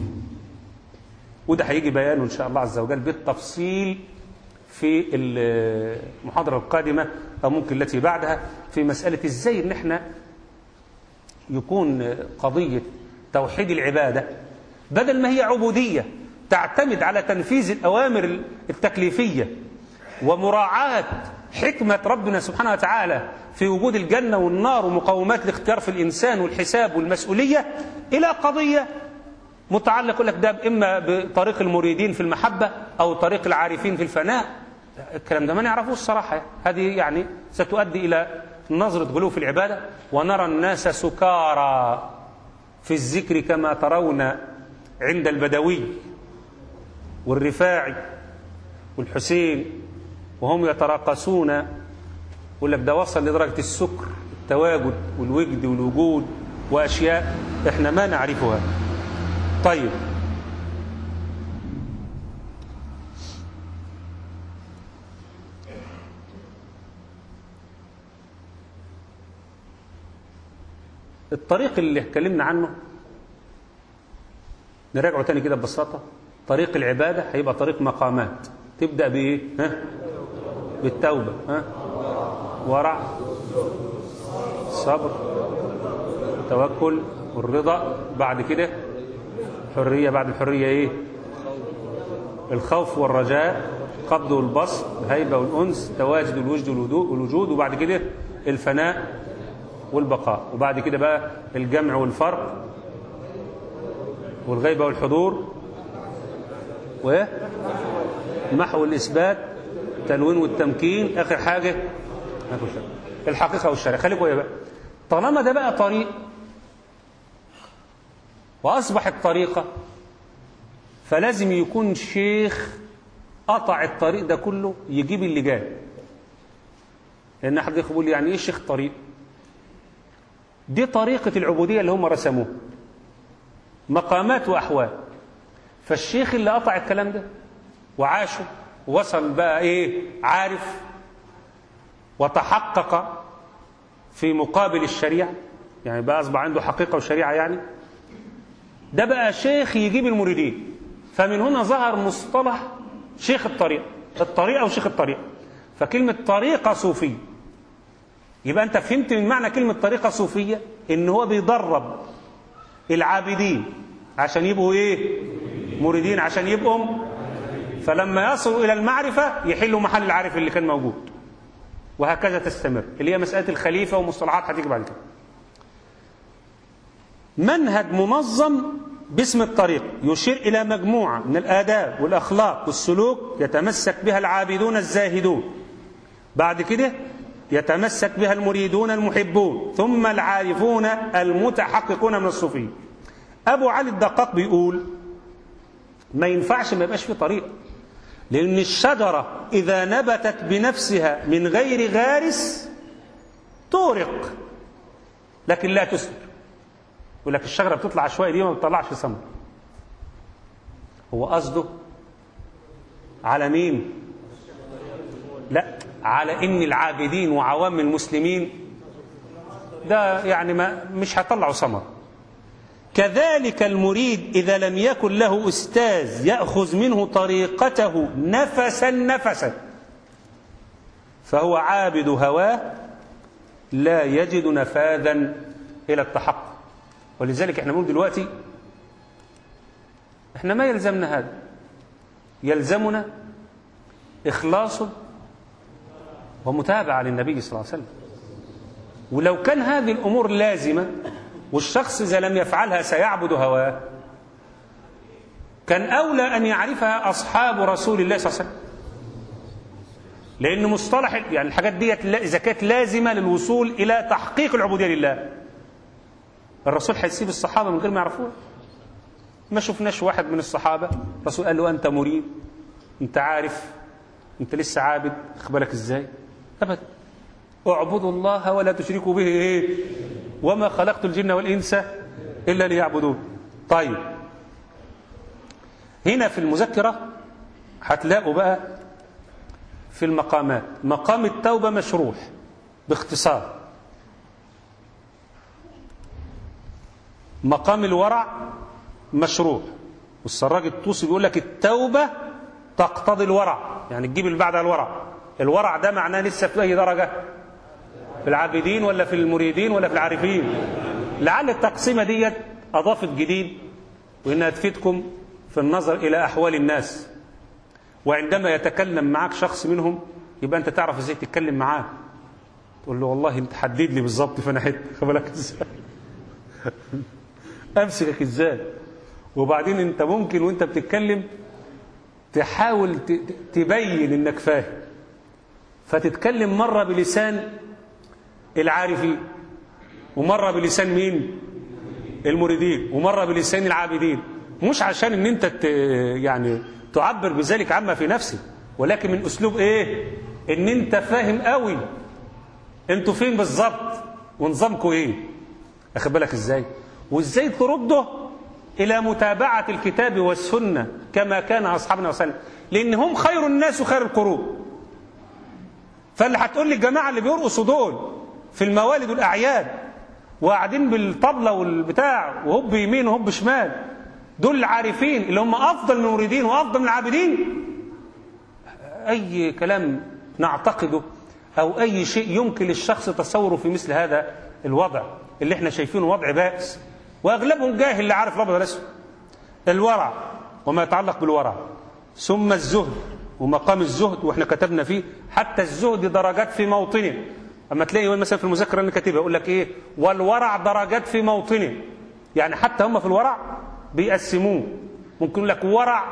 وده هيجي بيانه ان شاء الله عز وجل بالتفصيل في المحاضرة القادمة او ممكن التي بعدها في مسألة ازاي ان احنا يكون قضية توحيد العبادة بدل ما هي عبودية تعتمد على تنفيذ الأوامر التكليفية ومراعاة حكمة ربنا سبحانه وتعالى في وجود الجنة والنار ومقومات الاختيار في الإنسان والحساب والمسؤولية إلى قضية متعلق يقول لك ده إما بطريق المريدين في المحبة أو طريق العارفين في الفناء الكلام ده ما نعرفوش الصراحة هذه يعني ستؤدي إلى نظرة غلو في العبادة ونرى الناس سكارى في الذكر كما ترون عند البدوي والرفاعي والحسين وهم يتراقصون يقول لك ده وصل لدرجة السكر التواجد والوجد والوجود وأشياء احنا ما نعرفها طيب الطريق اللي اتكلمنا عنه نراجعه تاني كده ببساطة طريق العبادة هيبقى طريق مقامات تبدأ بإيه؟ ها؟ بالتوبة ها؟ ورع صبر توكل والرضا بعد كده حرية بعد الحرية إيه؟ الخوف والرجاء قبض والبسط الهيبة والأنس تواجد الوجد والوجود وبعد كده الفناء والبقاء وبعد كده بقى الجمع والفرق والغيبة والحضور و محو الإثبات تنوين والتمكين آخر حاجة الحقيقة والشرع خليك ويا بقى طالما ده بقى طريق وأصبحت طريقة فلازم يكون شيخ قطع الطريق ده كله يجيب اللي جاي لأن أحد يقول يعني إيه شيخ طريق دي طريقة العبودية اللي هم رسموها مقامات وأحوال فالشيخ اللي قطع الكلام ده وعاشه وصل بقى إيه عارف وتحقق في مقابل الشريعة يعني بقى أصبح عنده حقيقة وشريعة يعني ده بقى شيخ يجيب المريدين فمن هنا ظهر مصطلح شيخ الطريقة الطريقة وشيخ الطريقة فكلمة طريقة صوفية يبقى أنت فهمت من معنى كلمة طريقة صوفية إن هو بيدرب العابدين عشان يبقوا إيه مريدين عشان يبقوا فلما يصلوا إلى المعرفة يحلوا محل العارف اللي كان موجود وهكذا تستمر اللي هي مسألة الخليفة ومصطلحات هتيجي بعد كده منهج منظم باسم الطريق يشير إلى مجموعة من الآداب والأخلاق والسلوك يتمسك بها العابدون الزاهدون بعد كده يتمسك بها المريدون المحبون ثم العارفون المتحققون من الصوفية أبو علي الدقاق بيقول ما ينفعش ما يبقاش في طريق لأن الشجرة إذا نبتت بنفسها من غير غارس تورق لكن لا تثمر يقول لك الشجرة بتطلع عشوائي دي ما بتطلعش ثمر هو قصده على مين لا على ان العابدين وعوام المسلمين ده يعني ما مش هيطلعوا ثمر كذلك المريد إذا لم يكن له أستاذ يأخذ منه طريقته نفسا نفسا فهو عابد هواه لا يجد نفاذا إلى التحقق ولذلك احنا بنقول دلوقتي احنا ما يلزمنا هذا يلزمنا إخلاص ومتابعة للنبي صلى الله عليه وسلم ولو كان هذه الأمور لازمة والشخص إذا لم يفعلها سيعبد هواه كان أولى أن يعرفها أصحاب رسول الله صلى الله عليه وسلم لأن مصطلح يعني الحاجات ديت لا- إذا كانت لازمة للوصول إلى تحقيق العبودية لله الرسول هيسيب الصحابة من غير ما يعرفوها ما شفناش واحد من الصحابة الرسول قال له أنت مريد أنت عارف أنت لسه عابد أخبرك إزاي أبدا اعبدوا الله ولا تشركوا به إيه وما خلقت الجن والإنس إلا ليعبدون طيب هنا في المذكرة هتلاقوا بقى في المقامات مقام التوبة مشروح باختصار مقام الورع مشروع والسراج الطوسي بيقول لك التوبة تقتضي الورع يعني تجيب اللي بعدها الورع الورع ده معناه لسه في أي درجة في العابدين ولا في المريدين ولا في العارفين لعل التقسيمة ديت أضافت جديد وإنها تفيدكم في النظر إلى أحوال الناس وعندما يتكلم معك شخص منهم يبقى أنت تعرف إزاي تتكلم معاه تقول له والله أنت حدد لي بالظبط فأنا حد بالك إزاي أمسكك إزاي وبعدين أنت ممكن وأنت بتتكلم تحاول ت- ت- تبين إنك فاهم فتتكلم مرة بلسان العارفين ومرة بلسان مين المريدين ومرة بلسان العابدين مش عشان ان انت ت... يعني تعبر بذلك عما في نفسك ولكن من اسلوب ايه ان انت فاهم قوي انتوا فين بالظبط ونظامكم ايه اخد بالك ازاي وازاي ترده الى متابعة الكتاب والسنة كما كان اصحابنا وسلم لان هم خير الناس وخير القرون فاللي هتقول لي الجماعة اللي بيرقصوا دول في الموالد والأعياد وقاعدين بالطبلة والبتاع وهب يمين وهب شمال دول العارفين اللي هم أفضل من المريدين وأفضل من العابدين أي كلام نعتقده أو أي شيء يمكن للشخص تصوره في مثل هذا الوضع اللي احنا شايفينه وضع بائس وأغلبهم جاهل لا عارف الأبيض والأسود الورع وما يتعلق بالورع ثم الزهد ومقام الزهد واحنا كتبنا فيه حتى الزهد درجات في موطنه اما تلاقي مثلا في المذكره اللي كاتبها يقول لك ايه والورع درجات في موطنه يعني حتى هم في الورع بيقسموه ممكن يقول لك ورع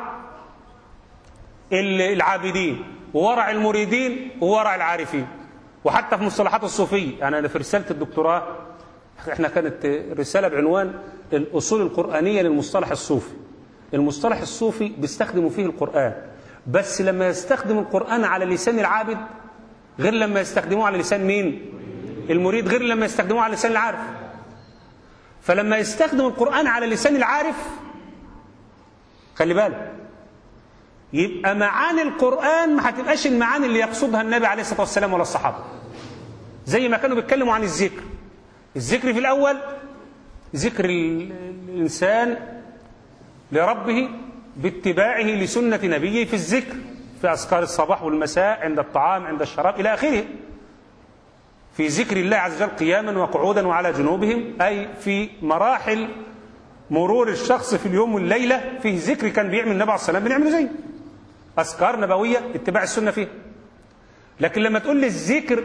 العابدين وورع المريدين وورع العارفين وحتى في مصطلحات الصوفيه يعني انا في رساله الدكتوراه احنا كانت رساله بعنوان الاصول القرانيه للمصطلح الصوفي المصطلح الصوفي بيستخدموا فيه القرآن بس لما يستخدم القرآن على لسان العابد غير لما يستخدموه على لسان مين المريد غير لما يستخدموه على لسان العارف فلما يستخدم القرآن على لسان العارف خلي بالك يبقى معاني القرآن ما هتبقاش المعاني اللي يقصدها النبي عليه الصلاة والسلام ولا الصحابة زي ما كانوا بيتكلموا عن الذكر الذكر في الأول ذكر الإنسان لربه باتباعه لسنة نبيه في الذكر في أذكار الصباح والمساء عند الطعام عند الشراب إلى آخره في ذكر الله عز وجل قياما وقعودا وعلى جنوبهم أي في مراحل مرور الشخص في اليوم والليلة فيه ذكر كان بيعمل النبي عليه الصلاة والسلام بنعمله زيه أذكار نبوية اتباع السنة فيها لكن لما تقول لي الذكر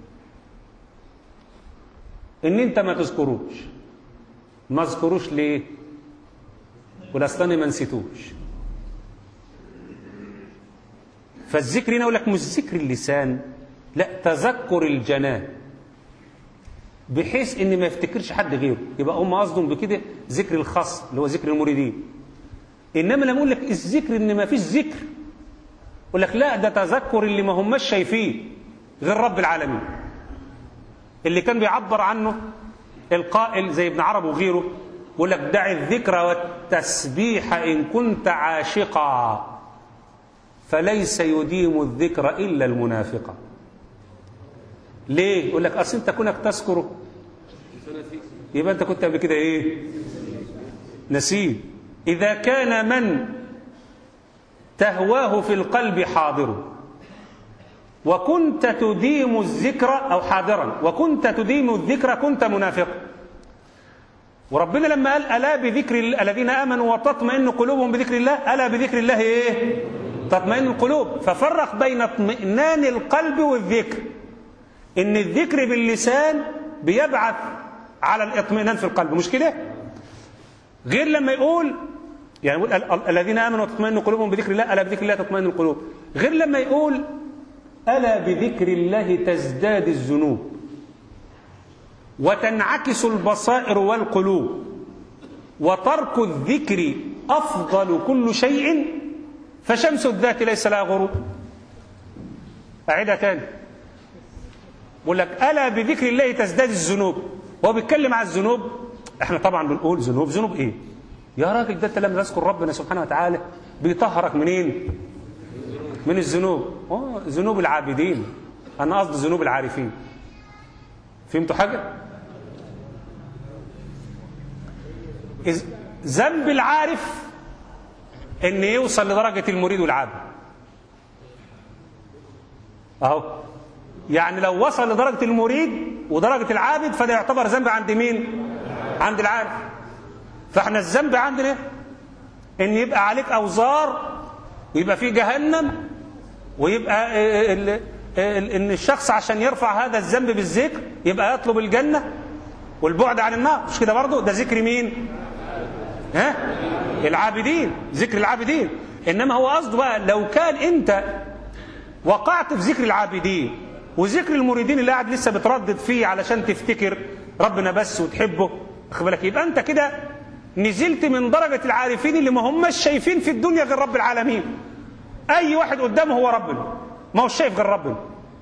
ان انت ما تذكروش ما اذكروش ليه والاصلاني ما نسيتوش فالذكر هنا يقول لك مش ذكر اللسان لا تذكر الجنان بحيث ان ما يفتكرش حد غيره يبقى هم قصدهم بكده ذكر الخاص اللي هو ذكر المريدين انما لما اقول لك الذكر ان ما فيش ذكر يقول لك لا ده تذكر اللي ما هماش شايفيه غير رب العالمين اللي كان بيعبر عنه القائل زي ابن عرب وغيره يقول لك دع الذكر والتسبيح إن كنت عاشقا فليس يديم الذكر إلا المنافقة ليه؟ يقول لك أصل أنت كونك تذكره يبقى أنت كنت قبل كده إيه؟ نسيت إذا كان من تهواه في القلب حاضر وكنت تديم الذكر أو حاضرا وكنت تديم الذكر كنت منافقا وربنا لما قال ألا بذكر الذين آمنوا وتطمئن قلوبهم بذكر الله ألا بذكر الله إيه تطمئن القلوب ففرق بين اطمئنان القلب والذكر إن الذكر باللسان بيبعث على الاطمئنان في القلب مش كده غير لما يقول يعني يقول الذين آمنوا وتطمئن قلوبهم بذكر الله ألا بذكر الله تطمئن القلوب غير لما يقول ألا بذكر الله تزداد الذنوب وتنعكس البصائر والقلوب وترك الذكر أفضل كل شيء فشمس الذات ليس لها غروب أعيدها تاني بقول لك ألا بذكر الله تزداد الذنوب هو بيتكلم على الذنوب احنا طبعا بنقول ذنوب ذنوب ايه يا راجل ده انت لما تذكر ربنا سبحانه وتعالى بيطهرك منين من الذنوب اه ذنوب العابدين انا قصدي ذنوب العارفين فهمتوا حاجه إذ- ذنب العارف ان يوصل لدرجه المريد والعابد اهو يعني لو وصل لدرجه المريد ودرجه العابد فده يعتبر ذنب عند مين عند العارف فاحنا الذنب عندنا ان يبقى عليك اوزار ويبقى في جهنم ويبقى آه، ال- ال- ان الشخص عشان يرفع هذا الذنب بالذكر يبقى يطلب الجنه والبعد عن النار مش كده برضه ده ذكر مين ها العابدين ذكر العابدين انما هو قصده بقى لو كان انت وقعت في ذكر العابدين وذكر المريدين اللي قاعد لسه بتردد فيه علشان تفتكر ربنا بس وتحبه واخد بالك يبقى انت كده نزلت من درجة العارفين اللي ما هماش شايفين في الدنيا غير رب العالمين اي واحد قدامه هو ربنا ما هو شايف غير ربنا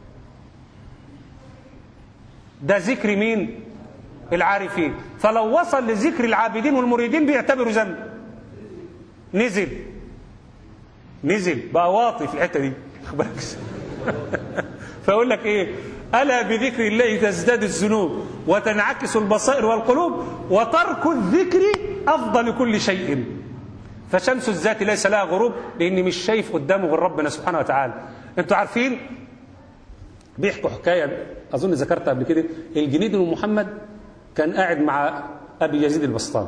ده ذكر مين العارفين فلو وصل لذكر العابدين والمريدين بيعتبروا ذنب نزل نزل بقى واطي في الحته دي واخد بالك فيقول لك ايه الا بذكر الله تزداد الذنوب وتنعكس البصائر والقلوب وترك الذكر افضل كل شيء فشمس الذات ليس لها غروب لاني مش شايف قدامه غير ربنا سبحانه وتعالى انتوا عارفين بيحكوا حكايه اظن ذكرتها قبل كده الجنيد بن محمد كان قاعد مع ابي يزيد البسطامي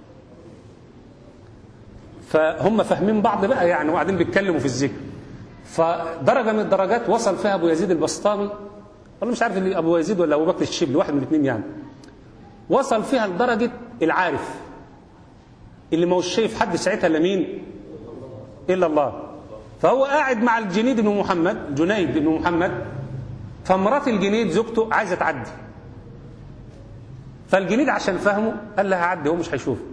فهم فاهمين بعض بقى يعني وقاعدين بيتكلموا في الذكر فدرجه من الدرجات وصل فيها ابو يزيد البسطامي والله مش عارف اللي ابو يزيد ولا ابو بكر الشبلي واحد من الاثنين يعني وصل فيها لدرجه العارف اللي ما هوش شايف حد ساعتها الا مين الا الله فهو قاعد مع الجنيد بن محمد جنيد بن محمد فمرات الجنيد زوجته عايزه تعدي فالجنيد عشان فهمه قال لها عدي هو مش هيشوفك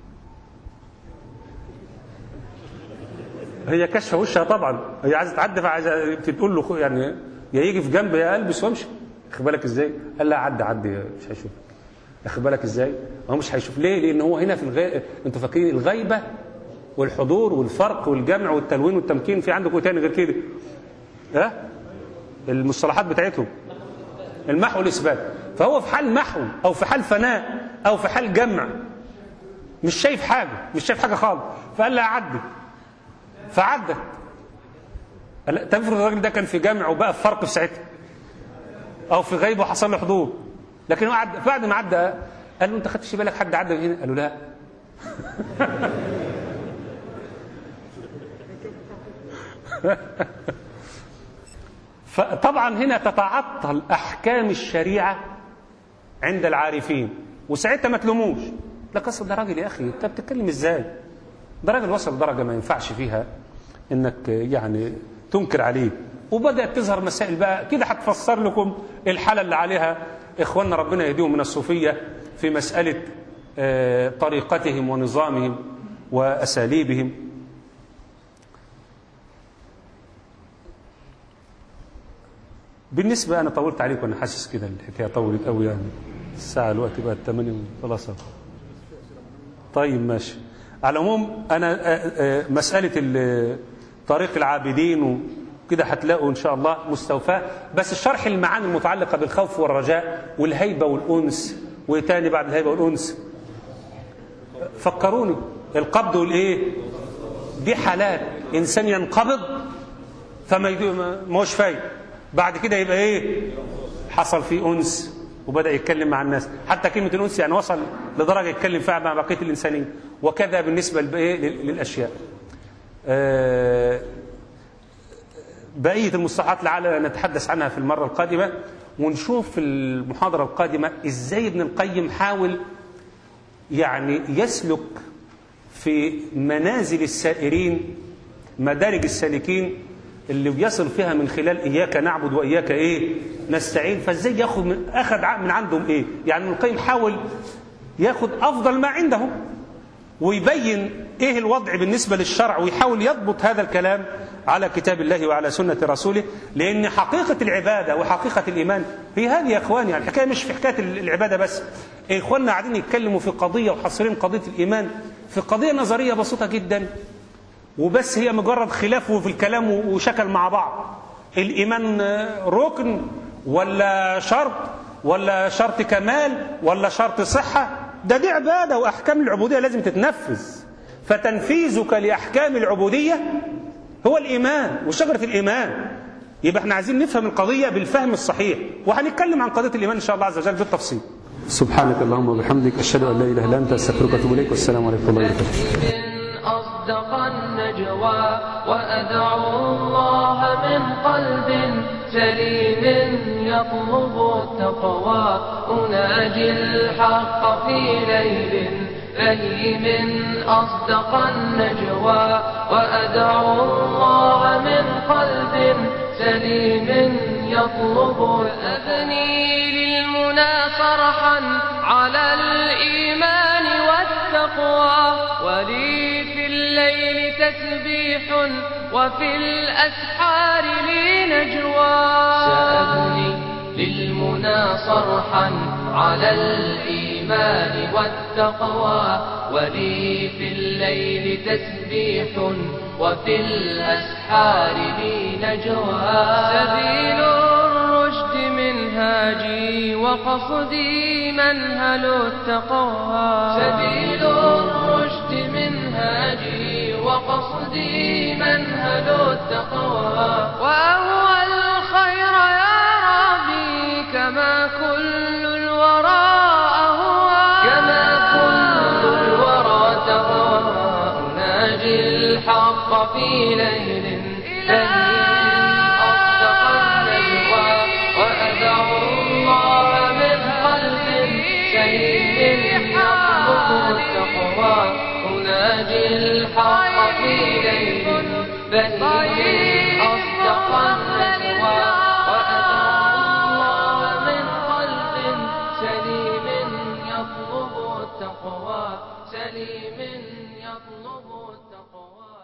هي كشفه وشها طبعا هي عايزه تعدي فعايزه تقول له خو- يعني يا يجي في جنب يا البس وامشي واخد بالك ازاي؟ قال لها عدي عدي مش هيشوفك واخد بالك ازاي؟ هو مش هيشوف ليه؟ لان هو هنا في الغي... انتوا فاكرين الغيبه والحضور والفرق والجمع والتلوين والتمكين في عندكم إيه تاني غير كده؟ ها؟ المصطلحات بتاعتهم المحو والاثبات فهو في حال محو او في حال فناء او في حال جمع مش شايف حاجه مش شايف حاجه خالص فقال لها عدي فعدت قال- طب افرض الراجل ده كان في جمع وبقى في فرق في ساعتها او في غيبه وحصل له حضور لكن هو عدى بعد ما عدى قال له انت خدتش بالك حد عدى من هنا قال له لا فطبعا هنا تتعطل احكام الشريعه عند العارفين وساعتها ما تلوموش لا قصد ده راجل يا اخي انت بتتكلم ازاي ده راجل وصل درجه ما ينفعش فيها انك يعني تنكر عليه وبدات تظهر مسائل بقى كده هتفسر لكم الحاله اللي عليها اخواننا ربنا يهديهم من الصوفيه في مساله آه، طريقتهم ونظامهم واساليبهم بالنسبه انا طولت عليكم انا حاسس كده الحكايه طولت قوي يعني الساعه الوقت بقت 8 خلاص طيب ماشي على العموم انا آه، آه، مساله ال- طريق العابدين وكده هتلاقوا ان شاء الله مستوفاه بس الشرح المعاني المتعلقه بالخوف والرجاء والهيبه والانس وتاني بعد الهيبه والانس فكروني القبض والايه دي حالات انسان ينقبض فما يدو- ما ما هوش فايد بعد كده يبقى ايه حصل فيه انس وبدا يتكلم مع الناس حتى كلمه الانس يعني وصل لدرجه يتكلم فيها مع بقيه الانسانيه وكذا بالنسبه لإيه؟ لل- للاشياء آه، بقيه المصطلحات لعل نتحدث عنها في المره القادمه ونشوف في المحاضره القادمه ازاي ابن القيم حاول يعني يسلك في منازل السائرين مدارج السالكين اللي بيصل فيها من خلال إياك نعبد وإياك إيه نستعين فإزاي ياخد من أخذ من عندهم إيه يعني ابن القيم حاول ياخد أفضل ما عندهم ويبين إيه الوضع بالنسبة للشرع ويحاول يضبط هذا الكلام على كتاب الله وعلى سنة رسوله لأن حقيقة العبادة وحقيقة الإيمان هي هذه يا إخواني يعني الحكاية مش في حكاية العبادة بس إخواننا قاعدين يتكلموا في قضية وحاصرين قضية الإيمان في قضية نظرية بسيطة جدا وبس هي مجرد خلاف في الكلام وشكل مع بعض الإيمان ركن ولا شرط ولا شرط كمال ولا شرط صحة ده دي عبادة وأحكام العبودية لازم تتنفذ فتنفيذك لأحكام العبودية هو الإيمان وشجرة الإيمان يبقى احنا عايزين نفهم القضية بالفهم الصحيح وهنتكلم عن قضية الإيمان إن شاء الله عز وجل بالتفصيل سبحانك اللهم وبحمدك أشهد أن لا إله إلا أنت أستغفرك وأتوب إليك والسلام عليكم ورحمة الله وبركاته من أصدق النجوى وأدعو الله من قلب سليم يطلب التقوى أناجي الحق في ليل فهيم أصدق النجوى وأدعو الله من قلب سليم يطلب أبني للمنى صرحا على الإيمان والتقوى ولي في الليل تسبيح وفي الأسحار لي نجوى سأبني للمنى صرحا على الإيمان والتقوى ولي في الليل تسبيح وفي الأسحار لي نجوى سبيل الرشد منهاجي وقصدي منهل التقوى سبيل الرشد منهاجي وقصدي منهل التقوى وأهوى الخير يا ربي كما كل الورى أهوى كما كل الورى تهوى أناجي الحق في ليل فهيم أصدق النجوى وأدعو الله من قلب سليم يطلب التقوى أناجي الحق في ليل فهيم أصدق النجوى وأدعو الله من قلب سليم يطلب التقوى سليم يطلب التقوى